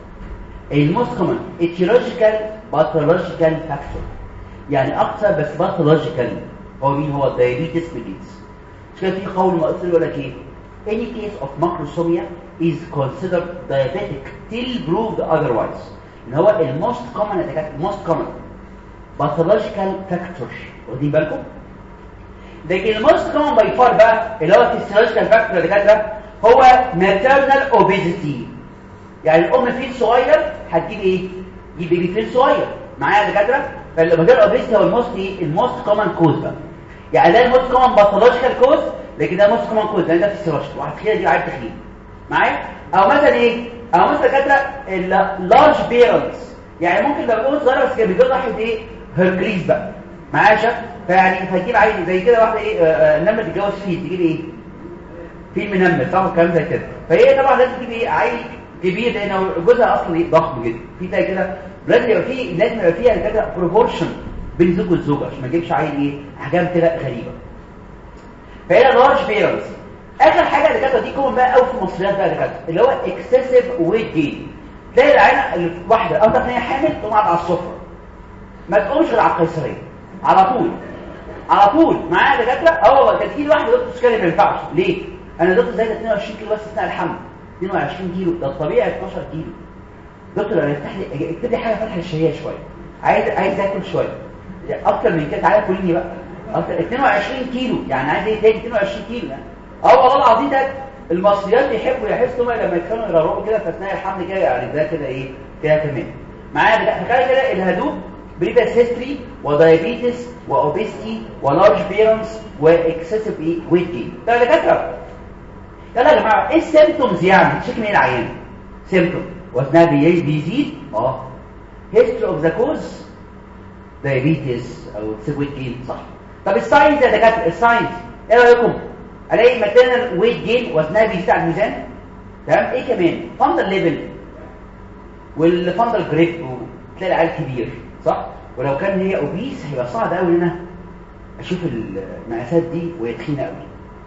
الموست كومن اتيولوجيكال باثولوجيكال فاكتور يعني اكتر بس باثولوجيكال هو مين هو الدايابيتس ميليتس كده في قول مؤثر يقول لك ايه any case of macrosomia is considered diabetic till proved otherwise ان هو الموست كومن يا دكاتره most common pathological factor واخدين بالكم لكن الموست كومن باي فار بقى اللي هو الفيسيولوجيكال فاكتور اللي كاتبه هو ماتيرنال اوبيزيتي يعني الام فيل صغير هتجيب ايه تجيب بيبي فيل صغير معايا يا دكاتره فالماتيرنال اوبيزيتي هو الموست ايه الموست كومن كوز بقى يعني ده الموست كومن باثولوجيكال كوز لكن ده الموست كومن كوز لان ده فيسيولوجيكال واحد كده دي عيب تخليل معايا او مثلا ايه او مثلا دكاتره اللارج بيرنتس يعني ممكن لو يكون صغير بس كده بيجي ناحيه ايه هيركليز بقى معايا شك فيعني هتجيب عيل زي كده واحده ايه آه نمله تتجوز فيه تجيب ايه في منمل صح الكلام زي كده فهي طبعا لازم تجيب ايه عيل كبير لان جوزها اصلا ايه ضخم جدا في زي كده لازم يبقى في لازم يبقى فيها كده بروبورشن بين زوج والزوجه عشان ما تجيبش عيل ايه احجام كده غريبه فهي لارج بيرنس اخر حاجه اللي كانت دي كومن بقى قوي في المصريات بقى اللي كانت اللي هو اكسسيف ويت جين تلاقي العينه الواحده او هي حامل تقوم قاعده على السفره ما تقومش غير على القيصريه على طول على طول معايا دكاتره اه والله كانت تيجي واحده دكتور سكري ما ينفعش ليه انا دكتور زي 22 كيلو بس اثناء الحمل 22 كيلو ده الطبيعي 12 كيلو دكتور انا افتح لي اكتب لي حاجه فتح الشهيه شويه عايز عايز اكل شويه اكتر من كده تعالى كلني بقى اكتر 22 كيلو يعني عايز ايه تاني 22 كيلو يعني اه والله العظيم ده المصريات بيحبوا يحسوا لما يتخانقوا يروقوا كده في اثناء الحمل كده يعني ده كده ايه كده تمام معايا تخيل كده الهدوب بريفيس هيستوري ودايابيتس واوبيستي ولارج بيرنس واكسسيف ايه ويت جين ده دكاتره يلا يا جماعه ايه السيمبتومز يعني تشيك من العيان سيمبتوم وزنها بيزيد اه هيستوري اوف ذا كوز دايابيتس او اكسسيف ويت جين صح طب الساينز يا دكاتره الساينز ايه رايكم الاقي ماتيرنال ويت جين وزنها بيزيد على الميزان تمام ايه كمان فاندل ليفل والفاندل جريب تلاقي العيال كبير صح ولو كان هي اوبيس هيبقى صعب قوي ان انا اشوف المقاسات دي وهي تخينه قوي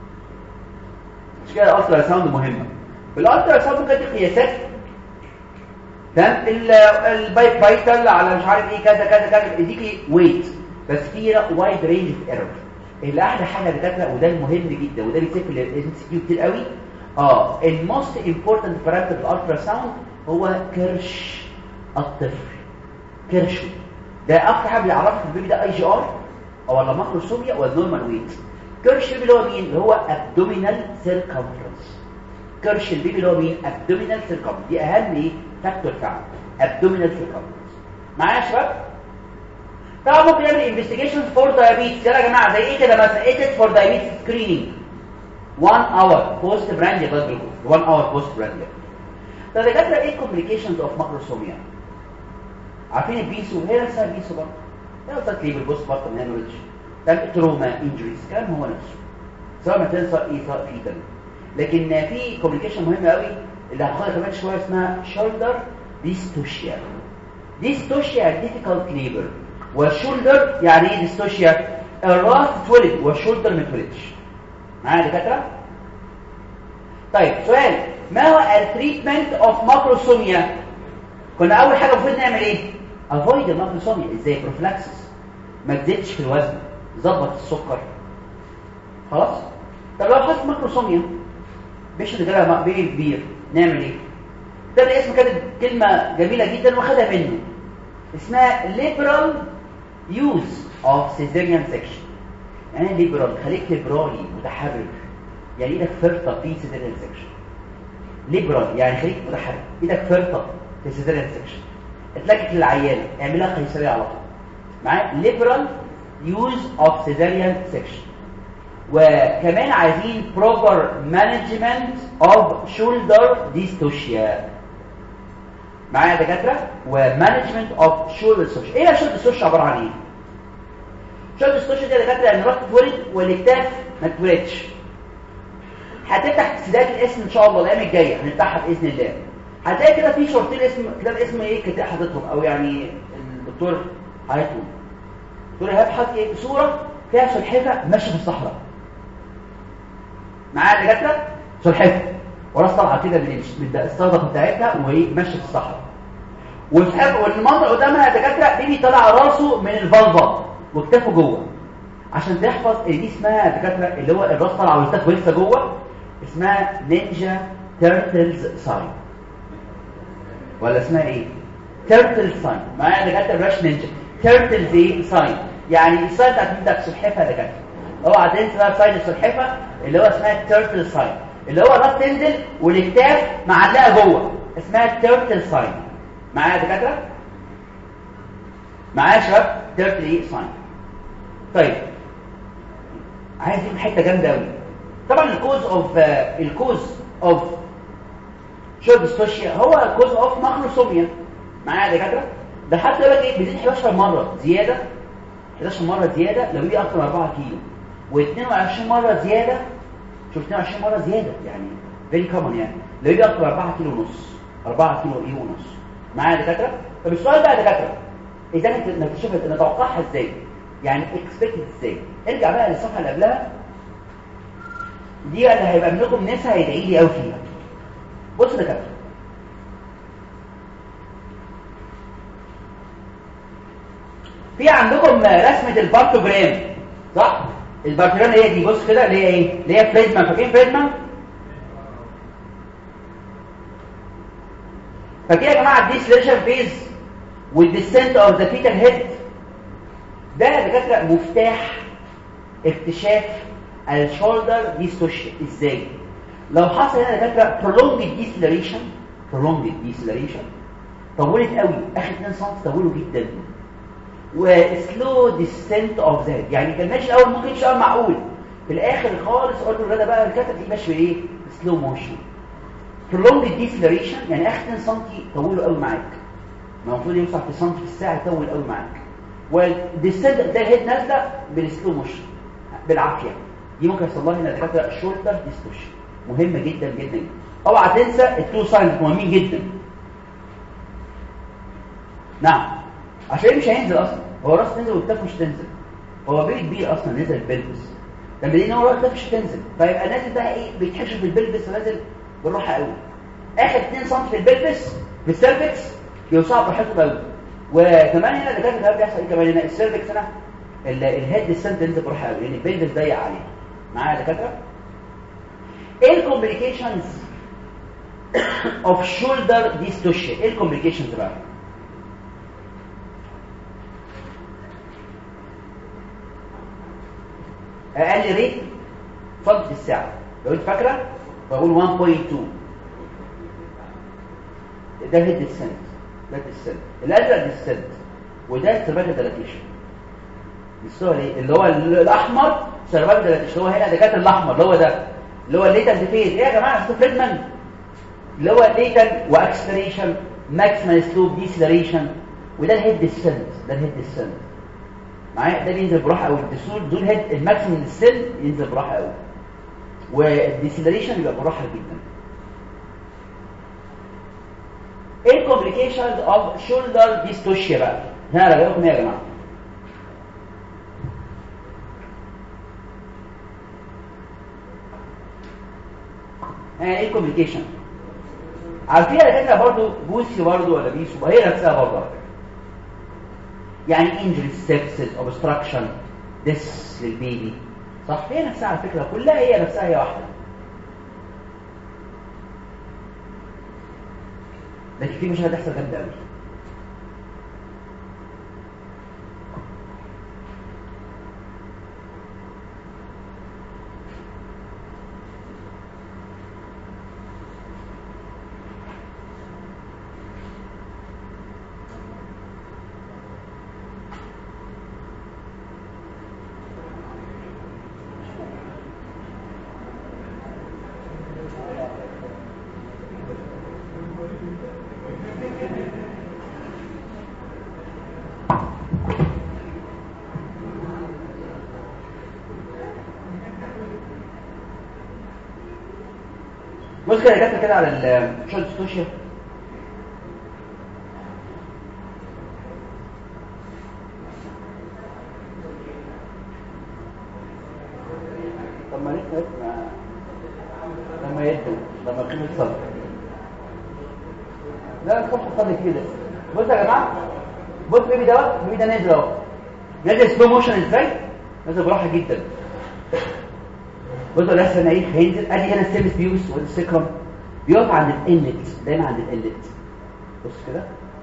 مش كده الالترا ساوند مهمه الالترا ساوند ممكن تدي قياسات تمام البايت بايتال على مش عارف ايه كذا كذا كذا يديكي ويت بس في وايد رينج اوف ايرور اللي احلى حاجه دكاتره وده المهم جدا وده بيتسال في الام سي كيو كتير قوي اه الموست امبورتنت بارامتر في الالترا ساوند هو كرش الطفل كرشه ده اكتر حاجه بيعرفك البيبي ده اي جي ار او ولا ماكروسوميا ولا نورمال ويت كرش البيبي اللي هو مين اللي هو ابدومينال سيركمفرنس كرش البيبي اللي هو مين ابدومينال سيركمفرنس دي اهم ايه فاكتور فعلا ابدومينال سيركمفرنس معايا يا شباب طبعا ممكن يعمل انفستيجيشن فور دايابيتس يلا يا جماعه زي ايه كده مثلا ايه فور دايابيتس سكريننج 1 اور بوست برانديا بلاد جلوكوز 1 اور بوست برانديا طب يا دكاتره ايه الكومبليكيشنز اوف ماكروسوميا عارفين البيسو هي نفسها البيسو برضه هي نفسها ليبل بوست بارتم هيموريدج ده تروما انجريز كلام هو نفسه سواء ما تنسى ايه سواء في تاني لكن في كومبليكيشن مهمه قوي اللي هاخدها كمان شويه اسمها شولدر ديستوشيا ديستوشيا ديفيكالت ليبر والشولدر يعني ايه ديستوشيا الراس اتولد والشولدر ما اتولدش معايا يا دكاتره طيب سؤال ما هو التريتمنت اوف ماكروسوميا كنا اول حاجه المفروض نعمل ايه افويد الماكروسوميا ازاي بروفلاكسس ما تزيدش في الوزن ظبط السكر خلاص طب لو حصل ماكروسوميا بيش رجاله بيه كبير نعمل ايه ده الاسم كانت كلمه جميله جدا واخدها منه اسمها liberal use of cesarean section يعني liberal خليك ليبرالي متحرر يعني ايدك فرطه في cesarean section liberal يعني خليك متحرر ايدك فرطه في cesarean section اتلكك للعيانه اعملها قيصريه على طول معايا liberal use of cesarean section وكمان عايزين proper management of shoulder dystocia معايا يا دكاتره ومانجمنت اوف شولدر ستوش ايه الشولدر ستوش عباره عن ايه شولدر ستوش دي يا دكاتره ان راسك اتولد والاكتاف ما اتولدش هتفتح سداد الاسم ان شاء الله الايام الجايه هنفتحها باذن الله هتلاقي كده في شورتين اسم كده اسم ايه كده حاططهم او يعني الدكتور حاططهم دكتور ايهاب حاطط ايه صوره فيها سلحفه ماشيه في الصحراء معايا يا دكاتره سلحفه وراس طالعه كده من الصدفه بتاعتها وهي ماشيه في الصحراء والحب والمنظر قدامها يا دكاتره بيبي طالع راسه من الفالفا وكتافه جوه عشان تحفظ اللي دي اسمها يا دكاتره اللي هو الراس طالعه والكتاف لسه جوه اسمها نينجا تيرتلز ساين ولا اسمها ايه تيرتل ساين معايا يا دكاتره بلاش نينجا تيرتلز ايه ساين يعني الساين بتاعت بتاعت السلحفه يا دكاتره اوعى تنسى بقى ساين السلحفه اللي هو اسمها تيرتل ساين اللي هو الراس تنزل والاكتاف معلقه جوه اسمها تيرتل ساين معايا يا دكاتره معايا يا شباب تيرتل ايه ساين طيب عايز اجيب حته جامده قوي طبعا الكوز اوف الكوز اوف شورت ستوشيا هو الكوز اوف ماكروسوميا معايا يا دكاتره ده حتى يقول لك ايه بيزيد 11 مره زياده 11 مره زياده لو يجي اكتر من 4 كيلو و22 مره زياده شوف 22 مره زياده يعني فيري كومن يعني لو يجي اكتر 4 كيلو ونص 4 كيلو ايه ونص معايا يا دكاتره طب السؤال بقى يا دكاتره اذا انت نكتشفها نتوقعها ازاي يعني اكسبكتد ازاي ارجع بقى للصفحه اللي قبلها دي اللي هيبقى منكم ناس هيدعي لي قوي فيها بص يا دكاتره في عندكم رسمه البارتوجرام صح البارتوجرام هي دي بص كده اللي هي ايه اللي هي فريدمان فاكرين فريدمان فاكرين يا جماعه الدي سليشن فيز والديسنت اوف ذا فيتال هيد ده يا دكاتره مفتاح اكتشاف الشولدر ديستوشن ازاي لو حصل هنا يا دكاتره prolonged deceleration prolonged deceleration طولت قوي اخر 2 سم طولوا جدا وسلو ديسنت اوف ذات يعني كان ماشي الاول ممكن يمشي الاول معقول في الاخر خالص قلت له ده بقى الكتف دي ماشي بايه سلو موشن prolonged deceleration يعني اخر 2 سم طولوا قوي معاك ما المفروض يوصل في سم في الساعه يطول قوي معاك والديسنت ده الهيد نازله بالسلو موشن بالعافيه دي ممكن يحصل لها هنا دكاتره شولدر ديستوشن مهمه جدا جدا اوعى تنسى التو ساينز مهمين جدا نعم عشان مش هينزل اصلا هو راس تنزل والكتاف مش تنزل هو بيت كبير اصلا نزل البلبس لما لقينا هو الكتاف مش تنزل فيبقى نازل بقى ايه بيتحشر في البلبس ونازل بالراحه قوي اخر 2 سم في البلبس في السيرفكس بيوسعوا براحته قوي وكمان هنا اللي كان بيحصل ايه كمان هنا السيرفكس هنا الهيد السنت تنزل براحه قوي لان البلبس ضيق عليه معايا يا دكاتره ايه الكومبليكيشنز اوف شولدر ديستوشن ايه الكومبليكيشنز بقى اقل ريت فضل في الساعه لو انت فاكره بقول 1.2 ده هيد السنت ده السنت الازرق السنت وده السيرفايكال ديلاتيشن الصوره ليه اللي هو الاحمر سيرفايكال ديلاتيشن اللي هو هنا ده كانت الاحمر اللي هو ده اللي هو الليتال فيز ايه يا جماعه اسمه فريدمان اللي هو ليتال واكسلريشن ماكسيمال سلوب ديسلريشن وده الهيد السنت ده الهيد السنت معايا ده بينزل براحه قوي الدسول دول هيد الماكسيمال السن ينزل براحه قوي والديسلريشن يبقى براحه جدا ايه الكومبليكيشنز اوف شولدر ديستوشيا بقى هنا راجعكم يا جماعه ها ايه الكومبليكيشن عارفين يا فكره برضه بوسي برضه ولا بيسو هي نفسها برضه يعني انجري سيبسس اوبستراكشن ديس للبيبي صح هي نفسها على فكره كلها هي نفسها هي واحده لكن في مش هتحصل جامده قوي بص كده جت كده على الشولد ستوشيا طب ما ليه لما يدوا لما يقيم الصدر لا الصبح فاضي كده بص يا جماعه بص بيبي دوت بيبي ده نازل اهو نازل سلو موشن ازاي نازل براحه جدا بصوا لسه انا ايه هينزل ادي هنا السيرفيس بيوس وادي السكرم بيقف عند الانلت دايما عند الانلت بص كده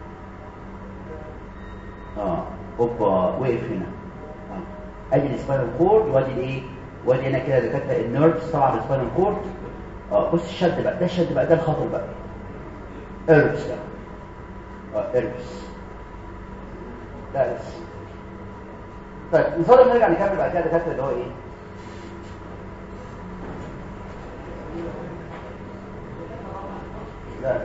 اه اوبا وقف هنا آه. ادي السباينال كورد وادي الايه وادي هنا كده دكاتره النيرفز طبعا السباينال كورد اه بص الشد بقى ده الشد بقى ده الخطر بقى ايربس ده اه ايربس لا بس طيب نفضل نرجع نكمل بعد كده دكاتره اللي هو ايه لا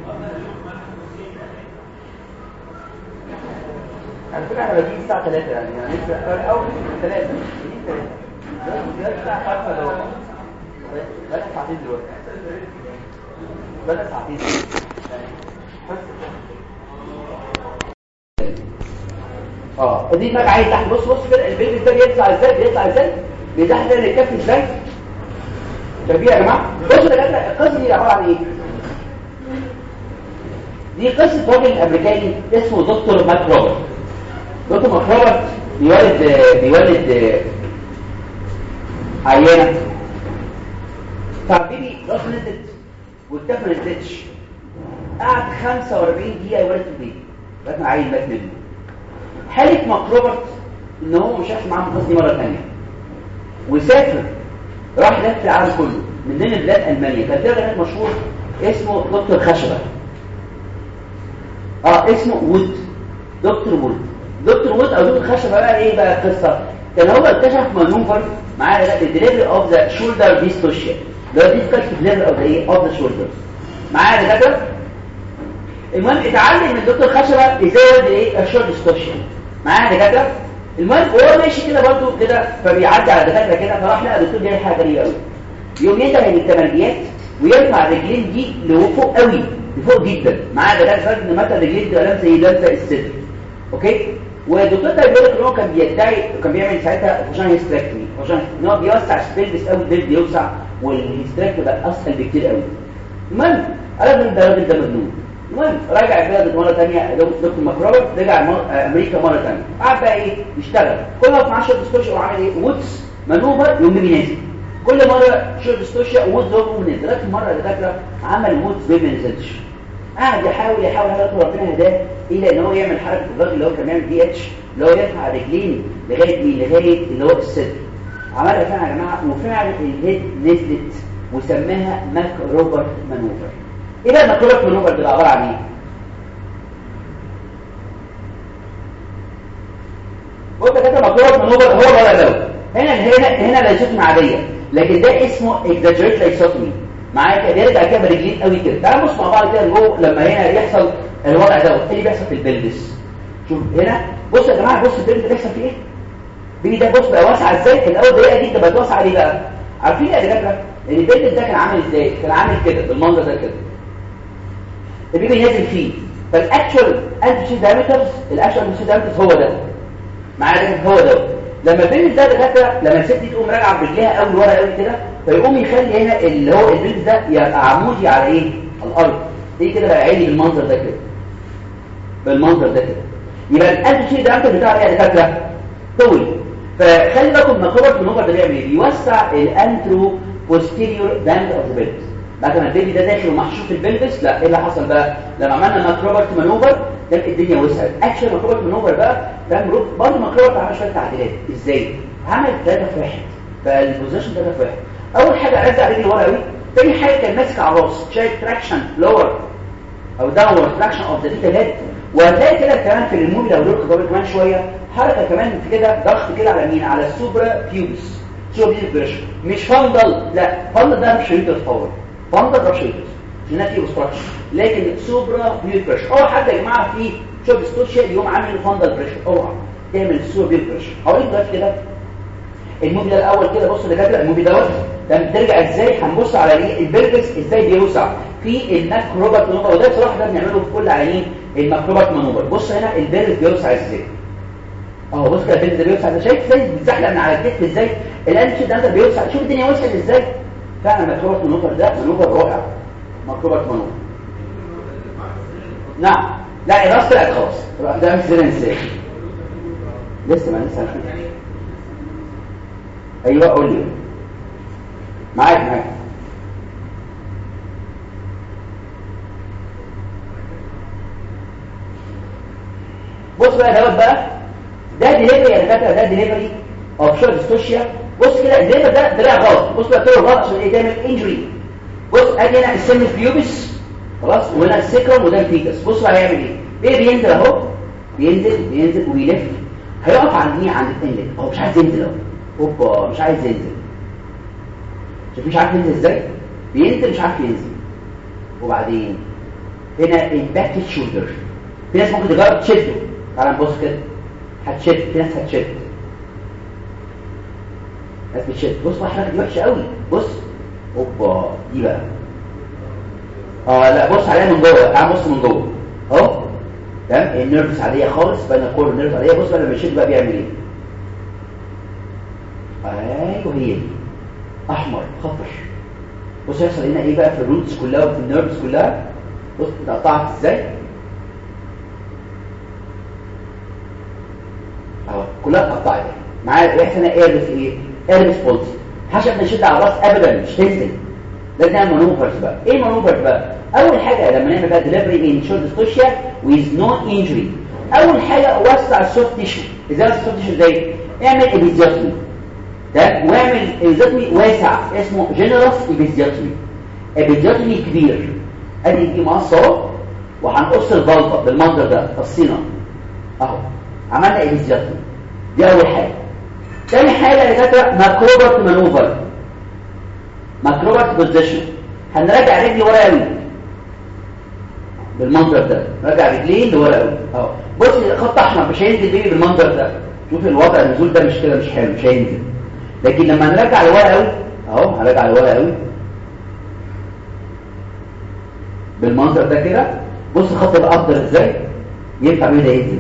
على فكرة احنا بادئين الساعة 3 يعني يعني لسه أو 3 3 دلوقتي الساعة 5 لو بقى ساعتين دلوقتي بقى ساعتين اه دي دماغ عايز تحت بص بص كده البيبي ده بيطلع ازاي بيطلع ازاي بيتحت ده الكف ازاي شايفين يا جماعه بصوا يا جماعه القصه دي عباره عن ايه دي قصة راجل أمريكاني اسمه دكتور ماك روبرت دكتور ماك روبرت بيولد بيولد عيانة فبيبي راسه نزلت والكف ما نزلتش قعد 45 دقيقة يولد في البيت لغاية ما عيل مات منه حالة ماك روبرت إن هو مش هيحصل معاه القصة دي مرة ثانية وسافر راح لف العالم كله من ضمن بلاد ألمانيا كان في راجل مشهور اسمه دكتور خشبة اه اسمه وود دكتور وود دكتور وود او دكتور خشبه بقى ايه بقى القصه كان هو اكتشف مانوفر معاه الدليفري اوف ذا شولدر ديستوشيا ده ديسكالت دليفري اوف ذا ايه اوف ذا شولدر معايا يا دكاتره المهم اتعلم من دكتور خشبه ازاي يودي ايه الشولدر ديستوشيا معايا يا دكاتره المهم وهو ماشي كده برضه كده فبيعدي على دكاتره كده فراح لقى الدكتور بيعمل حاجه غريبه قوي يوم ينتهي من التمرجيات ويرفع الرجلين دي لفوق قوي لفوق جدا معاه ده فرق ان مثلا رجلين تبقى لامسه ايه لامسه الصدر اوكي والدكتور ده بيقول لك ان هو كان بيدعي وكان بيعمل ساعتها فوجان هيستراكتومي فوجان ان هو بيوسع السبيلبس قوي الجلد يوسع والهيستراكتومي بقى اسهل بكتير قوي المهم قال ان ده الراجل ده مجنون المهم رجع البلد مره ثانيه دكتور ماكروبر رجع امريكا مره ثانيه قعد بقى ايه يشتغل كل ما معاه شويه ديسكوشن وعمل ايه وودز مانوفر يوم بينزل كل مره شويه ديسكوشن وودز هو بينزل لكن مره الدكاتره عمل وودز ما نزلش قاعد يحاول يحاول يحاول ربنا هداه الى ان هو يعمل حركه الراجل اللي هو كان بيعمل دي اتش اللي هو يرفع رجلين لغايه مين لغايه اللي هو الصدر عملها فعلا يا جماعه وفعلا الهيد نزلت وسماها ماك روبرت مانوفر ايه بقى ماك روبرت مانوفر ده عباره عن ايه قلت كده ماك روبرت مانوفر هو الورق ده هنا هنا هنا ليسوتمي عاديه لكن ده اسمه اكزاجريت ليسوتمي معايا كده بيرجع كده برجلين قوي كده تعالوا نبص مع بعض كده جوه لما هنا يحصل الوضع دوت ايه اللي بيحصل في البلبس شوف هنا بص يا جماعه بص البلبس بيحصل فيه ايه بيجي ده بص بقى واسعه ازاي الاول دقيقه دي بقت واسعه ليه بقى عارفين يا دكاتره ان البلبس ده كان عامل ازاي كان عامل كده بالمنظر ده كده البيبي نازل فيه فالاكشوال انتي دايمترز الاكشوال انتي دايمترز هو ده معايا هو ده لما البلبس ده دكاتره لما الست دي تقوم راجعه برجليها قوي لورا قوي كده فيقوم يخلي هنا اللي هو البلبس ده يبقى عمودي على ايه على الارض ايه كده بقى عيني بالمنظر ده كده بالمنظر ده كده يبقى الانتي دايمتر بتاع ايه يا دكاتره طول فخلي بالكم ماكروبر المنوفر ده بيعمل ايه بيوسع الانترو بوستيريور باند اوف ذا بيلبس بعد ما البيبي ده داخل ومحشوف في البلبس لا ايه اللي حصل بقى لما عملنا ماكروبر مانوفر ده الدنيا وسعت اكشن ماكروبر مانوفر بقى ده برضه ماكروبر عمل شويه تعديلات ازاي عمل ثلاثه في واحد فالبوزيشن ثلاثه في واحد اول حاجه رزع رجلي ورا قوي تاني حاجه كان ماسك على الراس شايل تراكشن لور او داونورد تراكشن اوف ذا ديتا هيد وهتلاقي كده كمان في الموبي لو دول كده كمان شويه حركه كمان في كده ضغط كده على مين على السوبرا بيوبس سوبرا بيوبس بريشر مش فندل لا فندل ده مش شريط الفور فندل ده شريط هنا في اوبستراكشن لكن سوبرا بيوبس بريشر اوعى حد يا جماعه في شوب ستوشيا اليوم عامل فندل بريشر اوعى تعمل السوبرا بيوبس بريشر هوريك دلوقتي كده الموبي ده الاول كده بص دكاتره الموبي دوت ده بترجع ازاي هنبص على ايه البلبس ازاي بيوسع في الماكروبات مانوفر وده بصراحه ده بنعمله في كل عيانين الماكروبات مانوفر بص هنا البلبس بيوسع ازاي اهو بص كده البلبس بيوسع ده شايف ازاي بيتزحلق من على الكتف ازاي الانش ده بيوسع شوف الدنيا وسعت ازاي فعلا الماكروبات مانوفر ده مانوفر رائع ماكروبات مانوفر نعم لا الراس طلعت خلاص ده مش زي ازاي لسه ما لسه ايوه قول لي معاك معاك بص بقى دوت بقى ده ديليفري يا دكاتره ده ديليفري اوف شورت ستوشيا بص كده الديليفري ده طلع غلط بص بقى طلع غلط عشان ايه تعمل انجري بص ادي هنا السن بيوبس خلاص وهنا السكرم وده الفيتس بص بقى هيعمل ايه ايه بينزل اهو بينزل بينزل وبيلف هيقف عند مين عند الانلت هو مش عايز ينزل اهو اوبا مش عايز ينزل شوف مش عارف ينزل ازاي بينزل مش عارف ينزل وبعدين هنا الباك شولدر في ناس ممكن تجرب تشده تعالى نبص كده هتشد في ناس هتشد ناس بتشد بص بقى حركه دي وحشه قوي بص اوبا دي بقى اه لا بص عليها من جوه تعال بص من جوه اهو تمام النيرفز عاديه خالص بين الكور النيرفز عاديه بص بقى لما يشد بقى بيعمل ايه ايوه هي دي احمر خطر بص يحصل هنا ايه بقى في الروتس كلها وفي النيرفز كلها بص اتقطعت ازاي اهو كلها اتقطعت معايا يحصل هنا ايربس ايه ايربس بولز حشد نشد على الراس ابدا مش تنزل ده نعمل مانوفرز بقى ايه مانوفرز بقى اول حاجه لما نعمل بقى ديليفري ان شورت ستوشيا ويز نو انجري اول حاجه وسع السوفت تيشو ازاي وسع السوفت تيشو ازاي اعمل ابيزيوتمي ده واعمل ابيزيوتمي واسع اسمه جنرال ابيزيوتمي ابيزيوتمي كبير ادي دي مقص اهو وهنقص البلطه بالمنظر ده قصينا اهو عملنا ابيزيوتمي دي اول حاجه تاني حاجه يا دكاتره ماكروبرت مانوفر ماكروبرت بوزيشن هنراجع رجلي ورا قوي بالمنظر ده راجع رجلين لورا قوي اهو بص خط احمر مش هينزل بيه بالمنظر ده شوف الوضع النزول ده مش كده مش حلو مش هينزل لكن لما نرجع لورا قوي اهو هرجع لورا قوي بالمنظر ده كده بص الخط الاخضر ازاي ينفع بيه ده ينزل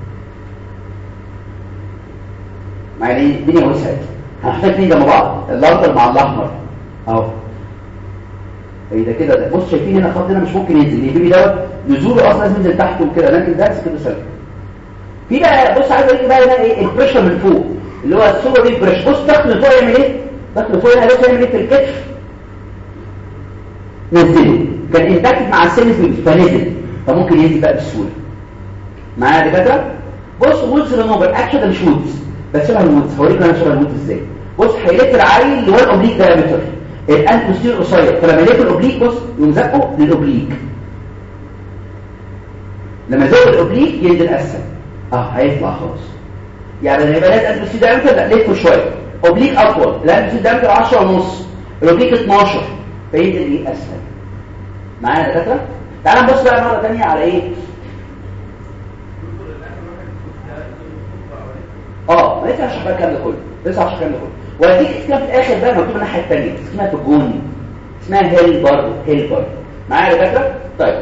مع ان الدنيا وسعت هنحتاج اتنين جنب بعض الاخضر مع الاحمر اهو ايه ده كده ده بص شايفين هنا خط هنا مش ممكن ينزل البيبي دوت نزوله اصلا لازم ينزل تحت وكده لكن ده كده سلك في بقى بص عايز اوريك بقى هنا ايه البريشر من فوق اللي هو السوبر دي بريشر بص ضغط من فوق يعمل ايه ضغط من فوق هنا بص يعمل ايه في الكتف نزله كان امباكت مع السيلز فنزل فممكن ينزل بقى بسهوله معايا يا دكاتره بص وودز رينوفر اكشن ده مش وودز بس شبه الوودز هوريك انا شبه الوودز ازاي بص هيلف العين اللي هو الاوبليك دايمتر الانتوستير قصير فلما يلف الاوبليك بص يقوم زقه للاوبليك لما زود الاوبليك ينزل اسفل اه هيطلع خلاص يعني لما يبقى لازم انتوستير دايمتر لا لفه شويه اوبليك اطول الانتوستير دايمتر 10 ونص الاوبليك 12 فينزل ايه اسفل معايا يا دكاتره تعال نبص بقى مره ثانيه على ايه اه ما لسه هشرح بقى الكلام ده كله لسه هشرح الكلام ده كله وهديك اسمها في الاخر بقى مكتوب الناحيه الثانيه اسمها في الجون اسمها هيل برضه هيل برضه معايا يا دكاتره طيب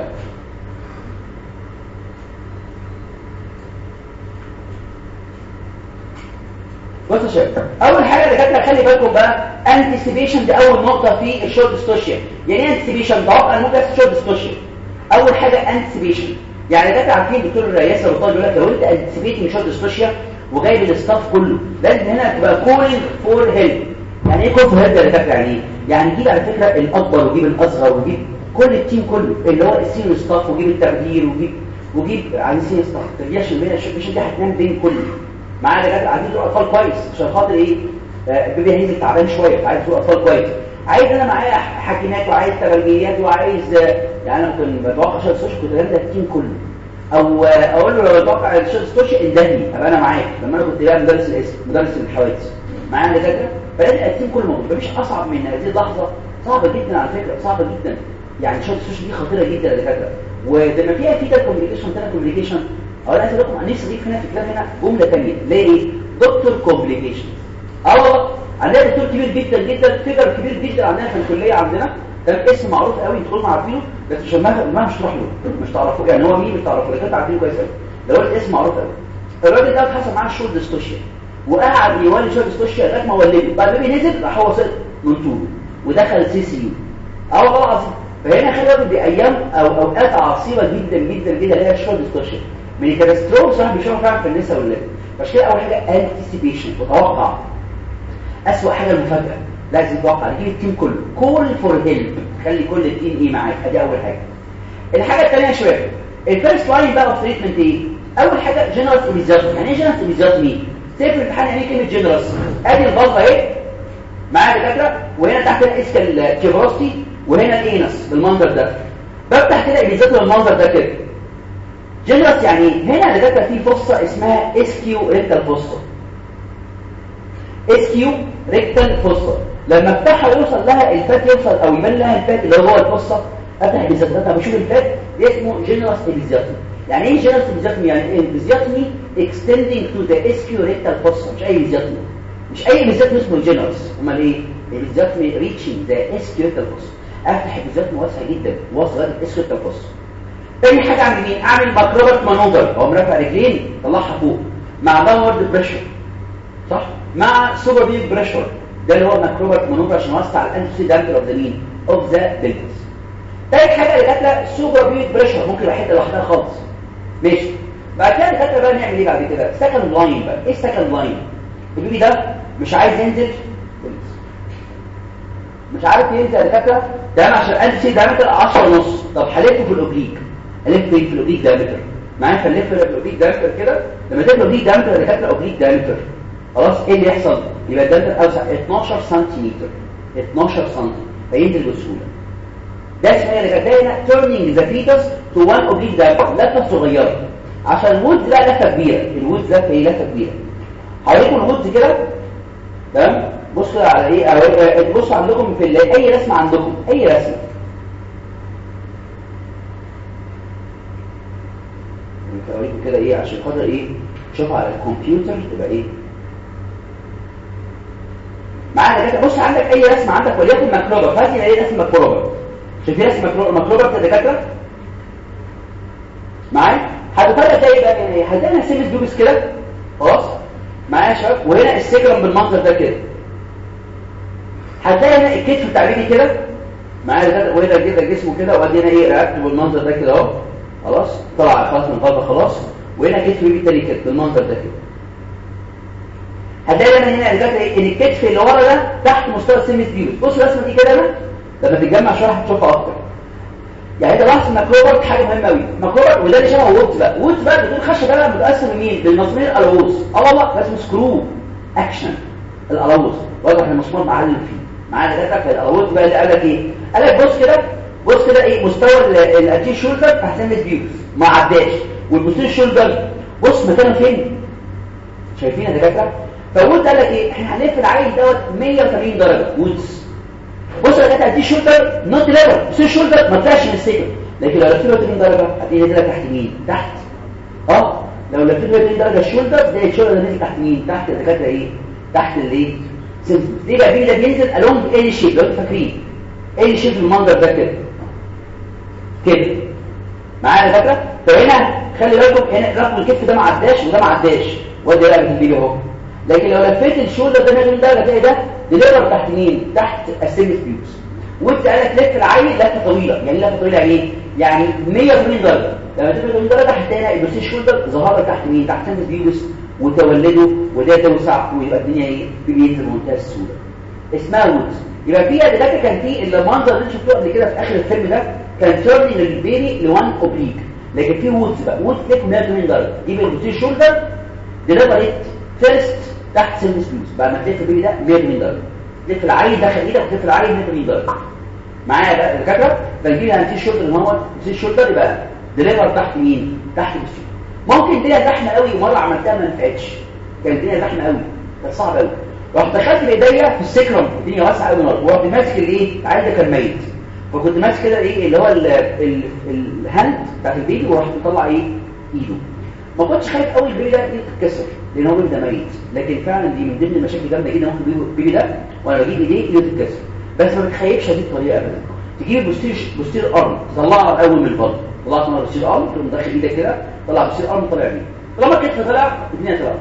بص يا شباب اول حاجه دكاتره خلي بالكم بقى انتسيبيشن دي اول نقطه في الشورت ديستوشيا يعني ايه انتسيبيشن توقع الموجه في الشورت ديستوشيا اول حاجه انتسيبيشن يعني دكاتره عارفين دكتور ياسر الطالب يقول لك لو انت انتسيبيتنج شورت ديستوشيا وجايب الاستاف كله لازم هنا تبقى كول فور هيلب يعني ايه كول فور هيلب يا دكاتره يعني ايه يعني جيب على فكره الاكبر وجيب الاصغر وجيب كل التيم كله اللي هو السينيور ستاف وجيب التقدير وجيب وجيب عن السينيور ستاف ما ترجعش مش انت هتنام بين كله معانا دكاتره عايزين تروح اطفال كويس عشان خاطر ايه آه، البيبي هينزل تعبان شويه عايز تروح اطفال كويس عايز انا معايا حكيمات وعايز تبرجيات وعايز آه، يعني انا كنت بتوقع شهر السوشي كنت بنزل التيم كله او آه، اقول له لو بتوقع شهر السوشي اندهني ابقى انا معاك لما انا كنت بقى مدرس الاسم مدرس الحوادث معانا دكاتره فلازم التيم كله موجود مفيش اصعب من هذه اللحظه صعبه جدا على فكره صعبه جدا يعني شهر السوشي دي خطيره جدا يا دكاتره ولما فيها فيتا كوميونيكيشن تانا كوميونيكيشن اقول عايز اقول لكم انا نفسي اضيف هنا في الكلام هنا جمله ثانيه ليه ايه دكتور كومبليكيشن اه والله عندنا دكتور كبير جدا جدا فيجر كبير جدا عندنا في الكليه عندنا ده اسم معروف قوي انتوا كلكم عارفينه بس مش ما ما مش تروح له مش تعرفوه يعني هو مين مش تعرفوه لكن انتوا عارفينه كويس قوي ده هو الاسم معروف قوي الراجل ده حصل معاه شورت ديستوشيا وقعد يولد شورت ديستوشيا لغايه ما ولده بعد ما نزل راح هو سقط من طوله ودخل سي سي يو اه والله العظيم فهنا خلي بالك بايام او اوقات عصيبه جدا جدا جدا اللي هي الشورت ديستوشيا من الكاتاستروف صراحه بيشوفوا فعلا في النساء والولاد عشان كده اول حاجه انتسيبيشن وتوقع اسوء حاجه المفاجاه لازم تتوقع تجيب التيم كله كول فور هيلب خلي كل التيم ايه معاك ادي اول حاجه الحاجه الثانيه شويه الفيرست لاين بقى اوف تريتمنت ايه اول حاجه جنرال ايبيزيوتومي يعني ايه جنرال ايبيزيوتومي سيف الامتحان يعني ايه كلمه جنرال ادي البلطه اهي معايا دكاتره وهنا تحت الاسكال كيفروستي وهنا الانس بالمنظر ده بفتح كده ايبيزيوتومي بالمنظر ده كده جنرس يعني هنا دكاتره في فصه اسمها اس كيو ريكتال فصه اس كيو ريكتال فصه لما افتحها يوصل لها الفات يوصل او يبان لها الفات اللي هو الفصه افتح ايبيزيوتومي بشوف الفات اسمه جنرس ايبيزيوتومي يعني ايه جنرس ايبيزيوتومي يعني ايه ايبيزيوتومي extending to the SQ rectal fossa مش اي ايبيزيوتومي مش اي ايبيزيوتومي اسمه جنرس امال ايه ايبيزيوتومي reaching the SQ rectal fossa افتح ايبيزيوتومي واسع جدا واصل لغايه الاسك rectal fossa تاني حاجة اعمل مين؟ اعمل ماكروبات مانوفر هو مرفع رجلين طلعها فوق مع داونورد بريشر صح؟ مع سوبر بيك بريشر ده اللي هو ماكروبات مانوفر عشان اوسع الانتسي دامبر اوف ذا مين؟ اوف ذا بيلفس تالت حاجة اللي جات لها سوبر بيك بريشر ممكن يبقى حته لوحدها خالص ماشي بعد كده الدكاتره بقى نعمل ايه بعد كده؟ سكند لاين بقى ايه السكند لاين؟ البيبي ده مش عايز ينزل مش عارف ينزل يا دكاتره ده عشان الانتسي دامبر 10 ونص طب هلفه في الاوبليك الف في الاوبليك دايمتر معايا فنلف الاوبليك دايمتر كده لما تلف الاوبليك دايمتر اللي كانت الاوبليك دايمتر خلاص ايه اللي يحصل يبقى الدايمتر اوسع 12 سنتيمتر 12 سم فينزل بسهوله ده اسمه ايه اللي كانت هنا تيرنينج ذا فيتس تو وان اوبليك دايمتر لفه صغيره عشان الوود ده لفه كبيره الوود لفه ايه لفه كبيره هوريكم الوود كده تمام بصوا على ايه بصوا عندكم في اي رسمه عندكم اي رسمه اوريكم كده ايه عشان خاطر ايه تشوفها على الكمبيوتر تبقى ايه معانا كده بص عندك اي رسمه عندك وليكن مكروبه فهاتي ايه رسمه مكروبه شايفين رسمه مكروبه بتاع الدكاتره معايا هتطلع زي بقى يعني هتلاقي سيمس دوبس كده خلاص معايا يا شباب وهنا السكرم بالمنظر ده كده هتلاقي هنا الكتف بتاع بيبي كده معايا وهنا كده جسمه كده وادي هنا ايه رقبته بالمنظر ده كده اهو خلاص طلع خلاص من الغلطه خلاص وهنا كتف بيبي تاني كده بالمنظر ده كده هتلاقي دايما هنا الفكره ايه ان الكتف اللي ورا ده تحت مستوى السيمس بيوس بص الرسمه دي كده انا لما تتجمع شويه هتشوفها اكتر يعني انت لاحظ الماكروبر حاجه مهمه قوي ماكروبر وده اللي شبه وودز بقى وودز بقى بتقول خش ده متقسم لمين للمسامير الالوز اه والله ده اسمه سكرو اكشن القلاوص واضح المسمار معلم فيه معانا دكاتره القلاوص بقى اللي قال لك ايه قال لك بص كده بص كده ايه مستوى الاتي شولدر تحت البيوس ما عداش والبوستير شولدر بص مكانه فين شايفين يا دكاتره فقلت قال لك ايه احنا هنلف العين دوت 180 درجه وودز بص يا دكاتره دي شولدر نوت ليفل بوستير شولدر ما طلعش من السجن لكن لو لفيت 180 درجه هتلاقي نزل تحت مين تحت اه لو لفيت 180 درجه الشولدر ده الشولدر نزل تحت مين تحت الدكاتره ايه تحت الايه سيمبتومز ليه بقى ده بينزل الونج ال شيب لو انتوا فاكرين ال شيب المنظر ده كده كده معايا يا دكاتره فهنا خلي بالكم هنا رقم الكتف ده ما عداش وده ما عداش وده بقى الفيديو اهو لكن لو لفيت الشولدر ده 180 درجه تلاقي ده ديليفر تحت مين تحت السيمس بيوس وانت قالك لف العين لفه طويله يعني لفه طويله يعني ايه يعني 180 درجه لما تبقى 180 درجه هتلاقي البوستير شولدر ظهر لك تحت مين تحت سيمس بيوس وتولده وده توسع ويبقى الدنيا ايه بينزل بمنتهى السهوله اسمها وودز يبقى في دلوقتي كان في المنظر اللي شفتوه قبل كده في اخر الفيلم ده كان تيرني للبيبي لوان اوبليك لكن في وودز بقى وودز ليك 180 درجه يبقى البوستير شولدر ديليفريت فيرست تحت سيمس بيوس بعد ما تلف البيبي ده 180 درجه تلف العين داخل ايدك وتلف العين 180 درجه معايا بقى الفكره فالجيل هنتي شولدر ان هو البوستير شولدر يبقى ديليفر تحت مين تحت البوستير ممكن الدنيا زحمه قوي ومره عملتها ما نفعتش كانت الدنيا زحمه قوي كانت صعبه قوي رحت دخلت بايديا في السكرم الدنيا واسعه قوي نار ورحت ماسك الايه العيل ده كان ميت فكنت ماسك كده ايه اللي هو الهاند بتاعت البيبي ورحت مطلع ايه ايده ما كنتش خايف قوي البيبي ده ايده تتكسر لان هو البيبي ده ميت لكن فعلا دي من ضمن المشاكل جامده جدا ممكن البيبي ده وانا بجيب ايديه ايده تتكسر بس ما تتخيبش هذه الطريقه ابدا تجيب بوستير بوستير ارم تطلعها الاول من البطن طلعت مره بوستير ارم تقوم داخل ايدك كده طلع بوستير ارم طلع بيه طالما الكتف طلع الدنيا طلعت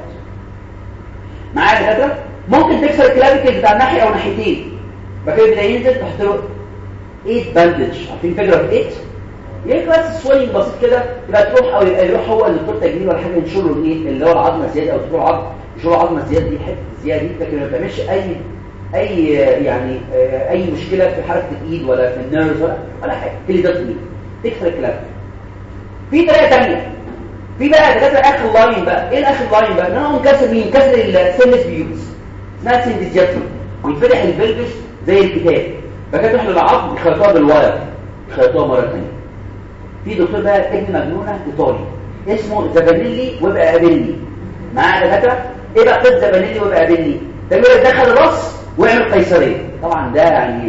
معايا كده ممكن تكسر الكلافيكل بتاع الناحيه او ناحيتين بعد كده يبدا ينزل تحت له 8 باندج عارفين فكره في 8 يعني بس سوينج بسيط كده يبقى تروح او يبقى يروح هو الدكتور تجميل ولا حاجه ينشر له الايه اللي هو العظمه زياده او دكتور عظم ينشر له عظمه زياده دي حته زياده دي لكن ما بتعملش اي اي يعني اي مشكله في حركه الايد ولا في النيرف ولا ولا حاجه كل ده تكسر الكلافيكل في طريقه ثانيه في بقى دكاتره اخر لاين بقى ايه الاخر لاين بقى ان انا اقوم كسر مين كسر السيلس بيوز اسمها سينديزياتوم ويتفتح البلبس زي الكتاب فكده تروح للعظم يخيطوها بالواير يخيطوها مره ثانيه في دكتور بقى ابن مجنونه ايطالي اسمه زبانيلي وابقى قابلني معايا دكاتره ايه بقى قصه زبانيلي وابقى قابلني ده بيقول دخل الراس ويعمل قيصريه طبعا ده يعني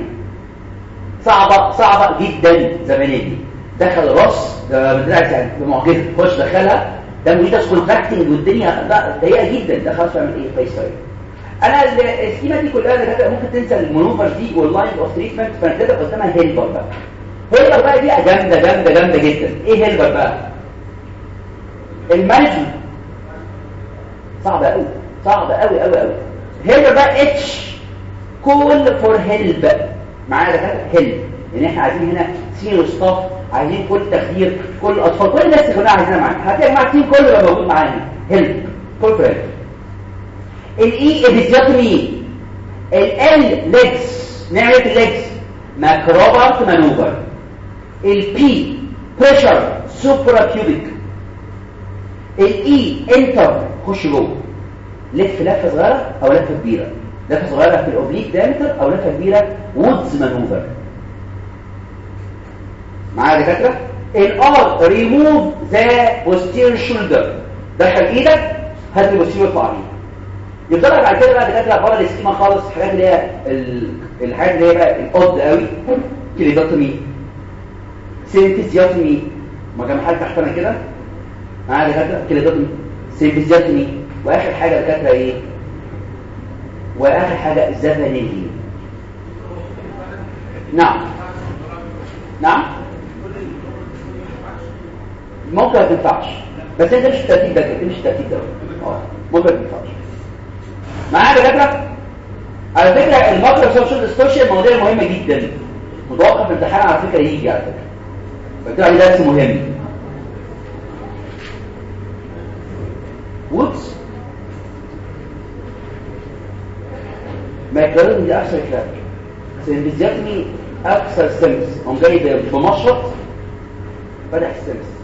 صعبه صعبه جدا زبانيلي دخل الراس ده بالعكس يعني بمعجزه خش دخلها ده مريض كونتراكتنج والدنيا ضيقه جدا ده خلاص يعمل ايه قيصريه انا السكيمه دي كلها اللي ممكن تنسى المانوفر دي واللاين اوف تريتمنت فنكتبها قدامها هيلبر بقى هيلبر بقى دي جامده جامده جامده جدا ايه هيلبر بقى المانجمنت صعبه قوي صعبه قوي قوي قوي هيلبر بقى اتش كول فور هيلب معايا ده هيلب لان احنا عايزين هنا سينيور ستاف عايزين كل تخدير كل اطفال كل الناس اللي كنا عايزينها معانا هتلاقي مع التيم كله يبقى موجود معانا هيلب كل فريند الاي ابيزيوتومي ال ليجز نعمل الليجز ماكروبارت مانوفر البي بريشر سوبرا كيوبيك الاي انتر خش جوه لف لفه صغيره او لفه كبيره لفه صغيره في الاوبليك دايمتر او لفه كبيره وودز مانوفر معايا دكاتره الار ريموف ذا بوستير شولدر دخل ايدك هات البوستير اطلع بيه يفضل بعد كده بقى دكاتره بره السكيما خالص الحاجات اللي هي الحاجات اللي هي بقى القد قوي كليدوتومي سينتيزيوتومي ما كان حاجه تحتنا كده معايا دكاتره كليدوتومي سينتيزيوتومي واخر حاجه دكاتره ايه واخر حاجه زفانيلي نعم نعم ممكن ما تنفعش بس انت مش الترتيب ده كده مش الترتيب ده اه ممكن ما تنفعش معايا دكاتره على فكره الماكرو سوشيال ديستورشن مواضيع مهمه جدا متوقع في الامتحان على فكره يجي على فكره فكده عليه درس مهم ووبس ماكرون دي اكثر كلام سيمبيزياتمي اكثر سيمس هم جاي بمشرط فتح السيمس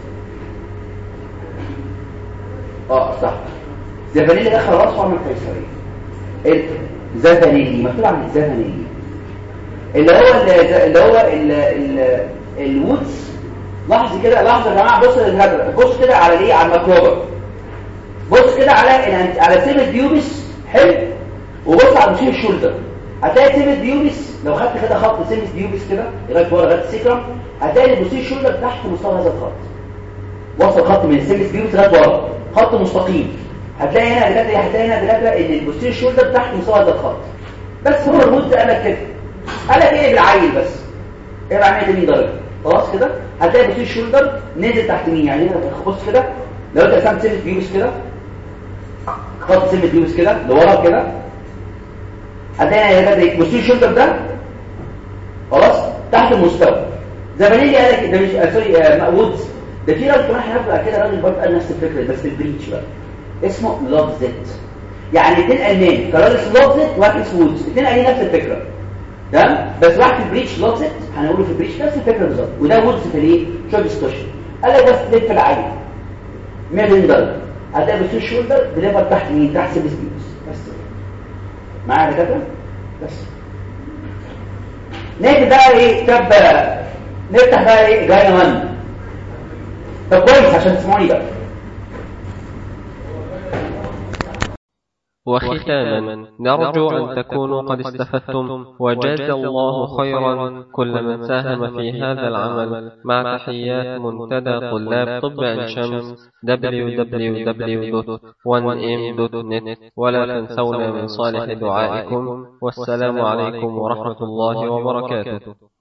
اه صح زبانيلي دخل راسه عمل قيصريه زفنيلي مكتوب عن الزفنيلي اللي هو اللي هو ال ال الوودز لاحظ كده لاحظ يا جماعه بص للهدر بص كده على ايه على الميكروبر بص كده على على سيمة ديوبس حلو وبص على مشير الشولدر هتلاقي سيمة ديوبس لو خدت كده خط سيمة ديوبس كده لغايه ورا لغايه السيكرم هتلاقي البوستير الشولدر تحت مستوى هذا الخط وصل خط من سيمة ديوبس لغايه ورا خط مستقيم هتلاقي هنا دلوقتي هتلاقي هنا دلوقتي ان البوستير شولدر تحت مستوى هذا الخط بس هو الوود قال لك كده قال لك ايه بالعيل بس ايه بقى 180 درجه خلاص كده هتلاقي البوستير شولدر نزل تحت مين يعني هنا بص كده لو انت رسمت سنه بيوبس كده خط سنه بيوبس كده لورا كده هتلاقي هنا البوستير شولدر ده خلاص تحت المستوى زمانيلي قال لك ده مش آه سوري آه وودز ده في راجل كمان هنبقى كده راجل برضه قال نفس الفكره بس البريتش بقى اسمه لوف زيت يعني اثنين المان كراجل اسمه لوف زيت وواحد اسمه وودز اثنين قايلين نفس الفكره تمام بس واحد في البريتش لوف زيت هنقوله في البريتش نفس الفكره بالظبط وده وودز في الايه شو ديسكشن قال لك بس لف العين 100 درجه هتلاقي بس الشولدر دليفر تحت مين تحت سيبس بيوس بس معايا يا دكاتره بس نيجي بقى ايه كتاب نفتح بقى ايه جاينا 1 طب كويس عشان تسمعوني بقى وختاما نرجو أن تكونوا قد استفدتم وجاز الله خيرا كل من ساهم في هذا العمل مع تحيات منتدى طلاب طب عين شمس www.1m.net ولا تنسونا من صالح دعائكم والسلام عليكم ورحمة الله وبركاته